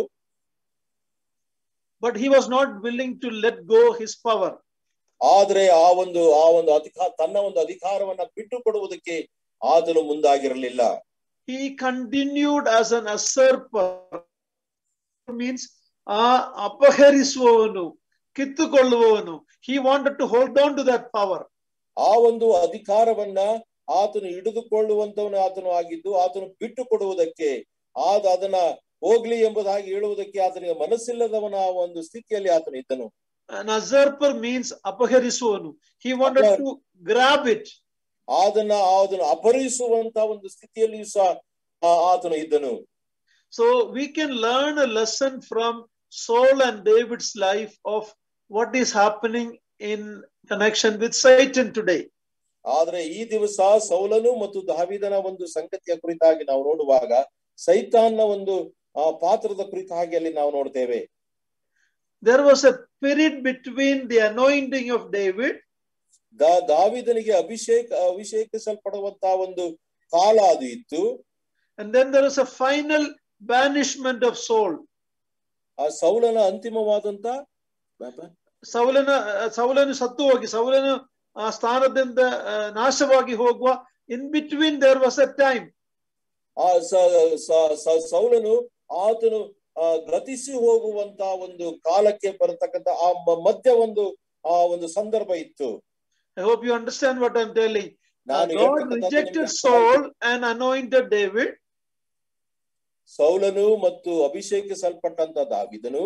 but he was not willing to let go his power. ಆದ್ರೆ ಆ ಒಂದು ಆ ಒಂದು ಅಧಿಕಾರ ತನ್ನ ಒಂದು ಅಧಿಕಾರವನ್ನ ಬಿಟ್ಟು ಕೊಡುವುದಕ್ಕೆ ಆತನು ಮುಂದಾಗಿರಲಿಲ್ಲ He continued as an usurper. Means ಆ ಅಪಹರಿಸುವವನು ಕಿತ್ತುಕೊಳ್ಳುವವನು he wanted to hold on to that power. ಆ ಒಂದು ಅಧಿಕಾರವನ್ನ ಆತನು ಹಿಡಿದುಕೊಳ್ಳುವಂತವನು ಆತನು ಆಗಿದ್ದು ಆತನು ಬಿಟ್ಟು ಕೊಡುವುದಕ್ಕೆ ಆದ ಅದನ್ನ ಹೋಗ್ಲಿ ಎಂಬುದಾಗಿ ಹೇಳುವುದಕ್ಕೆ ಆತನಿಗೆ ಮನಸ್ಸಿಲ್ಲದವನ ಆ ಒಂದು ಸ್ಥಿತಿಯಲ್ಲಿ ಆತನು ಇದ್ದನು An usurper means ಅಪಹರಿಸುವವನು. He wanted ಅಪಹರ- to grab it. ಅದನ್ನ ಅದನ್ನು ಅಪಹರಿಸುವಂತ ಒಂದು ಸ್ಥಿತಿಯಲ್ಲಿಯೂ ಸಹ ಆ- ಆತನು ಇದ್ದನು So we can learn a lesson from Saul and David's life of what is happening in connection with Satan today. ಆದ್ರೆ ಈ ದಿವಸ ಸೌಲನು ಮತ್ತು ದಾವಿದನ ಒಂದು ಸಂಗತಿಯ ಕುರಿತಾಗಿ ನಾವು ನೋಡುವಾಗ ಸೈತಾನ್ನ ಒಂದು ಆ ಪಾತ್ರದ ಕುರಿತಾಗಿ ಅಲ್ಲಿ ನಾವು ನೋಡ್ತೇವೆ There was a period between the anointing of David ದಾ ದಾವಿದನಿಗೆ ಅಭಿಷೇಕ ಅಭಿಷೇಕಿಸಲ್ಪಡುವಂತಹ ಒಂದು ಕಾಲ ಅದು ಇತ್ತು and then there was a final banishment of Saul. ಆ ಸೌಲನ ಅಂತಿಮವಾದಂತ ಸೌಲನ ಸೌಲನು ಸತ್ತು ಹೋಗಿ ಸೌಲನು ಆ ಸ್ಥಾನದಿಂದ ಆ, ನಾಶವಾಗಿ ಹೋಗುವ in between there was a time ಆ ಸ- ಸ- ಸ- ಸೌಲನು ಆತನು ಆ ಗತಿಸಿ ಹೋಗುವಂತ ಒಂದು ಕಾಲಕ್ಕೆ ಬರತಕ್ಕಂತ ಆ ಮ- ಮಧ್ಯ ಒಂದು ಆ ಒಂದು ಸಂದರ್ಭ ಇತ್ತು I hope you understand what I'm telling ನಾನು God ಹೇಳ್ತಕ್ಕಂಥದ್ದು rejected ನಿಮ್ಗೆ Saul and anointed David ಸೌಲನು ಮತ್ತು ಅಭಿಷೇಕಿಸಲ್ಪಟ್ಟಂತ ದಾವಿದನು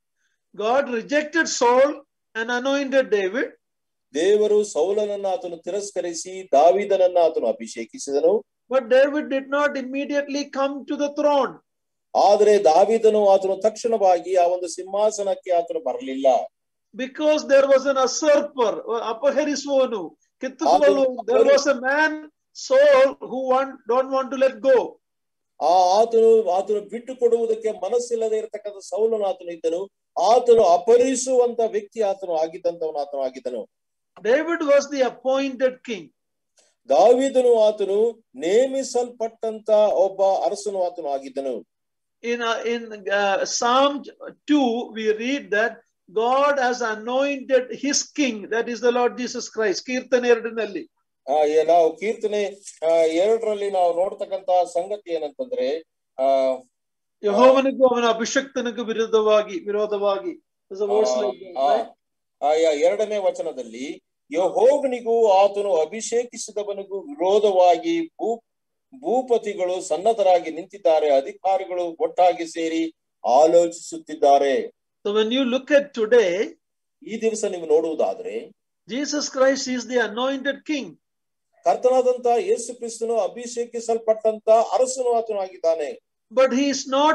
God rejected Saul and anointed David ದೇವರು ಸೌಲನನ್ನ ಆತನು ತಿರಸ್ಕರಿಸಿ ದಾವಿದನನ್ನ ಆತನು ಅಭಿಷೇಕಿಸಿದನು but David did not immediately come to the throne ಆದರೆ ದಾವಿದನು ಆತನು ತಕ್ಷಣವಾಗಿ ಆ ಒಂದು ಸಿಂಹಾಸನಕ್ಕೆ ಆತನು ಬರಲಿಲ್ಲ because there was an usurper ಅಪಹರಿಸುವವನು ಕಿತ್ತುಕೊಳ್ಳುವವನು there was a man Saul who want, don't want to let go ಆ ಆತನು ಆತನು ಬಿಟ್ಟು ಕೊಡುವುದಕ್ಕೆ ಮನಸ್ಸಿಲ್ಲದೆ ಇರತಕ್ಕಂಥ ಸೌಲನು ಆತನು ಇದ್ದನು ಆತನು ಅಪಹರಿಸುವಂತ ವ್ಯಕ್ತಿ ಆತನು ಆಗಿದ್ದಂತವನು ಆತನು ಆಗಿದ್ದನು David was the appointed king ದಾವಿದನು ಆತನು ನೇಮಿಸಲ್ಪಟ್ಟಂತ ಒಬ್ಬ ಅರಸನು ಆತನು ಆಗಿದ್ದನು in uh, in uh, Psalm 2 we read that God has anointed his king that is the Lord Jesus Christ ಕೀರ್ತನೆ ಎರಡನಲ್ಲಿ ಆ, ಏ- ನಾವು ಕೀರ್ತನೆ ಆ, ಎರಡರಲ್ಲಿ ನಾವು ನೋಡ್ತಕ್ಕಂತ ಸಂಗತಿ ಏನಂತಂದ್ರೆ ಆ ಯಹೋವನಿಗೂ ಅವನ ಅಭಿಷಕ್ತನಿಗೂ ವಿರುದ್ಧವಾಗಿ ವಿರೋಧವಾಗಿ There's a verse like that, ಆ, right? ಆ, ಯ- ಎರಡನೇ ವಚನದಲ್ಲಿ ಯಹೋವನಿಗೂ ಆತನು ಅಭಿಷೇಕಿಸಿದವನಿಗೂ ವಿರೋಧವಾಗಿ ಭೂ ಭೂಪತಿಗಳು ಸನ್ನದ್ಧರಾಗಿ ನಿಂತಿದ್ದಾರೆ ಅಧಿಕಾರಿಗಳು ಒಟ್ಟಾಗಿ ಸೇರಿ ಆಲೋಚಿಸುತ್ತಿದ್ದಾರೆ So when you look at today, ಈ ದಿವಸ ನೀವು ನೋಡುವುದಾದ್ರೆ Jesus Christ is the anointed king. ಕರ್ತನಾದಂತ ಯೇಸು ಕ್ರಿಸ್ತನು ಅಭಿಷೇಕಿಸಲ್ಪಟ್ಟಂತ ಅರಸನು ಆತನು ಆಗಿದ್ದಾನೆ But he is not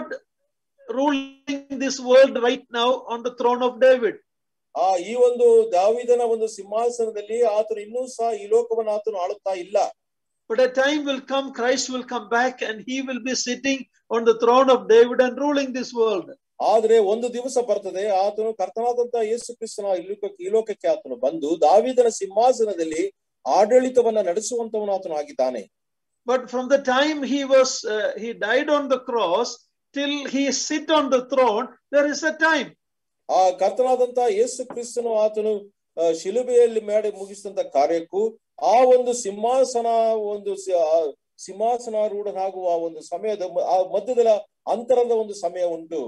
ruling this world right now on the throne of David. ಆ ಈ ಒಂದು ದಾವಿದನ ಒಂದು ಸಿಂಹಾಸನದಲ್ಲಿ ಆತನು ಇನ್ನೂ ಸಹ ಈ ಲೋಕವನ್ನು ಆತನು ಆಳುತ್ತಾ ಇಲ್ಲ But a time will come, Christ will come back and he will be sitting on the throne of David and ruling this world. ಆದ್ರೆ ಒಂದು ದಿವಸ ಬರ್ತದೆ ಆತನು ಕರ್ತನಾದಂತ ಯೇಸು ಕ್ರಿಸ್ತನ ಈ ಲೋಕಕ್ಕೆ ಈ ಲೋಕಕ್ಕೆ ಆತನು ಬಂದು ದಾವಿದನ ಸಿಂಹಾಸನದಲ್ಲಿ ಆಡಳಿತವನ್ನ ನಡೆಸುವಂತವನು ಆತನು ಆಗಿದ್ದಾನೆ But from the time he was, uh, he died on the cross till he sit on the throne, there is a time. ಆ ಕರ್ತನಾದಂತ ಯೇಸು ಕ್ರಿಸ್ತನು ಆತನು ಆ, ಶಿಲುಬೆಯಲ್ಲಿ ಮಾಡಿ ಮುಗಿಸಿದಂತ ಕಾರ್ಯಕ್ಕೂ ಆ ಒಂದು ಸಿಂಹಾಸನ ಒಂದು ಸಿ- ಆ ಸಿಂಹಾಸನಾರೂಢನಾಗುವ ಒಂದು ಸಮಯದ ಮ- ಆ ಮಧ್ಯದ ಅಂತರದ ಒಂದು ಸಮಯ ಉಂಟು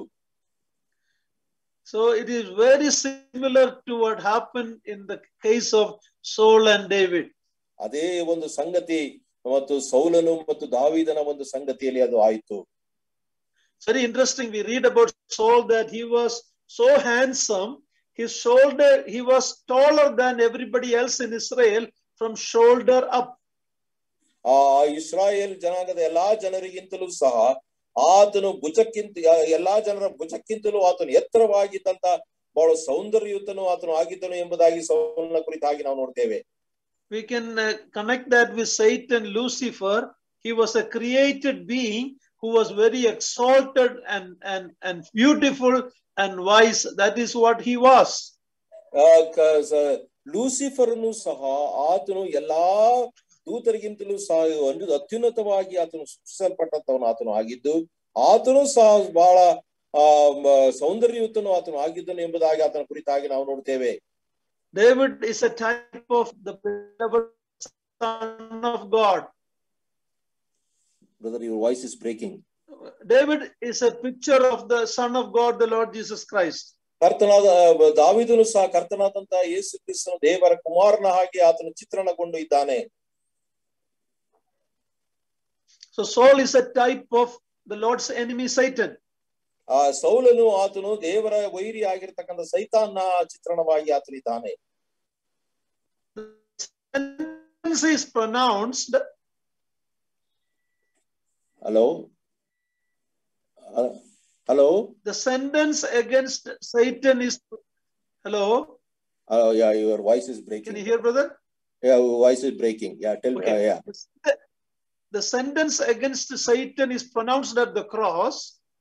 So it is very similar to what happened in the case of Saul and David. ಅದೇ ಒಂದು ಸಂಗತಿ ಮತ್ತು ಸೌಲನು ಮತ್ತು ದಾವಿದನ ಒಂದು ಸಂಗತಿಯಲ್ಲಿ ಅದು ಆಯಿತು It's very interesting. We read about Saul that he was so handsome, his shoulder, he was taller than everybody else in Israel from shoulder up. ಆ ಇಸ್ರಾಯೇಲ್ ಜನಾಂಗದ ಎಲ್ಲಾ ಜನರಿಗಿಂತಲೂ ಸಹ ಆತನು ಭುಜಕ್ಕಿಂತ ಎಲ್ಲಾ ಜನರ ಭುಜಕ್ಕಿಂತಲೂ ಆತನು ಎತ್ತರವಾಗಿದ್ದಂತ ಬಹಳ ಸೌಂದರ್ಯಯುತನು ಆತನು ಆಗಿದ್ದನು ಎಂಬುದಾಗಿ ಸೌಲನ ಕುರಿತಾಗಿ ನಾವು ನೋಡ್ತೇವೆ We can uh, connect that with Satan, Lucifer. He was a created being who was very exalted and, and, and beautiful and wise. That is what he was. ಆ, ಕ- ಸ- ಲೂಸಿಫರ್ನು ಸಹ ಆತನು ಎಲ್ಲಾ ದೂತರಿಗಿಂತಲೂ ಸಹ ಒಂದು ಅತ್ಯುನ್ನತವಾಗಿ ಆತನು ಸೃಷ್ಟಿಸಲ್ಪಟ್ಟಂತವನು ಆತನು ಆಗಿದ್ದು ಆತನು ಸಹ ಬಹಳ ಆ ಮ- ಸೌಂದರ್ಯಯುತನು ಆತನು ಆಗಿದ್ದನು ಎಂಬುದಾಗಿ ಆತನ ಕುರಿತಾಗಿ ನಾವು ನೋಡ್ತೇವೆ David is a type of the beloved Son of God. Brother your voice is breaking David is a picture of the Son of God, the Lord Jesus Christ. ಕರ್ತನಾದ ದಾವಿದನು ಸಹ ಕರ್ತನಾದಂತ ಯೇಸು ಕ್ರಿಸ್ತನು ದೇವರ ಕುಮಾರನ ಹಾಗೆ ಆತನು ಚಿತ್ರಣಗೊಂಡು ಇದ್ದಾನೆ So Saul is a type of the Lord's enemy, Satan. ಆ ಸೌಲನು ಆತನು ದೇವರ ವೈರಿ ಆಗಿರ್ತಕ್ಕಂಥ ಸೈತಾನ್ನ ಚಿತ್ರಣವಾಗಿ ಆತನಿದ್ದಾನೆ Sentence is pronounced hello hello the sentence against Satan is hello. Yeah your voice is Can breaking you hear, brother? Voice is breaking yeah tell Okay. Yeah The sentence against Satan is pronounced at the cross,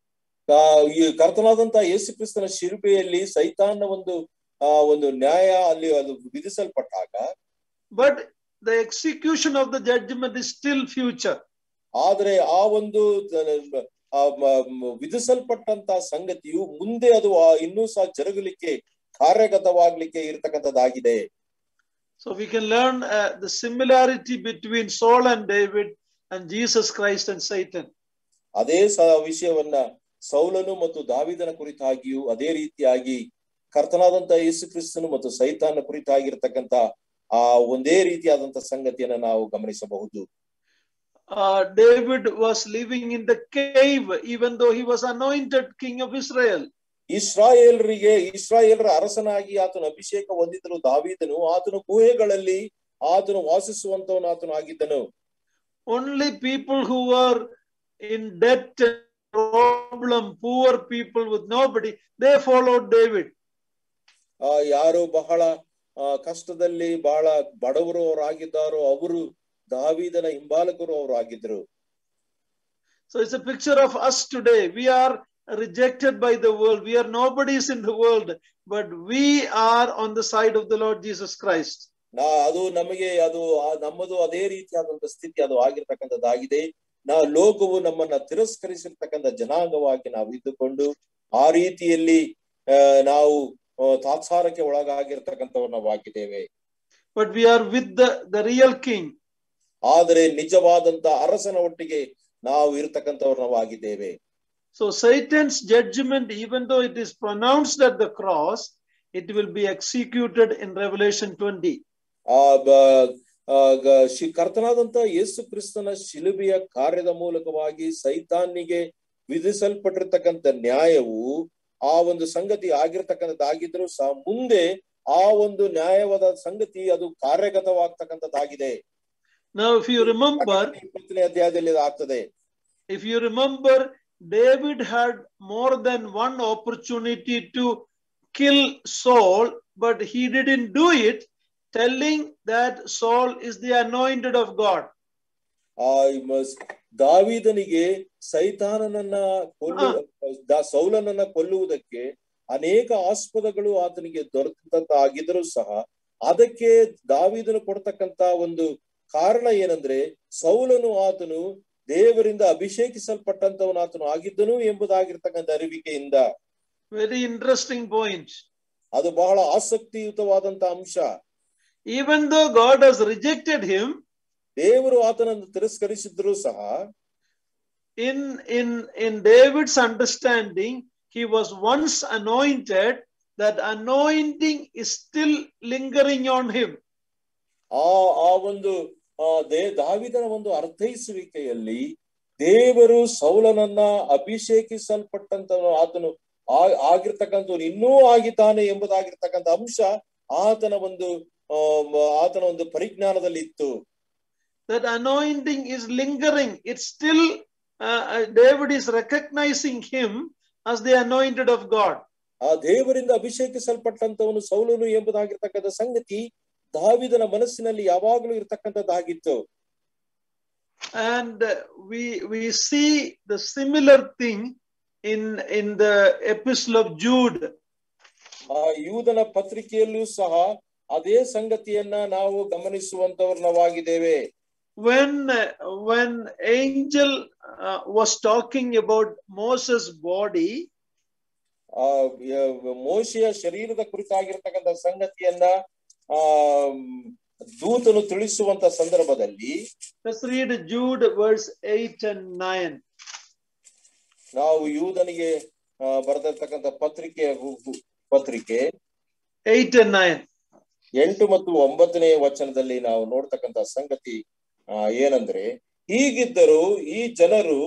ಈ ಕರ್ತನಾದಂತ ಯೇಸು ಕ್ರಿಸ್ತನ ಶಿಲ್ಪೆಯಲ್ಲಿ ಸೈತಾನ್ನ ಒಂದು ಆ ಒಂದು ನ್ಯಾಯ ಅಲ್ಲಿ ಅದು ವಿಧಿಸಲ್ಪಟ್ಟಾಗ but the execution of the judgment is still future. ಆದ್ರೆ ಆ ಒಂದು ಆ ಮ- ಮ- ವಿಧಿಸಲ್ಪಟ್ಟಂತ ಸಂಗತಿಯು ಮುಂದೆ ಅದು ಆ ಇನ್ನೂ ಸಹ ಜರುಗಲಿಕ್ಕೆ ಕಾರ್ಯಗತವಾಗ್ಲಿಕ್ಕೆ ಇರತಕ್ಕಂಥದ್ದಾಗಿದೆ So we can learn uh, the similarity between Saul and David and Jesus Christ and Satan. ಅದೇ ಸ ವಿಷಯವನ್ನ ಸೌಲನು ಮತ್ತು ದಾವಿದನ ಕುರಿತಾಗಿಯೂ ಅದೇ ರೀತಿಯಾಗಿ ಕರ್ತನಾದಂತ ಯೇಸು ಕ್ರಿಸ್ತನು ಮತ್ತು ಸೈತಾನ ಕುರಿತಾಗಿರ್ತಕ್ಕಂತ ಆ ಒಂದೇ ರೀತಿಯಾದಂತ ಸಂಗತಿಯನ್ನ ನಾವು ಗಮನಿಸಬಹುದು Uh, David was living in the cave, even though he was anointed king of Israel. ಇಸ್ರಾಯೇಲರಿಗೆ ಇಸ್ರಾಯೇಲರ ಅರಸನಾಗಿ ಆತನು ಅಭಿಷೇಕ ಹೊಂದಿದನು ದಾವಿದನು ಆತನು ಗುಹೆಗಳಲ್ಲಿ ಆತನು ವಾಸಿಸುವಂತವನು ಆತನು ಆಗಿದ್ದನು Only people who were in debt and problem, poor people with nobody, they followed David. ಆ ಯಾರು ಬಹಳ ಆ ಕಷ್ಟದಲ್ಲಿ ಬಹಳ ಬಡವರು ಅವರಾಗಿದ್ದಾರೋ ಅವರು ದಾವಿದನ ಹಿಂಬಾಲಕರು ಅವರು ಆಗಿದ್ರು So it's a picture of us today. We are rejected by the world. We are nobodies in the world, but we are on the side of the Lord Jesus Christ. ನಾ ಅದು ನಮಗೆ ಅದು ಆ- ನಮ್ಮದು ಅದೇ ರೀತಿಯಾದಂತ ಸ್ಥಿತಿ ಅದು ಆಗಿರ್ತಕ್ಕಂಥದ್ದಾಗಿದೆ ನಾ ಲೋಕವು ನಮ್ಮನ್ನ ತಿರಸ್ಕರಿಸಿರ್ತಕ್ಕಂಥ ಜನಾಂಗವಾಗಿ ನಾವು ಇದ್ದುಕೊಂಡು ಆ ರೀತಿಯಲ್ಲಿ ಆ, ನಾವು ಆ, ತಾತ್ಸಾರಕ್ಕೆ ಒಳಗಾಗಿರ್ತಕ್ಕಂಥವ್ರು ನಾವು ಆಗಿದ್ದೇವೆ But we are with the, the real king. ಆದರೆ ನಿಜವಾದಂತ ಅರಸನ ಒಟ್ಟಿಗೆ ನಾವು ಇರ್ತಕ್ಕಂಥವ್ರು ನಾವು ಆಗಿದ್ದೇವೆ So Satan's judgment, even though it is pronounced at the cross, it will be executed in Revelation 20. ಆ ಬ- ಆ ಗ- ಶಿ- ಕರ್ತನಾದಂತ ಯೇಸು ಕ್ರಿಸ್ತನ ಶಿಲುಬೆಯ ಕಾರ್ಯದ ಮೂಲಕವಾಗಿ ಸೈತಾನಿಗೆ ವಿಧಿಸಲ್ಪಟ್ಟಿರ್ತಕ್ಕಂಥ ನ್ಯಾಯವು ಆ ಒಂದು ಸಂಗತಿ ಆಗಿರ್ತಕ್ಕಂಥದ್ದಾಗಿದ್ರು ಸಹ ಮುಂದೆ ಆ ಒಂದು ನ್ಯಾಯವಾದ ಸಂಗತಿ ಅದು ಕಾರ್ಯಗತವಾಗ್ತಕ್ಕಂಥದ್ದಾಗಿದೆ Now, if you remember, ಇಪ್ಪತ್ತನೇ ಅಧ್ಯಾಯದಲ್ಲಿ ಇದು ಆಗ್ತದೆ if you remember, David had more than one opportunity to kill Saul, but he didn't do it, telling that Saul is the anointed of God. ಆ ಮ- ದಾವೀದನಿಗೆ ಸೈತಾನನನ್ನ ಕೊಲ್ಲು ದ- ಸೌಲನನ್ನ ಕೊಲ್ಲುವುದಕ್ಕೆ ಅನೇಕ ಆಸ್ಪದಗಳು ಆತನಿಗೆ ದೊರೆತಂತ ಆಗಿದ್ರೂ ಸಹ ಅದಕ್ಕೆ ದಾವೀದನು ಕೊಡ್ತಕ್ಕಂತ ಒಂದು ಕಾರಣ ಏನಂದ್ರೆ ಸೌಲನು ಆತನು ದೇವರಿಂದ ಅಭಿಷೇಕಿಸಲ್ಪಟ್ಟಂತವನು ಆತನು ಆಗಿದ್ದನು ಎಂಬುದಾಗಿರ್ತಕ್ಕಂಥ ಅರಿವಿಕೆಯಿಂದ Very interesting point. ಅದು ಬಹಳ ಆಸಕ್ತಿಯುತವಾದಂತ ಅಂಶ Even though God has rejected him, ದೇವರು ಆತನನ್ನು ತಿರಸ್ಕರಿಸಿದ್ರು ಸಹ in, in, in David's understanding, he was once anointed, that anointing is still lingering on him. ಆ ಆ ಒಂದು ಆ ದೇ ದಾವಿದನ ಒಂದು ಅರ್ಥೈಸುವಿಕೆಯಲ್ಲಿ ದೇವರು ಸೌಲನನ್ನ ಅಭಿಷೇಕಿಸಲ್ಪಟ್ಟಂತ ಆತನು ಆ ಆಗಿರ್ತಕ್ಕಂಥ ಇನ್ನೂ ಆಗಿದ್ದಾನೆ ಎಂಬುದಾಗಿರ್ತಕ್ಕಂಥ ಅಂಶ ಆತನ ಒಂದು ಆ ಮ- ಆತನ ಒಂದು ಪರಿಜ್ಞಾನದಲ್ಲಿ ಇತ್ತು That anointing is lingering. It's still, uh, uh, David is recognizing him as the anointed of God. ಆ ದೇವರಿಂದ ಅಭಿಷೇಕಿಸಲ್ಪಟ್ಟಂತವನು ಸೌಲನು ಎಂಬುದಾಗಿರ್ತಕ್ಕಂಥ ಸಂಗತಿ ದಾವಿದನ ಮನಸ್ಸಿನಲ್ಲಿ ಯಾವಾಗಲೂ ಇರ್ತಕ್ಕಂಥದ್ದಾಗಿತ್ತು and uh, we we see the similar thing in in the epistle of jude ಆ ಯೂದನ ಪತ್ರಿಕೆಯಲ್ಲೂ ಸಹ ಅದೇ ಸಂಗತಿಯನ್ನ ನಾವು ಗಮನಿಸುವಂತವ್ರು ನಾವಾಗಿದ್ದೇವೆ when uh, when angel uh, was talking about moses body ಆ ಯ- ಮೋಶೆಯ ಶರೀರದ ಕುರಿತಾಗಿರ್ತಕ್ಕಂಥ ಸಂಗತಿಯನ್ನ ಆ ದೂತನು ತಿಳಿಸುವಂತ ಸಂದರ್ಭದಲ್ಲಿ let's read jude verse 8 and 9 ನಾವು ಯೂದನಿಗೆ ಆ, ಬರೆದಿರ್ತಕ್ಕಂಥ ಪತ್ರಿಕೆಯ ಗು- ಗು- ಪತ್ರಿಕೆ 8 and 9 ಎಂಟು ಮತ್ತು ಒಂಬತ್ತನೇ ವಚನದಲ್ಲಿ ನಾವು ನೋಡ್ತಕ್ಕಂಥ ಸಂಗತಿ ಆ, ಏನಂದ್ರೆ ಹೀಗಿದ್ದರೂ ಈ ಜನರು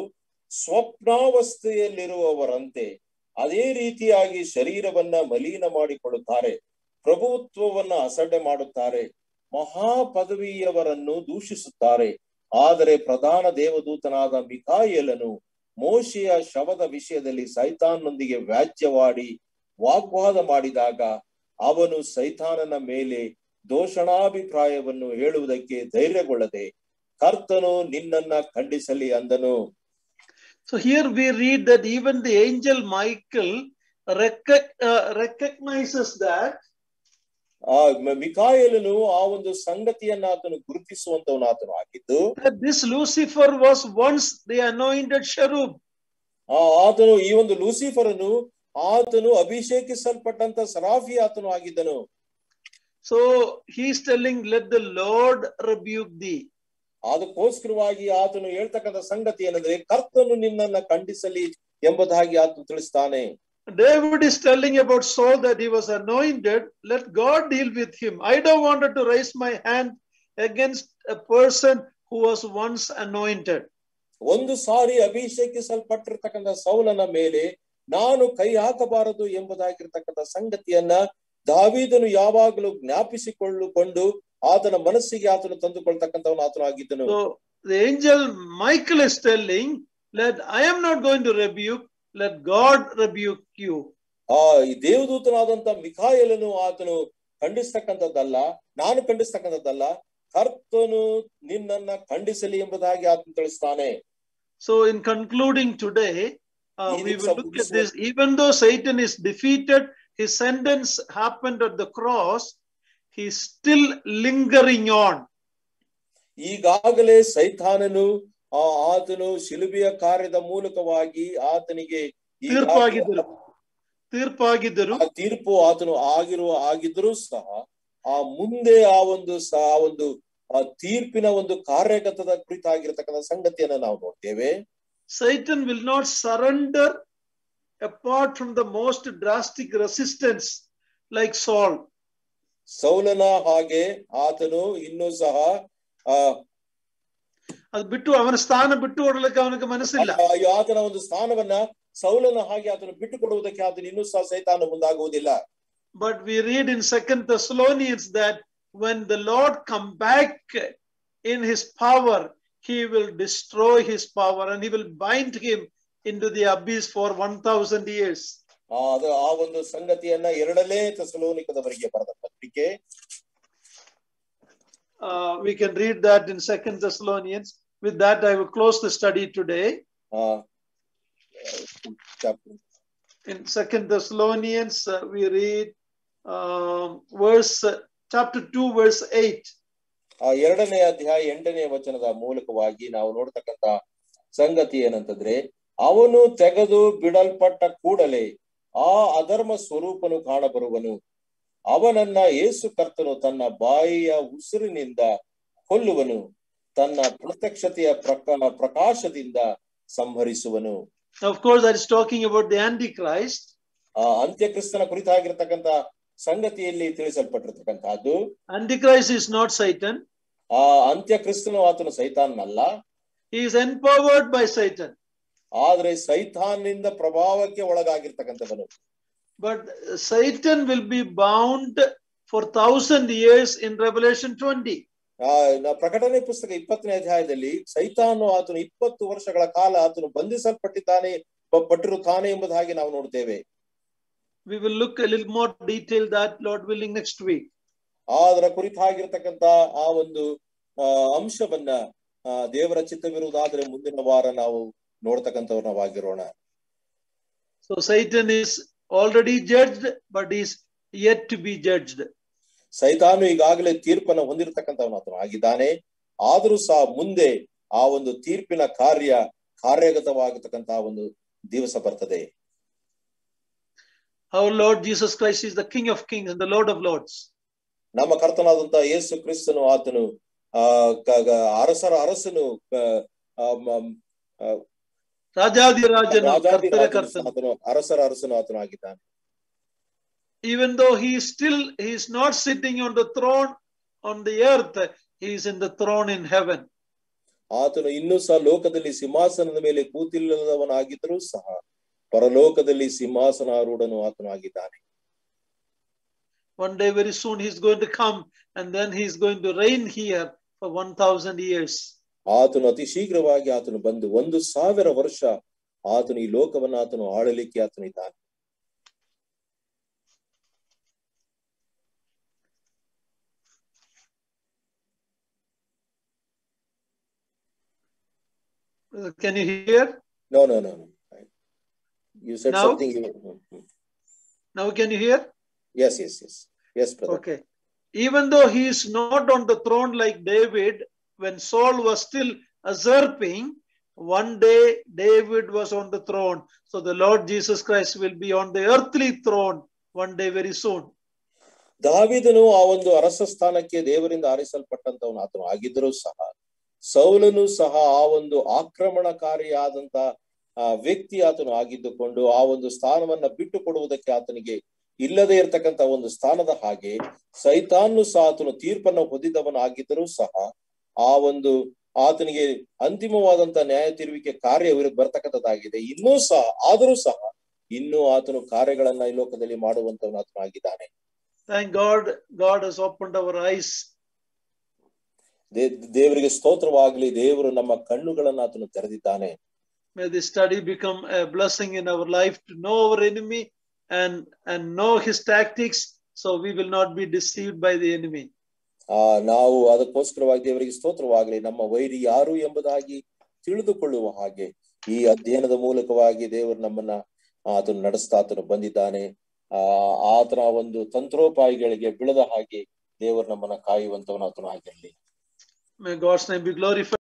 ಸ್ವಪ್ನಾವಸ್ಥೆಯಲ್ಲಿರುವವರಂತೆ ಅದೇ ರೀತಿಯಾಗಿ ಶರೀರವನ್ನ ಮಲೀನ ಮಾಡಿಕೊಳ್ಳುತ್ತಾರೆ ಪ್ರಭುತ್ವವನ್ನ ಅಸಡ್ಡೆ ಮಾಡುತ್ತಾರೆ ಮಹಾ ಪದವಿಯವರನ್ನು ದೂಷಿಸುತ್ತಾರೆ ಆದರೆ ಪ್ರಧಾನ ದೇವದೂತನಾದ ಮಿಕಾಯೇಲನು ಮೋಶೆಯ ಶವದ ವಿಷಯದಲ್ಲಿ ಸೈತಾನ್ನೊಂದಿಗೆ ವ್ಯಾಜ್ಯವಾಡಿ ವಾಗ್ವಾದ ಮಾಡಿದಾಗ ಅವನು ಸೈತಾನನ ಮೇಲೆ ದೋಷಣಾಭಿಪ್ರಾಯವನ್ನು ಹೇಳುವುದಕ್ಕೆ ಧೈರ್ಯಗೊಳ್ಳದೆ ಕರ್ತನು ನಿನ್ನನ್ನ ಖಂಡಿಸಲಿ ಅಂದನು so here we read that even the angel michael recog- uh, recognizes that ಆ ಮ- ಮಿಕಾಯೇಲನು ಆ ಒಂದು ಸಂಗತಿಯನ್ನ ಆತನು ಗುರುತಿಸುವಂತವನು ಆತನು ಆಗಿದ್ದು that this lucifer was once the anointed cherub ಆ ಆತನು ಈ ಒಂದು ಲೂಸಿಫರನು ಆತನು ಅಭಿಷೇಕಿಸಲ್ಪಟ್ಟಂತ ಸರಾಫಿ ಆತನು ಆಗಿದ್ದನು So he's telling, Let the Lord rebuke thee. ಅದಕ್ಕೋಸ್ಕರವಾಗಿ ಆತನು ಹೇಳ್ತಕ್ಕಂಥ ಸಂಗತಿ ಏನಂದ್ರೆ ಕರ್ತನು ನಿನ್ನನ್ನ ಖಂಡಿಸಲಿ ಎಂಬುದಾಗಿ ಆತನು ತಿಳಿಸ್ತಾನೆ David is telling about Saul that he was anointed. Let God deal with him. I don't want to raise my hand against a person who was once anointed. ಒಂದು ಸಾರಿ ಅಭಿಷೇಕಿಸಲ್ಪಟ್ಟಿರ್ತಕ್ಕಂಥ ಸೌಲನ ಮೇಲೆ ನಾನು ಕೈ ಹಾಕಬಾರದು ಎಂಬುದಾಗಿರ್ತಕ್ಕಂಥ ಸಂಗತಿಯನ್ನ ದಾವೀದನು ಯಾವಾಗಲೂ ಜ್ಞಾಪಿಸಿಕೊಳ್ಳುಕೊಂಡು ಆತನ ಮನಸ್ಸಿಗೆ ಆತನು ತಂದುಕೊಳ್ತಕ್ಕಂಥವನು ಆತನು ಆಗಿದ್ದನು So the angel Michael is telling, Let I am not going to rebuke, let God rebuke you. ಆ ಈ ದೇವದೂತನಾದಂತ ಮಿಖಾಯಲನು ಆತನು ಖಂಡಿಸ್ತಕ್ಕಂಥದ್ದಲ್ಲ ನಾನು ಖಂಡಿಸ್ತಕ್ಕಂಥದ್ದಲ್ಲ ಕರ್ತನು ನಿನ್ನನ್ನ ಖಂಡಿಸಲಿ ಎಂಬುದಾಗಿ ಆತನು ತಿಳಿಸ್ತಾನೆ So, in concluding today, uh, He we looks will up look this at this. Even though Satan is defeated, his sentence happened at the cross, he's still lingering on. ಈಗಾಗಲೇ ಸೈತಾನನು ಆ ಆತನು ಶಿಲುಬೆಯ ಕಾರ್ಯದ ಮೂಲಕವಾಗಿ ಆತನಿಗೆ ಈಗಾಗಲೇ ತೀರ್ಪಾಗಿದ್ದರು ತೀರ್ಪಾಗಿದ್ದರು ಆ ತೀರ್ಪು ಆತನು ಆಗಿರುವ ಆಗಿದ್ರೂ ಸಹ ಆ ಮುಂದೆ ಆ ಒಂದು ಸ- ಆ ಒಂದು ಆ ತೀರ್ಪಿನ ಒಂದು ಕಾರ್ಯಗತದ ಕುರಿತಾಗಿರ್ತಕ್ಕಂಥ ಸಂಗತಿಯನ್ನ ನಾವು ನೋಡ್ತೇವೆ Satan will not surrender apart from the most drastic resistance like Saul. ಸೌಲನ ಹಾಗೆ ಆತನು ಇನ್ನೂ ಸಹ ಆ ಅದು ಬಿಟ್ಟು ಅವನ ಸ್ಥಾನ ಬಿಟ್ಟು ಓಡಲಿಕ್ಕೆ ಅವನಿಗೆ ಮನಸ್ಸಿಲ್ಲ ಆ ಆತನ ಒಂದು ಸ್ಥಾನವನ್ನ ಸೌಲನ ಹಾಗೆ ಆತನು ಬಿಟ್ಟು ಕೊಡುವುದಕ್ಕೆ ಆತನು ಇನ್ನೂ ಸಹ ಸೈತಾನ ಮುಂದಾಗುವುದಿಲ್ಲ But we read in Second Thessalonians that when the Lord come back in his power, he will destroy his power and he will bind him into the abyss for 1000 years. ಆ ಅದು ಆ ಒಂದು ಸಂಗತಿಯನ್ನ ಎರಡನೇ ತೆಸಲೋನಿಕದವರಿಗೆ ಬರೆದ ಪತ್ರಿಕೆ Uh, we can read that in Second Thessalonians. With that, I will close the study today. ಆ chapter In Second Thessalonians, uh, we read um, verse uh, chapter 2, verse 8. ಆ ಎರಡನೇ ಅಧ್ಯಾಯ ಎಂಟನೇ ವಚನದ ಮೂಲಕವಾಗಿ ನಾವು ನೋಡ್ತಕ್ಕಂತ ಸಂಗತಿ ಏನಂತಂದ್ರೆ ಅವನು ತೆಗೆದು ಬಿಡಲ್ಪಟ್ಟ ಕೂಡಲೇ ಆ ಅಧರ್ಮ ಸ್ವರೂಪನು ಕಾಣಬರುವನು ಅವನನ್ನ ಯೇಸು ಕರ್ತನು ತನ್ನ ಬಾಯಿಯ ಉಸಿರಿನಿಂದ ಕೊಲ್ಲುವನು ತನ್ನ ಪ್ರತ್ಯಕ್ಷತೆಯ ಪ್ರಕ ಪ್ರಕಾಶದಿಂದ ಸಂಹರಿಸುವನು Of course, that is talking about the Antichrist. ಆ ಅಂತ್ಯಕ್ರಿಸ್ತನ ಕುರಿತಾಗಿರ್ತಕ್ಕಂಥ ಸಂಗತಿಯಲ್ಲಿ ತಿಳಿಸಲ್ಪಟ್ಟಿರ್ತಕ್ಕಂಥದ್ದು Antichrist is not Satan. ಆ ಅಂತ್ಯಕ್ರಿಸ್ತನು ಆತನು ಸೈತಾನ್ನಲ್ಲ He is empowered by Satan. ಆದ್ರೆ ಸೈತಾನ್ನಿಂದ ಪ್ರಭಾವಕ್ಕೆ ಒಳಗಾಗಿರ್ತಕ್ಕಂಥವನು But Satan will be bound for thousand years in Revelation 20. ಆ ನ- ಪ್ರಕಟಣೆ ಪುಸ್ತಕ ಇಪ್ಪತ್ತನೇ ಅಧ್ಯಾಯದಲ್ಲಿ ಸೈತಾನು ಆತನು ಇಪ್ಪತ್ತು ವರ್ಷಗಳ ಕಾಲ ಆತನು ಬಂಧಿಸಲ್ಪಟ್ಟಿದ್ದಾನೆ ಪ- ಪಟ್ಟಿರುತ್ತಾನೆ ಎಂಬುದಾಗಿ ನಾವು ನೋಡ್ತೇವೆ We will look a little more detail that, Lord willing, next week. ಅದರ ಕುರಿತಾಗಿರ್ತಕ್ಕಂಥ ಆ ಒಂದು ಆ, ಅಂಶವನ್ನ ಆ, ದೇವರ ಚಿತ್ತವಿರುವುದಾದ್ರೆ ಮುಂದಿನ ವಾರ ನಾವು ನೋಡ್ತಕ್ಕಂಥವ್ರು ನಾವಾಗಿರೋಣ So Satan is already judged, but is yet to be judged. ಸೈತಾನು ಈಗಾಗಲೇ ತೀರ್ಪನ್ನು ಹೊಂದಿರತಕ್ಕಂಥವನು ಆತನು ಆಗಿದ್ದಾನೆ ಆದರೂ ಸಹ ಮುಂದೆ ಆ ಒಂದು ತೀರ್ಪಿನ ಕಾರ್ಯ ಕಾರ್ಯಗತವಾಗತಕ್ಕಂತಹ ಒಂದು ದಿವಸ ಬರ್ತದೆ Our Lord Jesus Christ is the King of Kings and the Lord of Lords. ನಮ್ಮ ಕರ್ತನಾದಂತ ಯೇಸು ಕ್ರಿಸ್ತನು ಆತನು ಆ ಕ- ಗ- ಅರಸರ ಅರಸನು ಕ- ಆ, ಮ- ಆ, Rajadi Rajanu, ರಾಜಾದಿ Kartara ರಾಜನು Kartanu. ಆತನು ಅರಸರ ಅರಸನು ಆತನು ಆಗಿದ್ದಾನೆ Even though he is still, he is not sitting on the throne on the earth, he is in the throne in heaven. ಆತನು ಇನ್ನೂ ಸಹ ಲೋಕದಲ್ಲಿ ಸಿಂಹಾಸನದ ಮೇಲೆ ಕೂತಿಲ್ಲದವನಾಗಿದ್ದರೂ ಸಹ ಪರಲೋಕದಲ್ಲಿ ಸಿಂಹಾಸನಾರೂಢನು ಆತನು ಆಗಿದ್ದಾನೆ One day, very soon, he's going to come and then he's going to reign here for 1000 years. ಆತನು ಅತಿ ಶೀಘ್ರವಾಗಿ ಆತನು ಬಂದು ಒಂದು ಸಾವಿರ ವರ್ಷ ಆತನು ಈ ಲೋಕವನ್ನ ಆತನು ಆಳಲಿಕ್ಕೆ ಆತನು ಇದ್ದಾನೆ Uh, Can you hear? No no no you set Now? Something Now, can you hear? Yes yes yes yes brother Okay. Even though he is not on the throne like David, when Saul was still usurping, one day David was on the throne. So the Lord Jesus Christ will be on the earthly throne one day very soon. ದಾವಿದನು ಆ ಒಂದು ಅರಸ ಸ್ಥಾನಕ್ಕೆ ದೇವರಿಂದ ಆರಿಸಲ್ಪಟ್ಟಂತವನು ಆತನು ಆಗಿದ್ದರೂ ಸಹ ಸೌಲನು ಸಹ ಆ ಒಂದು ಆಕ್ರಮಣಕಾರಿಯಾದಂತ ಆ ವ್ಯಕ್ತಿ ಆತನು ಆಗಿದ್ದುಕೊಂಡು ಆ ಒಂದು ಸ್ಥಾನವನ್ನ ಬಿಟ್ಟು ಕೊಡುವುದಕ್ಕೆ ಆತನಿಗೆ ಇಲ್ಲದೆ ಇರತಕ್ಕಂತ ಒಂದು ಸ್ಥಾನದ ಹಾಗೆ ಸೈತಾನ್ನು ಸಹ ಆತನು ತೀರ್ಪನ್ನು ಹೊಂದಿದವನಾಗಿದ್ದರೂ ಸಹ ಆ ಒಂದು ಆತನಿಗೆ ಅಂತಿಮವಾದಂತ ನ್ಯಾಯ ತೀರುವಿಕೆ ಕಾರ್ಯ ವಿರುದ್ಧ ಬರ್ತಕ್ಕಂಥದ್ದಾಗಿದೆ ಇನ್ನೂ ಸಹ ಆದರೂ ಸಹ ಇನ್ನೂ ಆತನು ಕಾರ್ಯಗಳನ್ನ ಈ ಲೋಕದಲ್ಲಿ ಮಾಡುವಂತವನು ಆತನು ಆಗಿದ್ದಾನೆ Thank God, God has opened our eyes. ದೇ- ದೇವರಿಗೆ ಸ್ತೋತ್ರವಾಗ್ಲಿ ದೇವರು ನಮ್ಮ ಕಣ್ಣುಗಳನ್ನ ಆತನು ತೆರೆದಿದ್ದಾನೆ May this study become a blessing in our life to know our enemy and, and know his tactics so we will not be deceived by the enemy. ಆ ನಾವು ಅದಕ್ಕೋಸ್ಕರವಾಗಿ ದೇವರಿಗೆ ಸ್ತೋತ್ರವಾಗ್ಲಿ ನಮ್ಮ ವೈರಿ ಯಾರು ಎಂಬುದಾಗಿ ತಿಳಿದುಕೊಳ್ಳುವ ಹಾಗೆ ಈ ಅಧ್ಯಯನದ ಮೂಲಕವಾಗಿ ದೇವರು ನಮ್ಮನ್ನ ಆತನು ನಡೆಸ್ತಾ ಆತನು ಬಂದಿದ್ದಾನೆ ಆ ಆತನ ಒಂದು ತಂತ್ರೋಪಾಯಗಳಿಗೆ ಬೀಳದ ಹಾಗೆ ದೇವರು ನಮ್ಮನ್ನ ಕಾಯುವಂತವನು ಆತನು ಆಗಿರಲಿ May God's name be glorified.